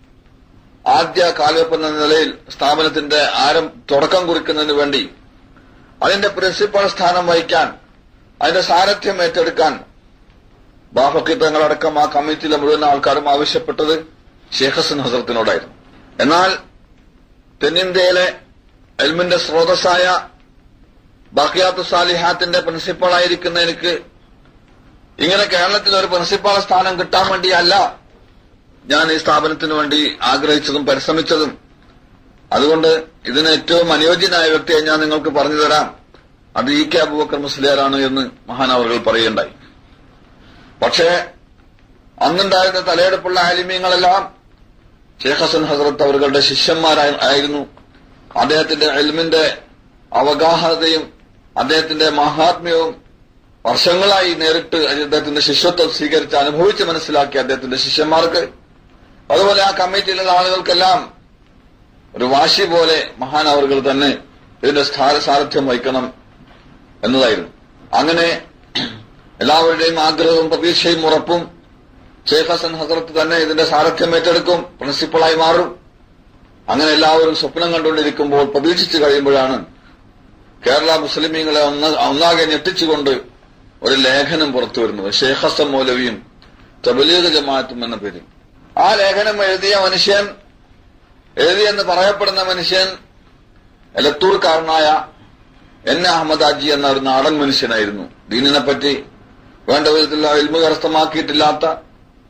S1: ആദ്യ കാൽവെപ്പ് എന്ന നിലയിൽ സ്ഥാപനത്തിന്റെ ആരം തുടക്കം കുറിക്കുന്നതിന് വേണ്ടി അതിന്റെ പ്രിൻസിപ്പൽ സ്ഥാനം വഹിക്കാൻ അതിന്റെ സാരഥ്യം ഏറ്റെടുക്കാൻ ബാഫക്കി തങ്ങളടക്കം ആ കമ്മിറ്റിയിലെ മുഴുവൻ ആൾക്കാരും ആവശ്യപ്പെട്ടത് ഷേഖ് ഹസൻ ഹസരത്തിനോടായിരുന്നു എന്നാൽ തെന്നിന്ത്യയിലെ എൽമിന്റെ സ്രോതസ്സായ ബാക്കിയാത്തു സാലിഹാത്തിന്റെ പ്രിൻസിപ്പളായിരിക്കുന്ന എനിക്ക് ഇങ്ങനെ കേരളത്തിൽ ഒരു പ്രിൻസിപ്പാൾ സ്ഥാനം കിട്ടാൻ വേണ്ടിയല്ല ഞാൻ ഈ സ്ഥാപനത്തിന് വേണ്ടി ആഗ്രഹിച്ചതും പരിശ്രമിച്ചതും അതുകൊണ്ട് ഇതിന് ഏറ്റവും അനുയോജ്യനായ വ്യക്തിയെ ഞാൻ നിങ്ങൾക്ക് പറഞ്ഞു തരാം അത് ഇ കെ അബൂബക്കർ മുസ്ലിയാരാണ് എന്ന് മഹാനവറുകൾ പറയുണ്ടായി പക്ഷേ അന്നുണ്ടായിരുന്ന തലയെടുപ്പുള്ള ആലിമ്യങ്ങളെല്ലാം ഷേഖ് ഹസൻ ഹസരത്ത് അവരുടെ ശിഷ്യന്മാരായിരുന്നു അദ്ദേഹത്തിന്റെ എൽമിന്റെ അവഗാഹതയും അദ്ദേഹത്തിന്റെ മഹാത്മ്യവും വർഷങ്ങളായി നേരിട്ട് അദ്ദേഹത്തിന്റെ ശിഷ്യത്വം സ്വീകരിച്ച് അനുഭവിച്ച് മനസ്സിലാക്കിയ അദ്ദേഹത്തിന്റെ ശിഷ്യന്മാർക്ക് അതുപോലെ ആ കമ്മിറ്റിയിലുള്ള ആളുകൾക്കെല്ലാം ഒരു വാശി പോലെ മഹാനവറുകൾ തന്നെ ഇതിന്റെ സ്ഥാന സാരഥ്യം വഹിക്കണം എന്നതായിരുന്നു അങ്ങനെ എല്ലാവരുടെയും ആഗ്രഹവും പ്രതീക്ഷയും ഉറപ്പും ഷേഖ് ഹസൻ ഹസരത്ത് തന്നെ ഇതിന്റെ സാരഥ്യം ഏറ്റെടുക്കും പ്രിൻസിപ്പളായി മാറും അങ്ങനെ എല്ലാവരും സ്വപ്നം കണ്ടുകൊണ്ടിരിക്കുമ്പോൾ പ്രതീക്ഷിച്ചു കഴിയുമ്പോഴാണ് കേരള മുസ്ലിമീങ്ങളെ ഒന്ന് ഒന്നാകെ ഞെട്ടിച്ചുകൊണ്ട് ഒരു ലേഖനം പുറത്തു വരുന്നത് ഷേഖ് ഹസൻ മൗലവിയും തബലീഗ് ജമാഅത്തും എന്ന പേരിൽ ആ ലേഖനം എഴുതിയ മനുഷ്യൻ എഴുതിയെന്ന് പറയപ്പെടുന്ന മനുഷ്യൻ എലത്തൂർക്കാരനായ എൻ അഹമ്മദ് ആജി എന്ന ഒരു നാടൻ മനുഷ്യനായിരുന്നു ദീനിനെ പറ്റി വേണ്ട വിധത്തിലുള്ള എൽമ കരസ്ഥമാക്കിയിട്ടില്ലാത്ത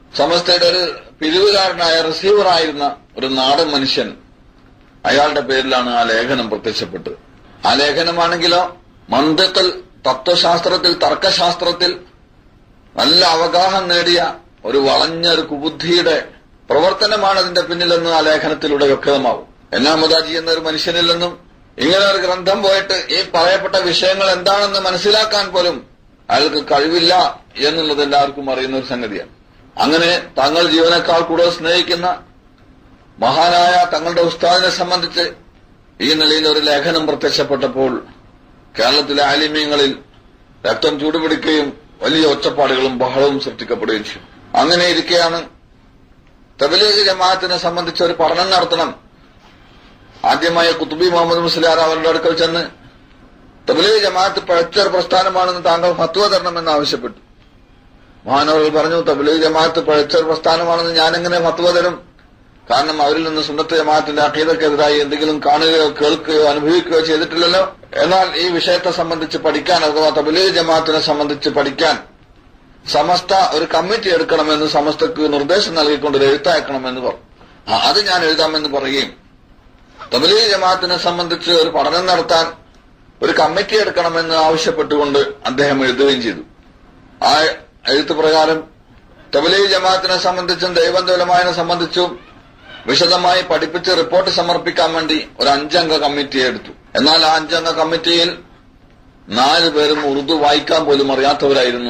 S1: സമസ്തയുടെ ഒരു പിരിവുകാരനായ റിസീവറായിരുന്ന ഒരു നാടൻ മനുഷ്യൻ അയാളുടെ പേരിലാണ് ആ ലേഖനം പ്രത്യക്ഷപ്പെട്ടത് ആ ലേഖനമാണെങ്കിലോ മന്ദത്തിൽ തത്വശാസ്ത്രത്തിൽ തർക്കശാസ്ത്രത്തിൽ നല്ല അവഗാഹം നേടിയ ഒരു വളഞ്ഞ ഒരു കുബുദ്ധിയുടെ പ്രവർത്തനമാണ് അതിന്റെ പിന്നിലെന്ന് ആ ലേഖനത്തിലൂടെ വ്യക്തമാവും എന്നാമദാജി എന്ന ഒരു മനുഷ്യനിൽ നിന്നും ഇങ്ങനെ ഒരു ഗ്രന്ഥം പോയിട്ട് ഈ പറയപ്പെട്ട വിഷയങ്ങൾ എന്താണെന്ന് മനസ്സിലാക്കാൻ പോലും അയാൾക്ക് കഴിവില്ല എന്നുള്ളത് എല്ലാവർക്കും അറിയുന്ന ഒരു സംഗതിയാണ് അങ്ങനെ തങ്ങൾ ജീവനേക്കാൾ കൂടുതൽ സ്നേഹിക്കുന്ന മഹാനായ തങ്ങളുടെ ഉസ്താദിനെ സംബന്ധിച്ച് ഈ നിലയിൽ ഒരു ലേഖനം പ്രത്യക്ഷപ്പെട്ടപ്പോൾ കേരളത്തിലെ ആലിമ്യങ്ങളിൽ രക്തം ചൂടുപിടിക്കുകയും വലിയ ഒച്ചപ്പാടുകളും ബഹളവും സൃഷ്ടിക്കപ്പെടുകയും ചെയ്യും അങ്ങനെ ഇരിക്കെയാണ് തബലീഗ് ജമാഅത്തിനെ സംബന്ധിച്ച് ഒരു പഠനം നടത്തണം ആദ്യമായ കുത്തുബി മുഹമ്മദ് മുസ്ലിയാർ അവരുടെ അടുക്കൽ ചെന്ന് തബലീഗ് ജമാഅത്ത് പഴച്ചൊരു പ്രസ്ഥാനമാണെന്ന് താങ്കൾ ഫത്വ തരണമെന്ന് ആവശ്യപ്പെട്ടു മഹാനവറുകൾ പറഞ്ഞു തബലീഗ് ജമാഅത്ത് പഴച്ചൊരു പ്രസ്ഥാനമാണെന്ന് ഞാനെങ്ങനെ ഫത്വ തരും കാരണം അവരിൽ നിന്ന് സുന്നത്ത് ജമാഅത്തിന്റെ അഖീദക്കെതിരായി എന്തെങ്കിലും കാണുകയോ കേൾക്കുകയോ അനുഭവിക്കുകയോ ചെയ്തിട്ടില്ലല്ലോ എന്നാൽ ഈ വിഷയത്തെ സംബന്ധിച്ച് പഠിക്കാൻ അഥവാ തബലീഗ് ജമാഅത്തിനെ സംബന്ധിച്ച് പഠിക്കാൻ സമസ്ത ഒരു കമ്മിറ്റി എടുക്കണമെന്ന് സമസ്തക്ക് നിർദ്ദേശം നൽകിക്കൊണ്ട് ഒരു എഴുത്തയക്കണമെന്ന് പറഞ്ഞു ആ, അത് ഞാൻ എഴുതാമെന്ന് പറയുകയും തബലീഗ് ജമാഅത്തിനെ സംബന്ധിച്ച് ഒരു പഠനം നടത്താൻ ഒരു കമ്മിറ്റി എടുക്കണമെന്ന് ആവശ്യപ്പെട്ടുകൊണ്ട് അദ്ദേഹം എഴുതുകയും ചെയ്തു ആ എഴുത്ത് പ്രകാരം തബലീഗ് ജമാഅത്തിനെ സംബന്ധിച്ചും ദൈവന്തോലമായതിനെ സംബന്ധിച്ചും വിശദമായി പഠിപ്പിച്ച് റിപ്പോർട്ട് സമർപ്പിക്കാൻ വേണ്ടി ഒരു അഞ്ചംഗ കമ്മിറ്റിയെ എടുത്തു എന്നാൽ ആ അഞ്ചംഗ കമ്മിറ്റിയിൽ നാല് പേരും ഉറുദു വായിക്കാൻ പോലും അറിയാത്തവരായിരുന്നു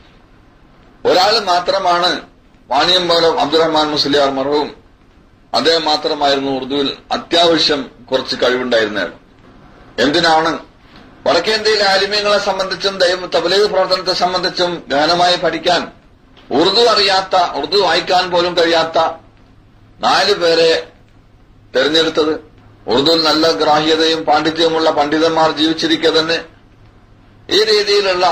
S1: ഒരാൾ മാത്രമാണ് വാണിയമ്പലം അബ്ദുറഹ്മാൻ മുസ്ലിയാർ മറവും അദ്ദേഹം മാത്രമായിരുന്നു ഉറുദുവിൽ അത്യാവശ്യം കുറച്ച് കഴിവുണ്ടായിരുന്നയാൾ എന്തിനാണ് വടക്കേന്ത്യയിലെ ആലിമ്യങ്ങളെ സംബന്ധിച്ചും ദൈവ തബലീഗ് പ്രവർത്തനത്തെ സംബന്ധിച്ചും ഗഹനമായി പഠിക്കാൻ ഉറുദു അറിയാത്ത ഉറുദു വായിക്കാൻ പോലും കഴിയാത്ത നാല് പേരെ തെരഞ്ഞെടുത്തത് ഉറുദുവിൽ നല്ല ഗ്രാഹ്യതയും പാണ്ഡിത്യവുമുള്ള പണ്ഡിതന്മാർ ജീവിച്ചിരിക്കെ തന്നെ ഈ രീതിയിലുള്ള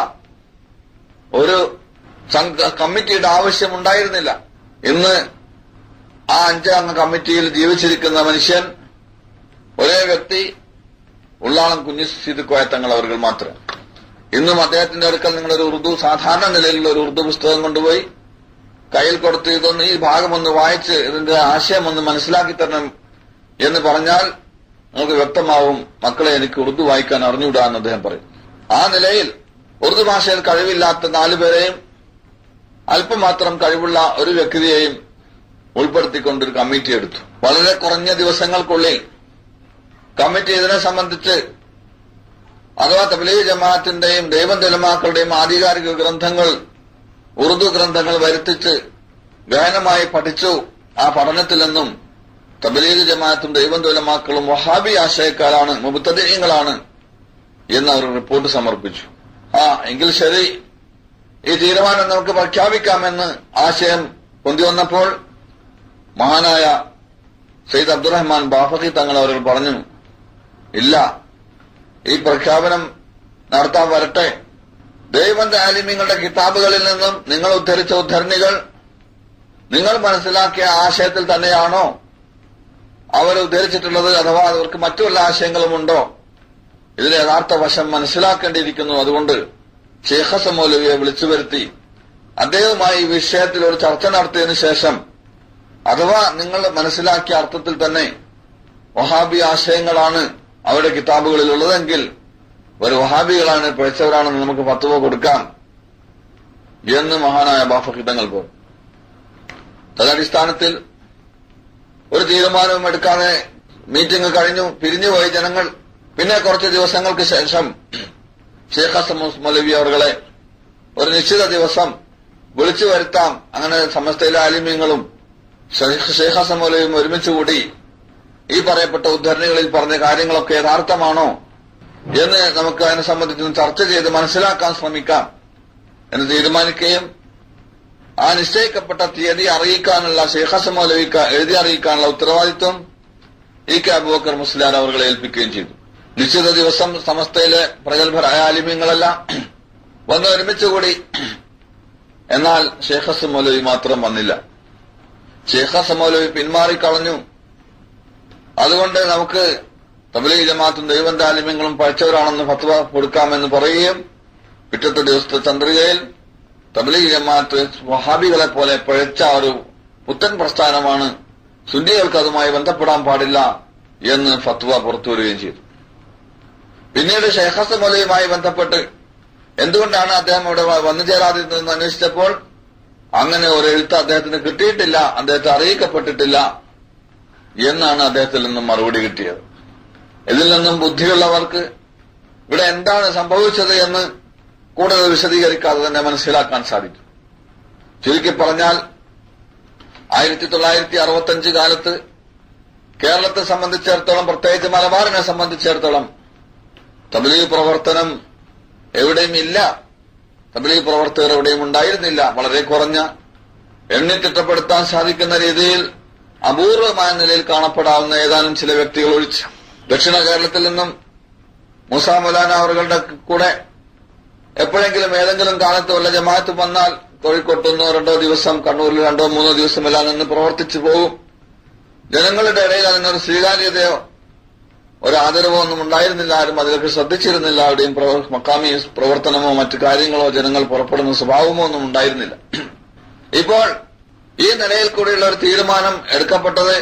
S1: ഒരു സംഘ- കമ്മിറ്റിയുടെ ആവശ്യമുണ്ടായിരുന്നില്ല ഇന്ന് ആ അഞ്ചംഗ കമ്മിറ്റിയിൽ ജീവിച്ചിരിക്കുന്ന മനുഷ്യൻ ഒരേ വ്യക്തി ഉള്ളാളം കുഞ്ഞു സിദ്ദിഖോയത്തങ്ങൾ അവർ മാത്രം ഇന്നും അദ്ദേഹത്തിന്റെ അടുക്കൽ നിങ്ങളൊരു ഉറുദു സാധാരണ നിലയിലുള്ള ഒരു ഉറുദു പുസ്തകം കൊണ്ടുപോയി കയ്യിൽ കൊടുത്ത് ഇതൊന്ന് ഈ ഭാഗം ഒന്ന് വായിച്ച് ഇതിന്റെ ആശയം ഒന്ന് മനസ്സിലാക്കി തരണം എന്ന് പറഞ്ഞാൽ നമുക്ക് വ്യക്തമാവും മക്കളെ എനിക്ക് ഉറുദു വായിക്കാൻ അറിഞ്ഞുകൂടാ എന്ന് അദ്ദേഹം പറയും ആ നിലയിൽ ഉറുദു ഭാഷയിൽ കഴിവില്ലാത്ത നാലുപേരെയും അല്പം മാത്രം കഴിവുള്ള ഒരു വ്യക്തിയെയും ഉൾപ്പെടുത്തിക്കൊണ്ട് ഒരു കമ്മിറ്റി എടുത്തു വളരെ കുറഞ്ഞ ദിവസങ്ങൾക്കുള്ളിൽ കമ്മിറ്റി ഇതിനെ സംബന്ധിച്ച് അഥവാ തബ്ലീഗ് ജമാഅത്തിന്റെയും ദൈവം തെലമാക്കളുടെയും ആധികാരിക ഗ്രന്ഥങ്ങൾ ഉറുദു ഗ്രന്ഥങ്ങൾ വരുത്തിച്ച് ഗഹനമായി പഠിച്ചു ആ പഠനത്തിൽ നിന്നും തബ്ലീഗ് ജമാഅത്തും ദൈവം തുലമാക്കളും വഹാബി ആശയക്കാരാണ് മുബത്തദീയങ്ങളാണ് എന്ന് അവർ റിപ്പോർട്ട് സമർപ്പിച്ചു ആ എങ്കിൽ ശരി ഈ തീരുമാനം നമുക്ക് പ്രഖ്യാപിക്കാമെന്ന് ആശയം പൊന്തി വന്നപ്പോൾ മഹാനായ സെയ്ദ് അബ്ദുറഹ്മാൻ ബാഫഖി തങ്ങൾ അവർ പറഞ്ഞു ഇല്ല ഈ പ്രഖ്യാപനം നടത്താൻ വരട്ടെ ദൈവന്റെ ആലിമ്യങ്ങളുടെ കിതാബുകളിൽ നിന്നും നിങ്ങൾ ഉദ്ധരിച്ച ഉദ്ധരണികൾ നിങ്ങൾ മനസ്സിലാക്കിയ ആശയത്തിൽ തന്നെയാണോ അവർ ഉദ്ധരിച്ചിട്ടുള്ളത് അഥവാ അവർക്ക് മറ്റു വല്ല ആശയങ്ങളുമുണ്ടോ ഇതിന്റെ യഥാർത്ഥ വശം മനസ്സിലാക്കേണ്ടിയിരിക്കുന്നു അതുകൊണ്ട് ഷേഖസ മൗലവിയെ വിളിച്ചു വരുത്തി അദ്ദേഹവുമായി ഈ വിഷയത്തിൽ ഒരു ചർച്ച നടത്തിയതിനു ശേഷം അഥവാ നിങ്ങൾ മനസ്സിലാക്കിയ അർത്ഥത്തിൽ തന്നെ വഹാബി ആശയങ്ങളാണ് അവരുടെ കിതാബുകളിൽ ഉള്ളതെങ്കിൽ ഒരു വഹാബികളാണ് പിഴച്ചവരാണെന്ന് നമുക്ക് പത്തുവ കൊടുക്കാം എന്ന് മഹാനായ ബാഫഹിതങ്ങൾ പറഞ്ഞു തദടിസ്ഥാനത്തിൽ ഒരു തീരുമാനവും എടുക്കാതെ മീറ്റിംഗ് കഴിഞ്ഞു പിരിഞ്ഞുപോയി ജനങ്ങൾ പിന്നെ കുറച്ച് ദിവസങ്ങൾക്ക് ശേഷം ഷേഖ് ഹസമൂസ് മൗലവി അവர்களെ ഒരു നിശ്ചിത ദിവസം വിളിച്ചു വരുത്താം അങ്ങനെ സമസ്തയിലെ ആലിമ്യങ്ങളും ഷേഖ് ഹസൻ മൗലവിയും ഒരുമിച്ച് കൂടി ഈ പറയപ്പെട്ട ഉദ്ധരണികളിൽ പറഞ്ഞ കാര്യങ്ങളൊക്കെ യഥാർത്ഥമാണോ എന്ന് നമുക്ക് അതിനെ സംബന്ധിച്ച് ചർച്ച ചെയ്ത് മനസ്സിലാക്കാൻ ശ്രമിക്കാം എന്ന് തീരുമാനിക്കുകയും ആ നിശ്ചയിക്കപ്പെട്ട തീയതി അറിയിക്കാനുള്ള ഷേഖ് ഹസൻ മൗലവിക്ക് എഴുതി അറിയിക്കാനുള്ള ഉത്തരവാദിത്വം ഇ കെ അബൂബക്കർ മുസ്ലാൻ അവர்களை ഏൽപ്പിക്കുകയും ചെയ്തു നിശ്ചിത ദിവസം സമസ്തയിലെ പ്രഗത്ഭരായ ആലിമ്യങ്ങളെല്ലാം വന്ന് ഒരുമിച്ച് കൂടി എന്നാൽ ഷേഖ് ഹസൻ മൗലവി മാത്രം വന്നില്ല ഷേഖ് ഹസൻ മൗലവി പിന്മാറിക്കളഞ്ഞു അതുകൊണ്ട് നമുക്ക് തബലീഗ് ജമാഅത്തും ദൈവന്റെ ആലിമ്യങ്ങളും പഴച്ചവരാണെന്ന് ഫത്വ കൊടുക്കാമെന്ന് പറയുകയും പിറ്റത്തെ ദിവസത്തെ ചന്ദ്രികയിൽ തബ്ലീഗ് ജമാഅത്ത് വഹാബികളെ പോലെ പഴച്ച ഒരു പുത്തൻ പ്രസ്ഥാനമാണ് സുന്നികൾക്ക് അതുമായി ബന്ധപ്പെടാൻ പാടില്ല എന്ന് ഫത്വ പുറത്തുവരികയും ചെയ്തു പിന്നീട് ഷെയ്ഖസ് മൊലയുമായി ബന്ധപ്പെട്ട് എന്തുകൊണ്ടാണ് അദ്ദേഹം ഇവിടെ വന്നു ചേരാതിരുന്നതെന്ന് അന്വേഷിച്ചപ്പോൾ അങ്ങനെ ഒരു എഴുത്ത് അദ്ദേഹത്തിന് കിട്ടിയിട്ടില്ല അദ്ദേഹത്തെ അറിയിക്കപ്പെട്ടിട്ടില്ല എന്നാണ് അദ്ദേഹത്തിൽ നിന്നും മറുപടി കിട്ടിയത് ഇതിൽ നിന്നും ബുദ്ധിയുള്ളവർക്ക് ഇവിടെ എന്താണ് സംഭവിച്ചത് എന്ന് കൂടുതൽ വിശദീകരിക്കാതെ തന്നെ മനസ്സിലാക്കാൻ സാധിക്കും ചുരുക്കി പറഞ്ഞാൽ ആയിരത്തി തൊള്ളായിരത്തി അറുപത്തഞ്ച് കാലത്ത് കേരളത്തെ സംബന്ധിച്ചിടത്തോളം പ്രത്യേകിച്ച് മലബാറിനെ സംബന്ധിച്ചിടത്തോളം തബ്ലീഗ് പ്രവർത്തനം എവിടെയും ഇല്ല തബ്ലീഗ് പ്രവർത്തകർ എവിടെയും ഉണ്ടായിരുന്നില്ല വളരെ കുറഞ്ഞ എണ്ണി തിട്ടപ്പെടുത്താൻ സാധിക്കുന്ന രീതിയിൽ അപൂർവമായ നിലയിൽ കാണപ്പെടാവുന്ന ഏതാനും ചില വ്യക്തികൾ ഒഴിച്ച് ദക്ഷിണ കേരളത്തിൽ നിന്നും മൂസാ മൗലാന അവരുടെ കൂടെ എപ്പോഴെങ്കിലും ഏതെങ്കിലും കാലത്ത് വല്ല ജമാഅത്ത് വന്നാൽ കോഴിക്കോട്ടൊന്നോ രണ്ടോ ദിവസം കണ്ണൂരിൽ രണ്ടോ മൂന്നോ ദിവസമെല്ലാം നിന്ന് പ്രവർത്തിച്ചു പോകും ജനങ്ങളുടെ ഇടയിൽ അതിനൊരു സ്വീകാര്യതയോ ഒരു ആദരവോ ഒന്നും ഉണ്ടായിരുന്നില്ല ആരും അതിലേക്ക് ശ്രദ്ധിച്ചിരുന്നില്ല അവിടെയും പ്രവ- മക്കാമി പ്രവർത്തനമോ മറ്റു കാര്യങ്ങളോ ജനങ്ങൾ പുറപ്പെടുന്ന സ്വഭാവമോ ഒന്നും ഉണ്ടായിരുന്നില്ല ഇപ്പോൾ ഈ നിലയിൽ കൂടിയുള്ള ഒരു തീരുമാനം എടുക്കപ്പെട്ടത്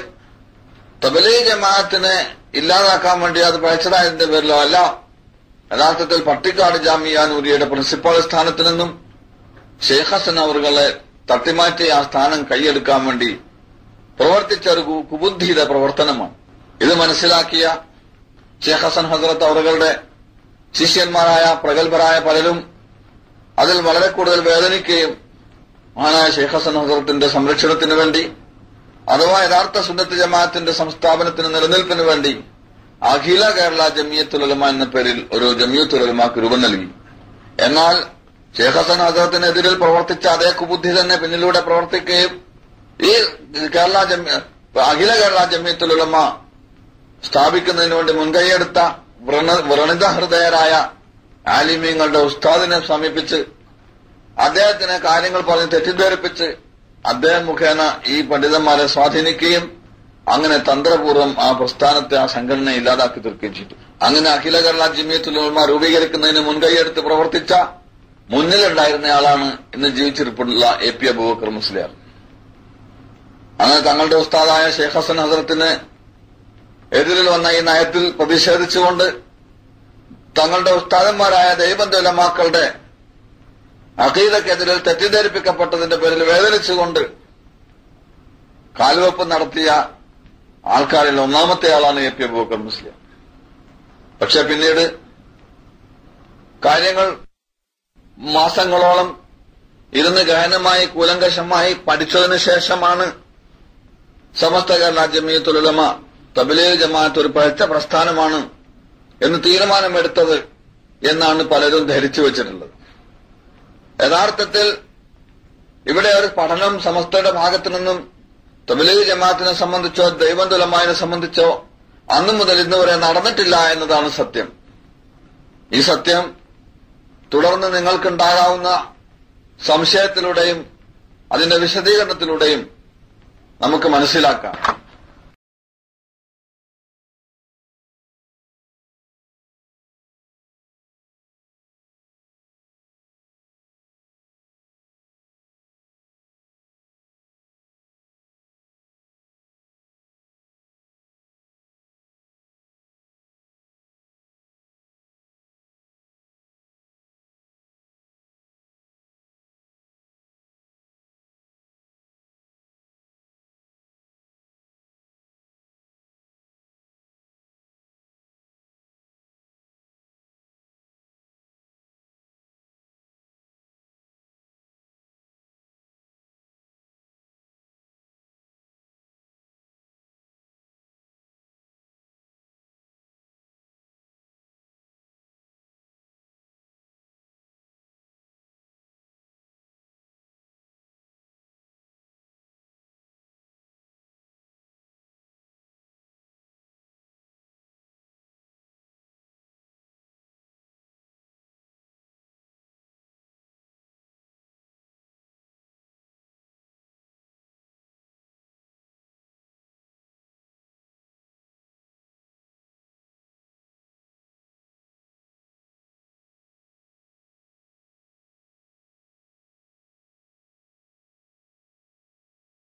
S1: തബലീ ജമാഅത്തിനെ ഇല്ലാതാക്കാൻ വേണ്ടി അത് പഴച്ചതായതിന്റെ പേരിലോ അല്ല യഥാർത്ഥത്തിൽ പട്ടിക്കാട് ജാമിയ നൂരിയുടെ പ്രിൻസിപ്പൽ സ്ഥാനത്ത് നിന്നും ഷെയ്ഖ് ഹസൻ അവറുകളെ തട്ടിമാറ്റി ആ സ്ഥാനം കൈയെടുക്കാൻ വേണ്ടി പ്രവർത്തിച്ച ഒരു കു- കുബുദ്ധിയുടെ പ്രവർത്തനമാണ് ഇത് മനസ്സിലാക്കിയ ഷെയ്ഖ് ഹസൻ ഹസരത്ത് അവറുകളുടെ ശിഷ്യന്മാരായ പ്രഗത്ഭരായ പലരും അതിൽ വളരെ കൂടുതൽ വേദനിക്കുകയും മഹാനായ ഷെയ്ഖ് ഹസൻ ഹസരത്തിന്റെ സംരക്ഷണത്തിന് വേണ്ടി അഥവാ യഥാർത്ഥ സുന്നത്ത് ജമാഅത്തിന്റെ സംസ്ഥാപനത്തിന് നിലനിൽപ്പിന് വേണ്ടി അഖില കേരള ജമിയത്തുൽ ഉലമ എന്ന പേരിൽ ഒരു ജമിയത്തുൽ ഉലമാക്ക് രൂപം നൽകി എന്നാൽ ഷെയ്ഖ് ഹസൻ ഹസരത്തിനെതിരിൽ പ്രവർത്തിച്ച അതേ കുബുദ്ധി തന്നെ പിന്നിലൂടെ പ്രവർത്തിക്കുകയും ഈ കേരള ജമി അഖില കേരള ജമിയത്തുൽ ഉലമ സ്ഥാപിക്കുന്നതിന് വേണ്ടി മുൻകൈയെടുത്ത വ്രണ- വ്രണിത ഹൃദയരായ ആലിമീങ്ങളുടെ ഉസ്താദിനെ സമീപിച്ച് അദ്ദേഹത്തിന് കാര്യങ്ങൾ പറഞ്ഞ് തെറ്റിദ്ധരിപ്പിച്ച് അദ്ദേഹം മുഖേന ഈ പണ്ഡിതന്മാരെ സ്വാധീനിക്കുകയും അങ്ങനെ തന്ത്രപൂർവ്വം ആ പ്രസ്ഥാനത്തെ ആ സംഘടന ഇല്ലാതാക്കി തീർക്കുകയും ചെയ്തു അങ്ങനെ അഖില കേരള ജിമ്മിയത്തുലമ രൂപീകരിക്കുന്നതിന് മുൻകൈയെടുത്ത് പ്രവർത്തിച്ച മുന്നിലുണ്ടായിരുന്നയാളാണ് ഇന്ന് ജീവിച്ചിരിപ്പുള്ള എ പി അബൂബക്കർ മുസ്ലിയാർ അങ്ങനെ തങ്ങളുടെ ഉസ്താദായ ഷെയ്ഖ് ഹസൻ ഹസരത്തിന് എതിരിൽ വന്ന ഈ നയത്തിൽ പ്രതിഷേധിച്ചുകൊണ്ട് തങ്ങളുടെ ഉസ്താദന്മാരായ ദൈവന്തലമാക്കളുടെ അഖീദക്കെതിരിൽ തെറ്റിദ്ധരിപ്പിക്കപ്പെട്ടതിന്റെ പേരിൽ വേദനിച്ചുകൊണ്ട് കാൽവെപ്പ് നടത്തിയ ആൾക്കാരിൽ ഒന്നാമത്തെ ആളാണ് എ പി അബൂബക്കർ മുസ്ലിം പക്ഷെ പിന്നീട് കാര്യങ്ങൾ മാസങ്ങളോളം ഇരുന്ന് ഗഹനമായി കൂലങ്കഷമായി പഠിച്ചതിനു ശേഷമാണ് സമസ്ത കേരള ജമീയത്തുലമ തബിലീഗ് ജമാഅത്ത് ഒരു പഴച്ച പ്രസ്ഥാനമാണ് എന്ന് തീരുമാനമെടുത്തത് എന്നാണ് പലരും ധരിച്ചു വച്ചിട്ടുള്ളത് യഥാർത്ഥത്തിൽ ഇവിടെ ഒരു പഠനം സമസ്തയുടെ ഭാഗത്തു നിന്നും തബിലീഗ് ജമാഅത്തിനെ സംബന്ധിച്ചോ ദൈവന്തുലമായനെ സംബന്ധിച്ചോ അന്നു മുതൽ ഇന്ന് വരെ നടന്നിട്ടില്ല എന്നതാണ് സത്യം ഈ സത്യം തുടർന്ന് നിങ്ങൾക്കുണ്ടാകാവുന്ന സംശയത്തിലൂടെയും അതിന്റെ വിശദീകരണത്തിലൂടെയും നമുക്ക് മനസ്സിലാക്കാം